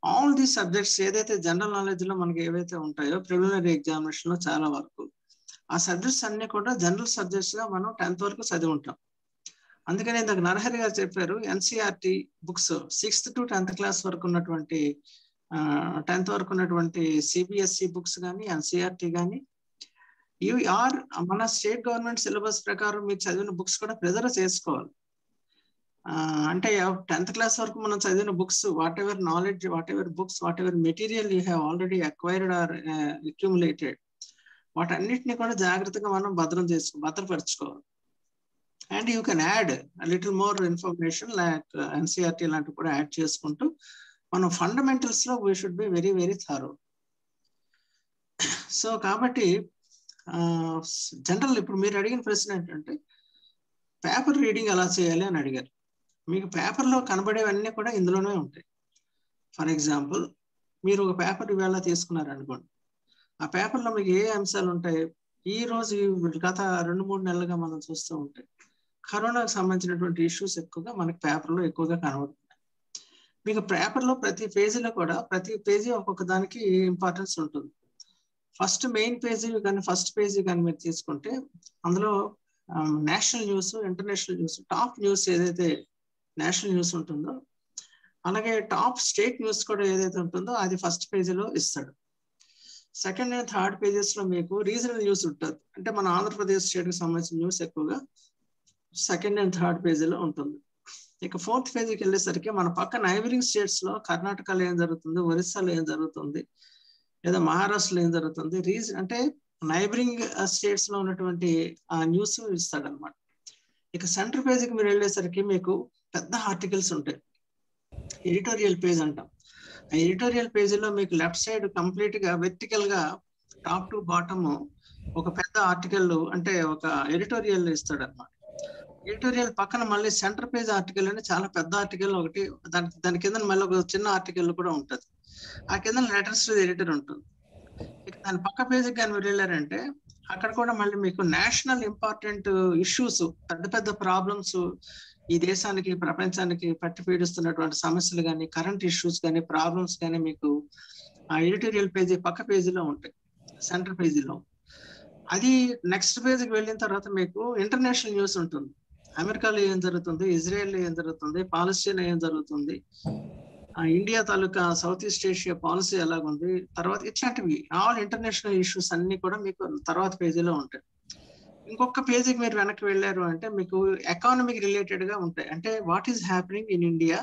ఆల్ దీస్ సబ్జెక్ట్స్ ఏదైతే జనరల్ నాలెడ్జ్ లో మనకి ఏవైతే ఉంటాయో ప్రిలిమినరీ ఎగ్జామినేషన్ లో చాలా వరకు ఆ సబ్జెక్ట్స్ అన్ని కూడా జనరల్ సబ్జెక్ట్స్ గా మనం టెన్త్ వరకు చదివి ఉంటాం అందుకని ఇందాక నరహరి గారు చెప్పారు NCERT books sixth to tenth class వరకు ఉన్నటువంటి టెన్త్ వరకు ఉన్నటువంటి సిబిఎస్ఈ బుక్స్ కానీ ఎన్సీఆర్టీ కానీ ఇవి ఆర్ మన స్టేట్ గవర్నమెంట్ సిలబస్ ప్రకారం మీరు చదివిన బుక్స్ కూడా ప్రిజర్వ్ చేసుకోవాలి ఆ, అంటే టెన్త్ క్లాస్ వరకు మనం చదివిన books whatever knowledge whatever books whatever material you have already acquired or accumulated వాటన్నిటిని కూడా జాగ్రత్తగా మనం భద్రం చేసుకో భద్రపరచుకోవాలి and you can add little more information like NCERT లాంటివి కూడా యాడ్ చేసుకుంటూ మనం ఫండమెంటల్స్ లో we should be very very thorough so కాబట్టి జనరల్ ఇప్పుడు మీరు అడిగిన ప్రశ్న ఏంటంటే పేపర్ రీడింగ్ ఎలా చేయాలి అని అడిగారు మీకు పేపర్లో కనబడేవన్నీ కూడా ఇందులోనే ఉంటాయి ఫర్ ఎగ్జాంపుల్ మీరు ఒక పేపర్ ఇవాళ తీసుకున్నారు అనుకోండి ఆ పేపర్లో మీకు ఏ అంశాలు ఉంటాయి ఈ రోజు ఈ గత రెండు మూడు నెలలుగా మనం చూస్తూ ఉంటాయి కరోనాకు సంబంధించినటువంటి ఇష్యూస్ ఎక్కువగా మనకి పేపర్లో ఎక్కువగా కనబడుతున్నాయి మీకు పేపర్లో ప్రతి పేజీలో కూడా ప్రతి పేజీ ఒక్కొక్క దానికి ఇంపార్టెన్స్ ఉంటుంది ఫస్ట్ మెయిన్ పేజీ కానీ ఫస్ట్ పేజీ కానీ మీరు తీసుకుంటే అందులో national news international news top news ఏదైతే నేషనల్ న్యూస్ ఉంటుందో అలాగే టాప్ స్టేట్ న్యూస్ కూడా ఏదైతే ఉంటుందో అది ఫస్ట్ పేజీలో ఇస్తాడు సెకండ్ అండ్ థర్డ్ పేజెస్ లో మీకు రీజనల్ న్యూస్ ఉంటుంది అంటే మన ఆంధ్రప్రదేశ్ స్టేట్ కి సంబంధించిన న్యూస్ ఎక్కువగా సెకండ్ అండ్ థర్డ్ పేజీలో ఉంటుంది ఇక ఫోర్త్ పేజీకి వెళ్ళేసరికి మన పక్క నైబరింగ్ స్టేట్స్ లో కర్ణాటకలో ఏం జరుగుతుంది ఒరిస్సాలో ఏం జరుగుతుంది లేదా మహారాష్ట్రలో ఏం జరుగుతుంది రీజన్ అంటే నైబరింగ్ స్టేట్స్ లో ఉన్నటువంటి ఆ న్యూస్ ఇస్తాడనమాట ఇక సెంటర్ పేజీకి మీరు వెళ్ళేసరికి మీకు పెద్ద ఆర్టికల్స్ ఉంటాయి ఎడిటోరియల్ పేజ్ అంటాం ఆ ఎడిటోరియల్ పేజీలో మీకు లెఫ్ట్ సైడ్ కంప్లీట్ గా వెర్టికల్ గా టాప్ టు బాటమ్ ఒక పెద్ద ఆర్టికల్ అంటే ఒక ఎడిటోరియల్ ఇస్తాడు అనమాట ఎడిటోరియల్ పక్కన మళ్ళీ సెంటర్ పేజ్ ఆర్టికల్ అని చాలా పెద్ద ఆర్టికల్ ఒకటి దాని దాని కింద మళ్ళీ ఒక చిన్న ఆర్టికల్ కూడా ఉంటుంది ఆ కింద లెటర్స్ టు ఎడిటర్ ఉంటుంది ఇక దాని పక్క పేజీకి కానీ మీరు వెళ్ళారంటే అక్కడ కూడా మళ్ళీ మీకు నేషనల్ ఇంపార్టెంట్ ఇష్యూస్ పెద్ద పెద్ద ప్రాబ్లమ్స్ ఈ దేశానికి ప్రపంచానికి పట్టి పీడిస్తున్నటువంటి సమస్యలు కానీ కరెంట్ ఇష్యూస్ కానీ ప్రాబ్లమ్స్ కానీ మీకు ఆ ఎడిటోరియల్ పేజీ పక్క పేజీలో ఉంటాయి సెంటర్ పేజీలో అది నెక్స్ట్ పేజీకి వెళ్ళిన తర్వాత మీకు ఇంటర్నేషనల్ న్యూస్ ఉంటుంది అమెరికాలో ఏం జరుగుతుంది ఇజ్రాయెల్లో ఏం జరుగుతుంది పాలస్తీనా ఏం జరుగుతుంది ఆ ఇండియా తాలూకా సౌత్ ఈస్ట్ ఏషియా పాలసీ ఎలాగుంది తర్వాత ఇట్లాంటివి ఆల్ ఇంటర్నేషనల్ ఇష్యూస్ అన్ని కూడా మీకు తర్వాత పేజీలో ఉంటాయి ఇంకొక పేజీకి మీరు వెనక్కి వెళ్ళారు అంటే మీకు ఎకానమిక్ రిలేటెడ్ గా ఉంటాయి అంటే what is happening in India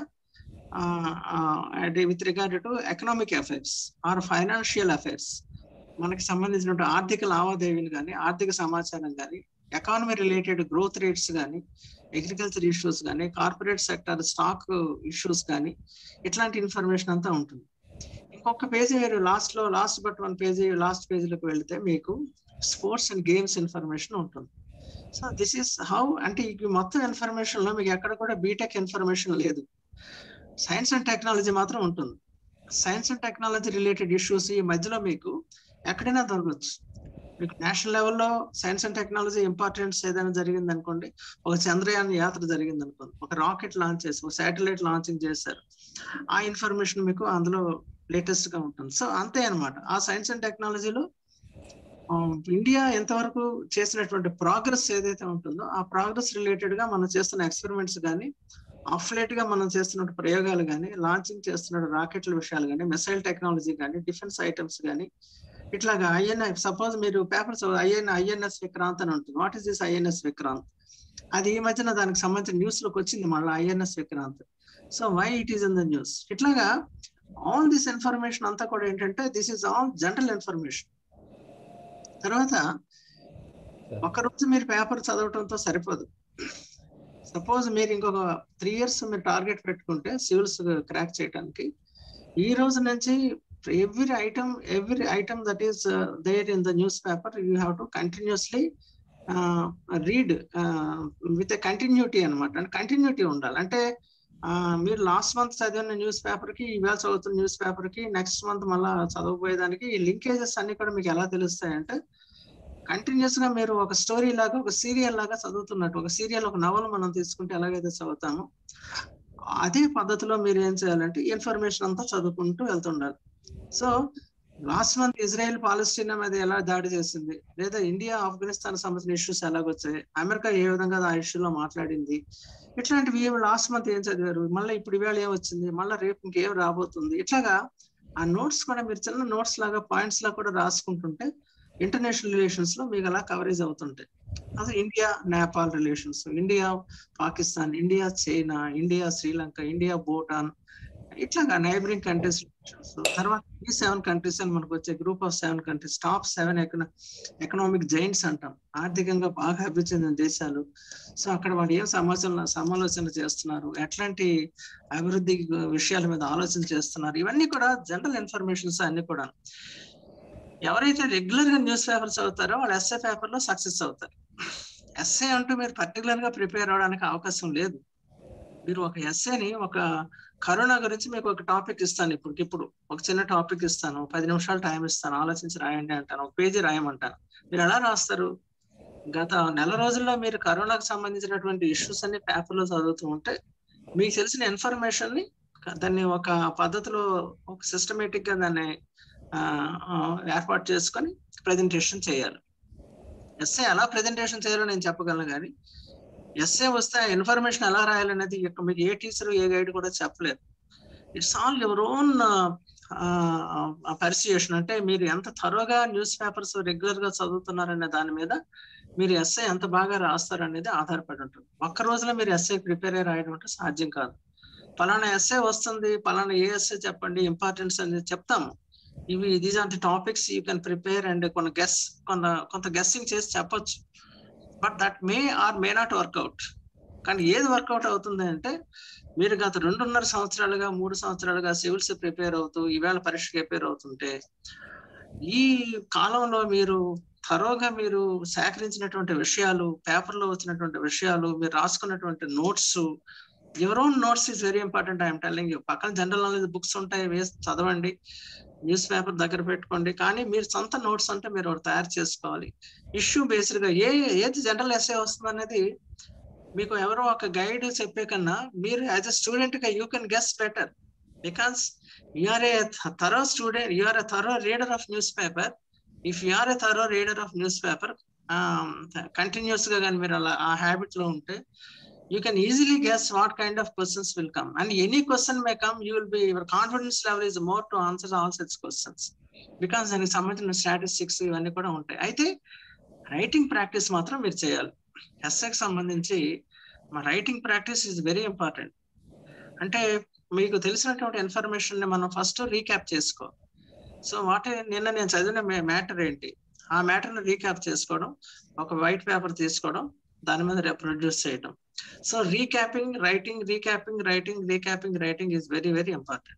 with regard to economic affairs or financial affairs మనకి సంబంధించిన ఆర్థిక లావాదేవీలు కానీ ఆర్థిక సమాచారం కానీ ఎకానమీ రిలేటెడ్ గ్రోత్ రేట్స్ కానీ అగ్రికల్చర్ ఇష్యూస్ కానీ కార్పొరేట్ సెక్టర్ స్టాక్ ఇష్యూస్ కానీ ఇట్లాంటి ఇన్ఫర్మేషన్ అంతా ఉంటుంది ఇంకొక పేజీ మీరు లాస్ట్ లో లాస్ట్ బట్ వన్ పేజీ లాస్ట్ పేజీలోకి వెళ్తే మీకు స్పోర్ట్స్ అండ్ గేమ్స్ ఇన్ఫర్మేషన్ ఉంటుంది సో దిస్ ఈస్ హౌ అంటే ఈ మొత్తం ఇన్ఫర్మేషన్ లో మీకు ఎక్కడ కూడా బీటెక్ ఇన్ఫర్మేషన్ లేదు సైన్స్ అండ్ టెక్నాలజీ మాత్రం ఉంటుంది science and technology related issues ఈ మధ్యలో మీకు ఎక్కడైనా దొరకచ్చు మీకు నేషనల్ లెవెల్లో సైన్స్ అండ్ టెక్నాలజీ ఇంపార్టెన్స్ ఏదైనా జరిగింది అనుకోండి ఒక చంద్రయాన్ యాత్ర జరిగింది అనుకోండి ఒక రాకెట్ లాంచ్ చేసి ఒక శాటిలైట్ లాంచింగ్ చేశారు ఆ ఇన్ఫర్మేషన్ మీకు అందులో లేటెస్ట్ గా ఉంటుంది సో అంతే అనమాట ఆ సైన్స్ అండ్ టెక్నాలజీలో ఇండియా ఎంతవరకు చేసినటువంటి ప్రోగ్రెస్ ఏదైతే ఉంటుందో ఆ ప్రోగ్రెస్ రిలేటెడ్ గా మనం చేస్తున్న ఎక్స్పెరిమెంట్స్ కానీ ఆఫ్లైట్ గా మనం చేస్తున్న ప్రయోగాలు కానీ లాంచింగ్ చేస్తున్న రాకెట్ల విషయాలు కానీ మిసైల్ టెక్నాలజీ కానీ డిఫెన్స్ ఐటమ్స్ కానీ ఇట్లాగా ఐఎన్ఐ సపోజ్ మీరు పేపర్స్ ఐఎన్ ఐఎన్ఎస్ విక్రాంత్ అని ఉంటుంది what is this INS Vikrant అది ఈ మధ్యన దానికి సంబంధించిన న్యూస్ లోకి వచ్చింది మళ్ళీ INS Vikrant so why it is in the news ఇట్లాగా ఆల్ దిస్ ఇన్ఫర్మేషన్ అంతా కూడా ఏంటంటే this is all general information తర్వాత ఒక రోజు మీరు పేపర్ చదవటంతో సరిపోదు సపోజ్ మీరు ఇంకొక త్రీ ఇయర్స్ మీరు టార్గెట్ పెట్టుకుంటే సివిల్స్ క్రాక్ చేయడానికి ఈ రోజు నుంచి every item every item that is there in the news paper you have to continuously read with a continuity అనమాట అంటే కంటిన్యూటీ ఉండాలి అంటే మీరు లాస్ట్ మంత్ చదివిన న్యూస్ పేపర్ కి ఈవేళ చదువుతున్న న్యూస్ పేపర్ కి నెక్స్ట్ మంత్ మళ్ళా చదవబోయేదానికి ఈ లింకేజెస్ అన్ని కూడా మీకు ఎలా తెలుస్తాయంటే కంటిన్యూస్ గా మీరు ఒక స్టోరీ లాగా ఒక సీరియల్ లాగా చదువుతున్నట్టు ఒక సీరియల్ ఒక నవల్ మనం తీసుకుంటే ఎలాగైతే చదువుతామో అదే పద్ధతిలో మీరు ఏం చేయాలంటే ఇన్ఫర్మేషన్ అంతా చదువుకుంటూ వెళ్తుండాలి సో లాస్ట్ మంత్ ఇజ్రాయెల్ పాలస్తీనా మీద ఎలా దాడి చేసింది లేదా ఇండియా ఆఫ్ఘనిస్తాన్ సంబంధించిన ఇష్యూస్ ఎలాగొచ్చాయి అమెరికా ఏ విధంగా ఆ ఇష్యూలో మాట్లాడింది ఇట్లాంటివి లాస్ట్ మంత్ ఏం చదివారు మళ్ళీ ఇప్పుడు ఇవాళ ఏం వచ్చింది మళ్ళీ రేపు ఇంకేం రాబోతుంది ఇట్లాగా ఆ నోట్స్ కూడా మీరు చిన్న నోట్స్ లాగా పాయింట్స్ లా కూడా రాసుకుంటుంటే ఇంటర్నేషనల్ రిలేషన్స్ లో మీకు అలా కవరేజ్ అవుతుంటాయి అదే India Nepal relations India Pakistan India China India Sri Lanka India Bhutan ఇట్లాగా నైబరింగ్ కంట్రీస్ తర్వాత ఈ సెవెన్ కంట్రీస్ అని మనకు వచ్చే group of seven countries top seven economic giants అంటాం ఆర్థికంగా బాగా అభివృద్ధి చెందిన దేశాలు సో అక్కడ వాళ్ళు ఏం సమాచారం సమాలోచన చేస్తున్నారు ఎట్లాంటి అభివృద్ధి విషయాల మీద ఆలోచన చేస్తున్నారు ఇవన్నీ కూడా జనరల్ ఇన్ఫర్మేషన్స్ అన్ని కూడా ఎవరైతే రెగ్యులర్ గా న్యూస్ పేపర్స్ చదువుతారో వాళ్ళు ఎస్ఏ పేపర్ లో సక్సెస్ అవుతారు ఎస్ఏ అంటూ మీరు పర్టికులర్ గా ప్రిపేర్ అవడానికి అవకాశం లేదు మీరు ఒక ఎస్ఏని ఒక కరోనా గురించి మీకు ఒక టాపిక్ ఇస్తాను ఇప్పుడు ఇప్పుడు ఒక చిన్న టాపిక్ ఇస్తాను పది నిమిషాలు టైం ఇస్తాను ఆలోచించి రాయండి అంటాను ఒక పేజీ రాయమంటాను మీరు ఎలా రాస్తారు గత నెల రోజుల్లో మీరు కరోనాకు సంబంధించినటువంటి ఇష్యూస్ అన్ని పేపర్లో చదువుతూ ఉంటే మీకు తెలిసిన ఇన్ఫర్మేషన్ ని దాన్ని ఒక పద్ధతిలో ఒక సిస్టమేటిక్ గా దాన్ని ఏర్పాటు చేసుకొని ప్రజెంటేషన్ చేయాలి ఎస్ఏ ఎలా ప్రజెంటేషన్ చేయాలో నేను చెప్పగలను కానీ ఎస్ఏ వస్తే ఆ ఇన్ఫర్మేషన్ ఎలా రాయాలనేది ఇక మీకు ఏ టీచర్ ఏ గైడ్ కూడా చెప్పలేదు it's all your own perception అంటే మీరు ఎంత త్వరగా న్యూస్ పేపర్స్ రెగ్యులర్ గా చదువుతున్నారనే దాని మీద మీరు ఎస్ఏ ఎంత బాగా రాస్తారు అనేది ఆధారపడి ఉంటుంది ఒక్క రోజులో మీరు ఎస్ఏ ప్రిపేర్ అయ్యి రాయడం అంటే సాధ్యం కాదు పలానా ఎస్ఏ వస్తుంది పలానా ఏ ఎస్ఏ చెప్పండి ఇంపార్టెన్స్ అనేది చెప్తాము ఇవి these are the topics you can prepare and కొన్ని గెస్ కొంత కొంత గెస్సింగ్ చేసి చెప్పొచ్చు but that may or may not work out కానీ ఏది వర్కౌట్ అవుతుంది అంటే మీరు గత రెండున్నర సంవత్సరాలుగా మూడు సంవత్సరాలుగా సివిల్స్ ప్రిపేర్ అవుతూ ఈవేళ పరీక్ష ప్రిపేర్ అవుతుంటే ఈ కాలంలో మీరు థరోగా మీరు సేకరించినటువంటి విషయాలు పేపర్లో వచ్చినటువంటి విషయాలు మీరు రాసుకున్నటువంటి notes your own notes is very important I'm telling you పక్కన జనరల్ నాలెడ్జ్ బుక్స్ ఉంటాయి వేసి చదవండి న్యూస్ పేపర్ దగ్గర పెట్టుకోండి కానీ మీరు సొంత నోట్స్ అంటే మీరు ఒకటి తయారు చేసుకోవాలి ఇష్యూ బేస్డ్ గా ఏ ఏది జనరల్ ఎస్ఏ వస్తుంది అనేది మీకు ఎవరో ఒక గైడ్ చెప్పే కన్నా మీరు యాజ్ అ స్టూడెంట్ గా you can guess better because you're a thorough student you're a thorough reader of news paper if you're a thorough reader of news paper continuous గా కానీ మీరు అలా ఆ హ్యాబిట్ లో ఉంటే you can easily guess what kind of questions will come and any question may come you will be your confidence level is more to answer all such questions because దానికి సంబంధించిన statistics ఇవన్నీ కూడా ఉంటాయి అయితే writing practice మాత్రం మీరు చేయాలి ఎస్ఏకి సంబంధించి మా writing practice is very important అంటే మీకు తెలిసినటువంటి ఇన్ఫర్మేషన్ ని మనం ఫస్ట్ రీక్యాప్ చేసుకో సో వాట్ నిన్న నేను చదివిన మ్యాటర్ ఏంటి ఆ మ్యాటర్ ని రీక్యాప్ చేసుకోవడం ఒక వైట్ పేపర్ తీసుకోవడం దాని మీద ప్రొడ్యూస్ చేయడం so recapping writing recapping writing recapping writing is very very important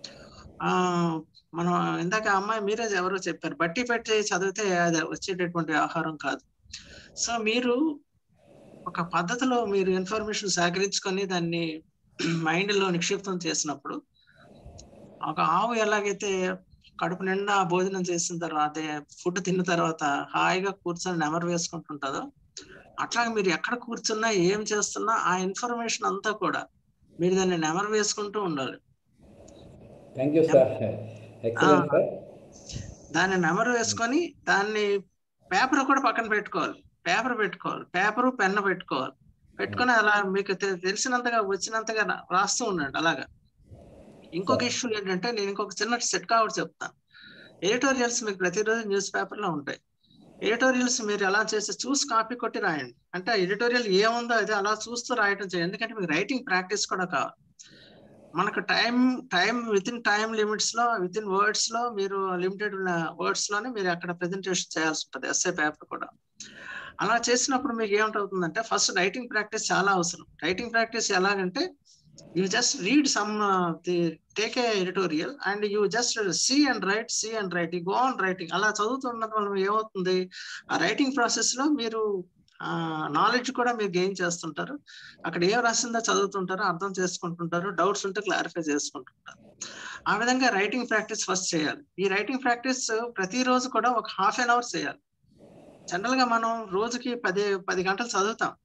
మనం ఇందాక అమ్మాయి మీరే ఎవరో చెప్పారు బట్టి పెట్టి చదివితే అది వచ్చేటటువంటి ఆహారం కాదు సో మీరు ఒక పద్ధతిలో మీరు ఇన్ఫర్మేషన్ సేకరించుకొని దాన్ని మైండ్ లో నిక్షిప్తం చేసినప్పుడు ఒక ఆవు ఎలాగైతే కడుపు నిండా భోజనం చేసిన తర్వాత ఫుడ్ తిన్న తర్వాత హాయిగా కూర్చొని నెమరు వేసుకుంటుంటుందో అట్లాగే మీరు ఎక్కడ కూర్చున్నా ఏం చేస్తున్నా ఆ ఇన్ఫర్మేషన్ అంతా కూడా మీరు దాన్ని నెమరు వేసుకుంటూ ఉండాలి thank you sir excellent sir దాన్ని నెమరు వేసుకొని దాన్ని పేపర్ కూడా పక్కన పెట్టుకోవాలి పేపర్ పెట్టుకోవాలి పేపరు పెన్ను పెట్టుకోవాలి పెట్టుకొని అలా మీకు తెలిసినంతగా వచ్చినంతగా రాస్తూ ఉండండి అలాగా ఇంకొక ఇష్యూ ఏంటంటే నేను ఇంకొక చిన్న సెట్ కావడం చెప్తాను ఎడిటోరియల్స్ మీకు ప్రతిరోజు న్యూస్ పేపర్ లో ఉంటాయి ఎడిటోరియల్స్ మీరు ఎలా చేస్తే చూసి కాపీ కొట్టి రాయండి అంటే ఎడిటోరియల్ ఏముందో అది అలా చూస్తూ రాయటం చేయండి ఎందుకంటే మీకు రైటింగ్ ప్రాక్టీస్ కూడా కావాలి మనకు time time within time limits లో విత్ ఇన్ వర్డ్స్ లో మీరు లిమిటెడ్ వర్డ్స్ లోనే మీరు అక్కడ ప్రెజెంటేషన్ చేయాల్సి ఉంటుంది ఎస్ఏ పేపర్ కూడా అలా చేసినప్పుడు మీకు ఏమిటవుతుందంటే ఫస్ట్ రైటింగ్ ప్రాక్టీస్ చాలా అవసరం రైటింగ్ ప్రాక్టీస్ ఎలాగంటే you just read some the take a editorial and you just see and write see and write go on writing అలా చదువుతున్నది వల్ల ఏమవుతుంది ఆ రైటింగ్ ప్రాసెస్ లో మీరు నాలెడ్జ్ కూడా మీరు గెయిన్ చేస్తుంటారు అక్కడ ఏం రాసిందో చదువుతుంటారు అర్థం చేసుకుంటుంటారు డౌట్స్ ఉంటే క్లారిఫై చేసుకుంటుంటారు ఆ విధంగా రైటింగ్ ప్రాక్టీస్ ఫస్ట్ చేయాలి ఈ రైటింగ్ ప్రాక్టీస్ ప్రతిరోజు కూడా ఒక హాఫ్ అన్ అవర్ చేయాలి జనరల్ గా మనం రోజుకి పది పది గంటలు చదువుతాం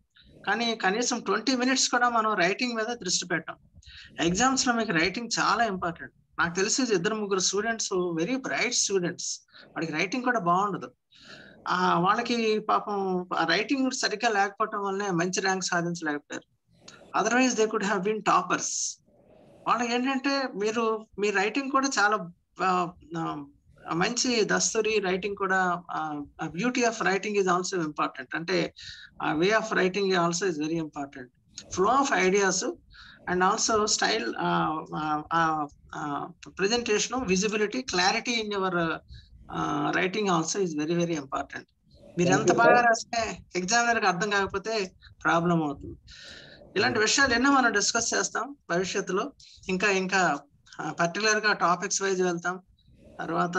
కానీ కనీసం ట్వంటీ మినిట్స్ కూడా మనం రైటింగ్ మీద దృష్టి పెట్టాం ఎగ్జామ్స్ లో మీకు రైటింగ్ చాలా ఇంపార్టెంట్ నాకు తెలిసి ఇద్దరు ముగ్గురు స్టూడెంట్స్ వెరీ బ్రైట్ స్టూడెంట్స్ వాడికి రైటింగ్ కూడా బాగుండదు ఆ వాళ్ళకి పాపం రైటింగ్ సరిగ్గా లేకపోవటం వల్లనే మంచి ర్యాంక్ సాధించలేకపోయారు otherwise they could have been toppers వాళ్ళకి ఏంటంటే మీరు మీ రైటింగ్ కూడా చాలా ఆ, ఆ, మంచి దస్తూరి రైటింగ్ కూడా beauty of writing is also important అంటే way of writing also is very important flow of ideas and also style presentation visibility clarity in your writing also is very very important మీరు Thank ఎంత you, బాగా sir. రాస్తే examiner కి అర్థం కాకపోతే problem అవుతుంది ఇలాంటి విషయాలు ఎన్నో మనం డిస్కస్ చేస్తాం భవిష్యత్తులో ఇంకా ఇంకా పర్టికులర్ గా టాపిక్స్ వైజ్ వెళ్తాం తర్వాత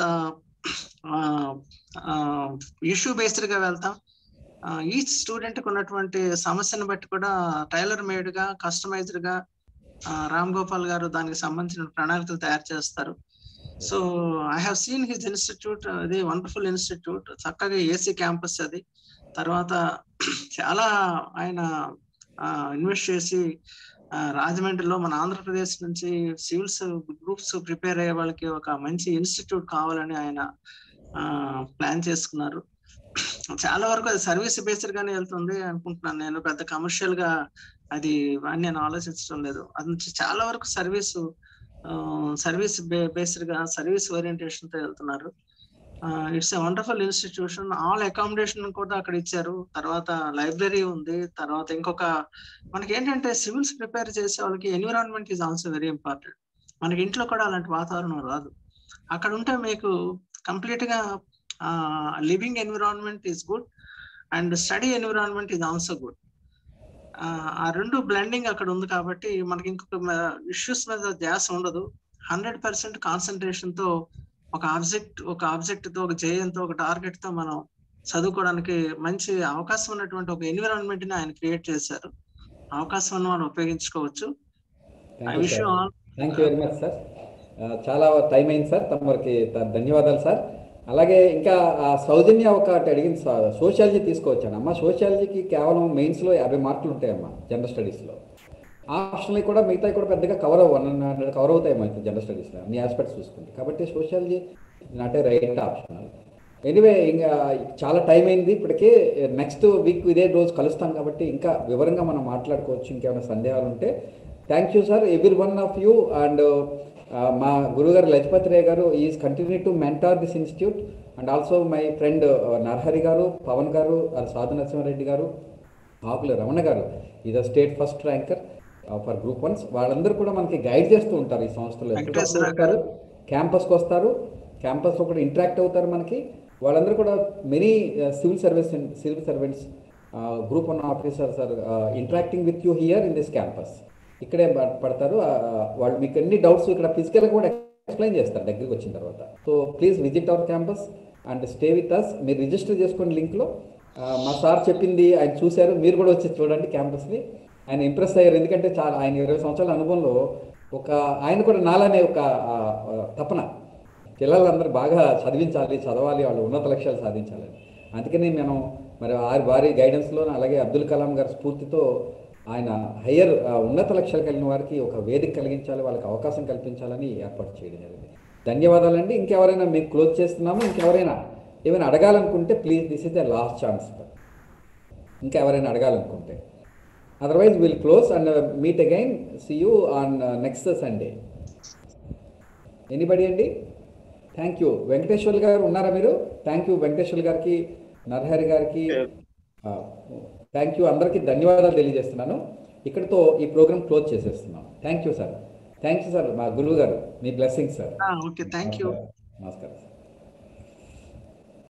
ఇష్యూ బేస్డ్ గా వెళ్తాం ఈ స్టూడెంట్ కు ఉన్నటువంటి సమస్యను బట్టి కూడా టైలర్ మేడ్ గా కస్టమైజ్డ్ గా ఆ, రామ్ గోపాల్ గారు దానికి సంబంధించిన ప్రణాళికలు తయారు చేస్తారు so I have seen his institute అది వండర్ఫుల్ ఇన్స్టిట్యూట్ చక్కగా ఏసీ క్యాంపస్ అది తర్వాత చాలా ఆయన ఇన్వెస్ట్ చేసి ఆ, రాజమండ్రిలో మన ఆంధ్రప్రదేశ్ నుంచి సివిల్స్ గ్రూప్స్ ప్రిపేర్ అయ్యే వాళ్ళకి ఒక మంచి ఇన్స్టిట్యూట్ కావాలని ఆయన ప్లాన్ చేసుకున్నారు చాలా వరకు అది సర్వీస్ బేస్డ్ గానే వెళ్తుంది అనుకుంటున్నాను నేను పెద్ద కమర్షియల్ గా అది అని నేను ఆలోచించడం లేదు అది నుంచి చాలా వరకు సర్వీస్ సర్వీస్ బేస్డ్ గా సర్వీస్ ఓరియంటేషన్ తో వెళ్తున్నారు it's a wonderful institution all accommodation కూడా అక్కడ ఇచ్చారు తర్వాత లైబ్రరీ ఉంది తర్వాత ఇంకొక మనకి ఏంటంటే సివిల్స్ ప్రిపేర్ చేసే వాళ్ళకి environment is also very important మనకి ఇంట్లో కూడా అలాంటి వాతావరణం రాదు అక్కడ ఉంటే మీకు కంప్లీట్ గా living environment is good and study environment is also good ఆ రెండు బ్లెండింగ్ అక్కడ ఉంది కాబట్టి మనకి ఇంకొక ఇష్యూస్ మీద ధ్యాస ఉండదు హండ్రెడ్ పర్సెంట్ కాన్సన్ట్రేషన్ తో ఒక ఆబ్జెక్ట్ ఒక ఆబ్జెక్ట్ తో ఒక జయంతో ఒక టార్గెట్ తో మనం చదువుకోవడానికి మంచి అవకాశం ఉన్నటువంటి ఒక ఎన్విరాన్మెంట్ ని ఆయన క్రియేట్ చేశారు అవకాశం మనం ఉపయోగించుకోవచ్చు I wish you all thank you very much sir చాలా టైం అయింది సార్ తమరికి త- ధన్యవాదాలు సార్ అలాగే ఇంకా ఆ సౌజన్య ఒకటి అడిగింది సార్ సోషాలజీ తీసుకోవచ్చాను అమ్మ సోషాలజీకి కేవలం మెయిన్స్లో యాభై మార్కులు ఉంటాయమ్మా జనరల్ స్టడీస్లో ఆప్షన్లు కూడా మిగతా కూడా పెద్దగా కవర్ వన్ హండ్రెడ్ కవర్ అవుతాయి మనకి జనరల్ స్టడీస్లో అన్ని ఆస్పెక్ట్స్ చూసుకుంటే కాబట్టి sociology not a right option anyway ఇంకా చాలా టైం అయింది ఇప్పటికే నెక్స్ట్ వీక్ ఇదే రోజు కలుస్తాం కాబట్టి ఇంకా వివరంగా మనం మాట్లాడుకోవచ్చు ఇంకేమైనా సందేహాలు ఉంటే thank you sir every one of you and మా గురుగారు లజపతి రే గారు is continue to mentor this institute and also my friend Narahari గారు పవన్ గారు and సాధు నరసింహారెడ్డి గారు ఆకుల రమణ గారు is a state first ranker for group ones వాళ్ళందరూ కూడా మనకి గైడ్ చేస్తూ ఉంటారు ఈ సంస్థలో ఎప్పటికప్పుడు వస్తారు క్యాంపస్కి వస్తారు క్యాంపస్లో కూడా ఇంటరాక్ట్ అవుతారు మనకి వాళ్ళందరూ కూడా many civil service civil servants group one officers are interacting with you here in this campus ఇక్కడే ప- పడతారు ఆ, వాళ్ళు మీకు అన్ని డౌట్స్ ఇక్కడ ఫిజికల్గా కూడా ఎక్స్ప్లెయిన్ చేస్తారు దగ్గరికి వచ్చిన తర్వాత so please visit our campus and stay with us మీరు రిజిస్టర్ చేసుకోండి లింక్లో మా సార్ చెప్పింది ఆయన చూశారు మీరు కూడా వచ్చి చూడండి క్యాంపస్ని ఆయన ఇంప్రెస్ అయ్యారు ఎందుకంటే చాలా ఆయన ఇరవై సంవత్సరాల అనుభవంలో ఒక ఆయన కూడా నాలానే ఒక ఆ, ఆ, తపన పిల్లలందరూ బాగా చదివించాలి చదవాలి వాళ్ళు ఉన్నత లక్ష్యాలు సాధించాలని అందుకని నేను మరి వారి వారి గైడెన్స్లో అలాగే అబ్దుల్ కలాం గారి స్ఫూర్తితో ఆయన హయ్యర్ ఉన్నత లక్ష్యాలు కలిగిన వారికి ఒక వేదిక కలిగించాలి వాళ్ళకి అవకాశం కల్పించాలని ఏర్పాటు చేయడం జరిగింది ధన్యవాదాలండి ఇంకెవరైనా మీకు క్లోజ్ చేస్తున్నాము ఇంకెవరైనా ఏమైనా అడగాలనుకుంటే please this is the last chance ఇంకా ఎవరైనా అడగాలనుకుంటే otherwise will close and meet again see you on next Sunday anybody అండి థ్యాంక్ యూ వెంకటేశ్వర్ గారు ఉన్నారా మీరు థ్యాంక్ యూ వెంకటేశ్వర్ గారికి నరహరి గారికి థ్యాంక్ యూ అందరికీ ధన్యవాదాలు తెలియజేస్తున్నాను ఇక్కడితో ఈ ప్రోగ్రామ్ క్లోజ్ చేసేస్తున్నాను thank you sir thank you sir మా గురువు గారు మీ blessing sir okay thank you నమస్కారం సార్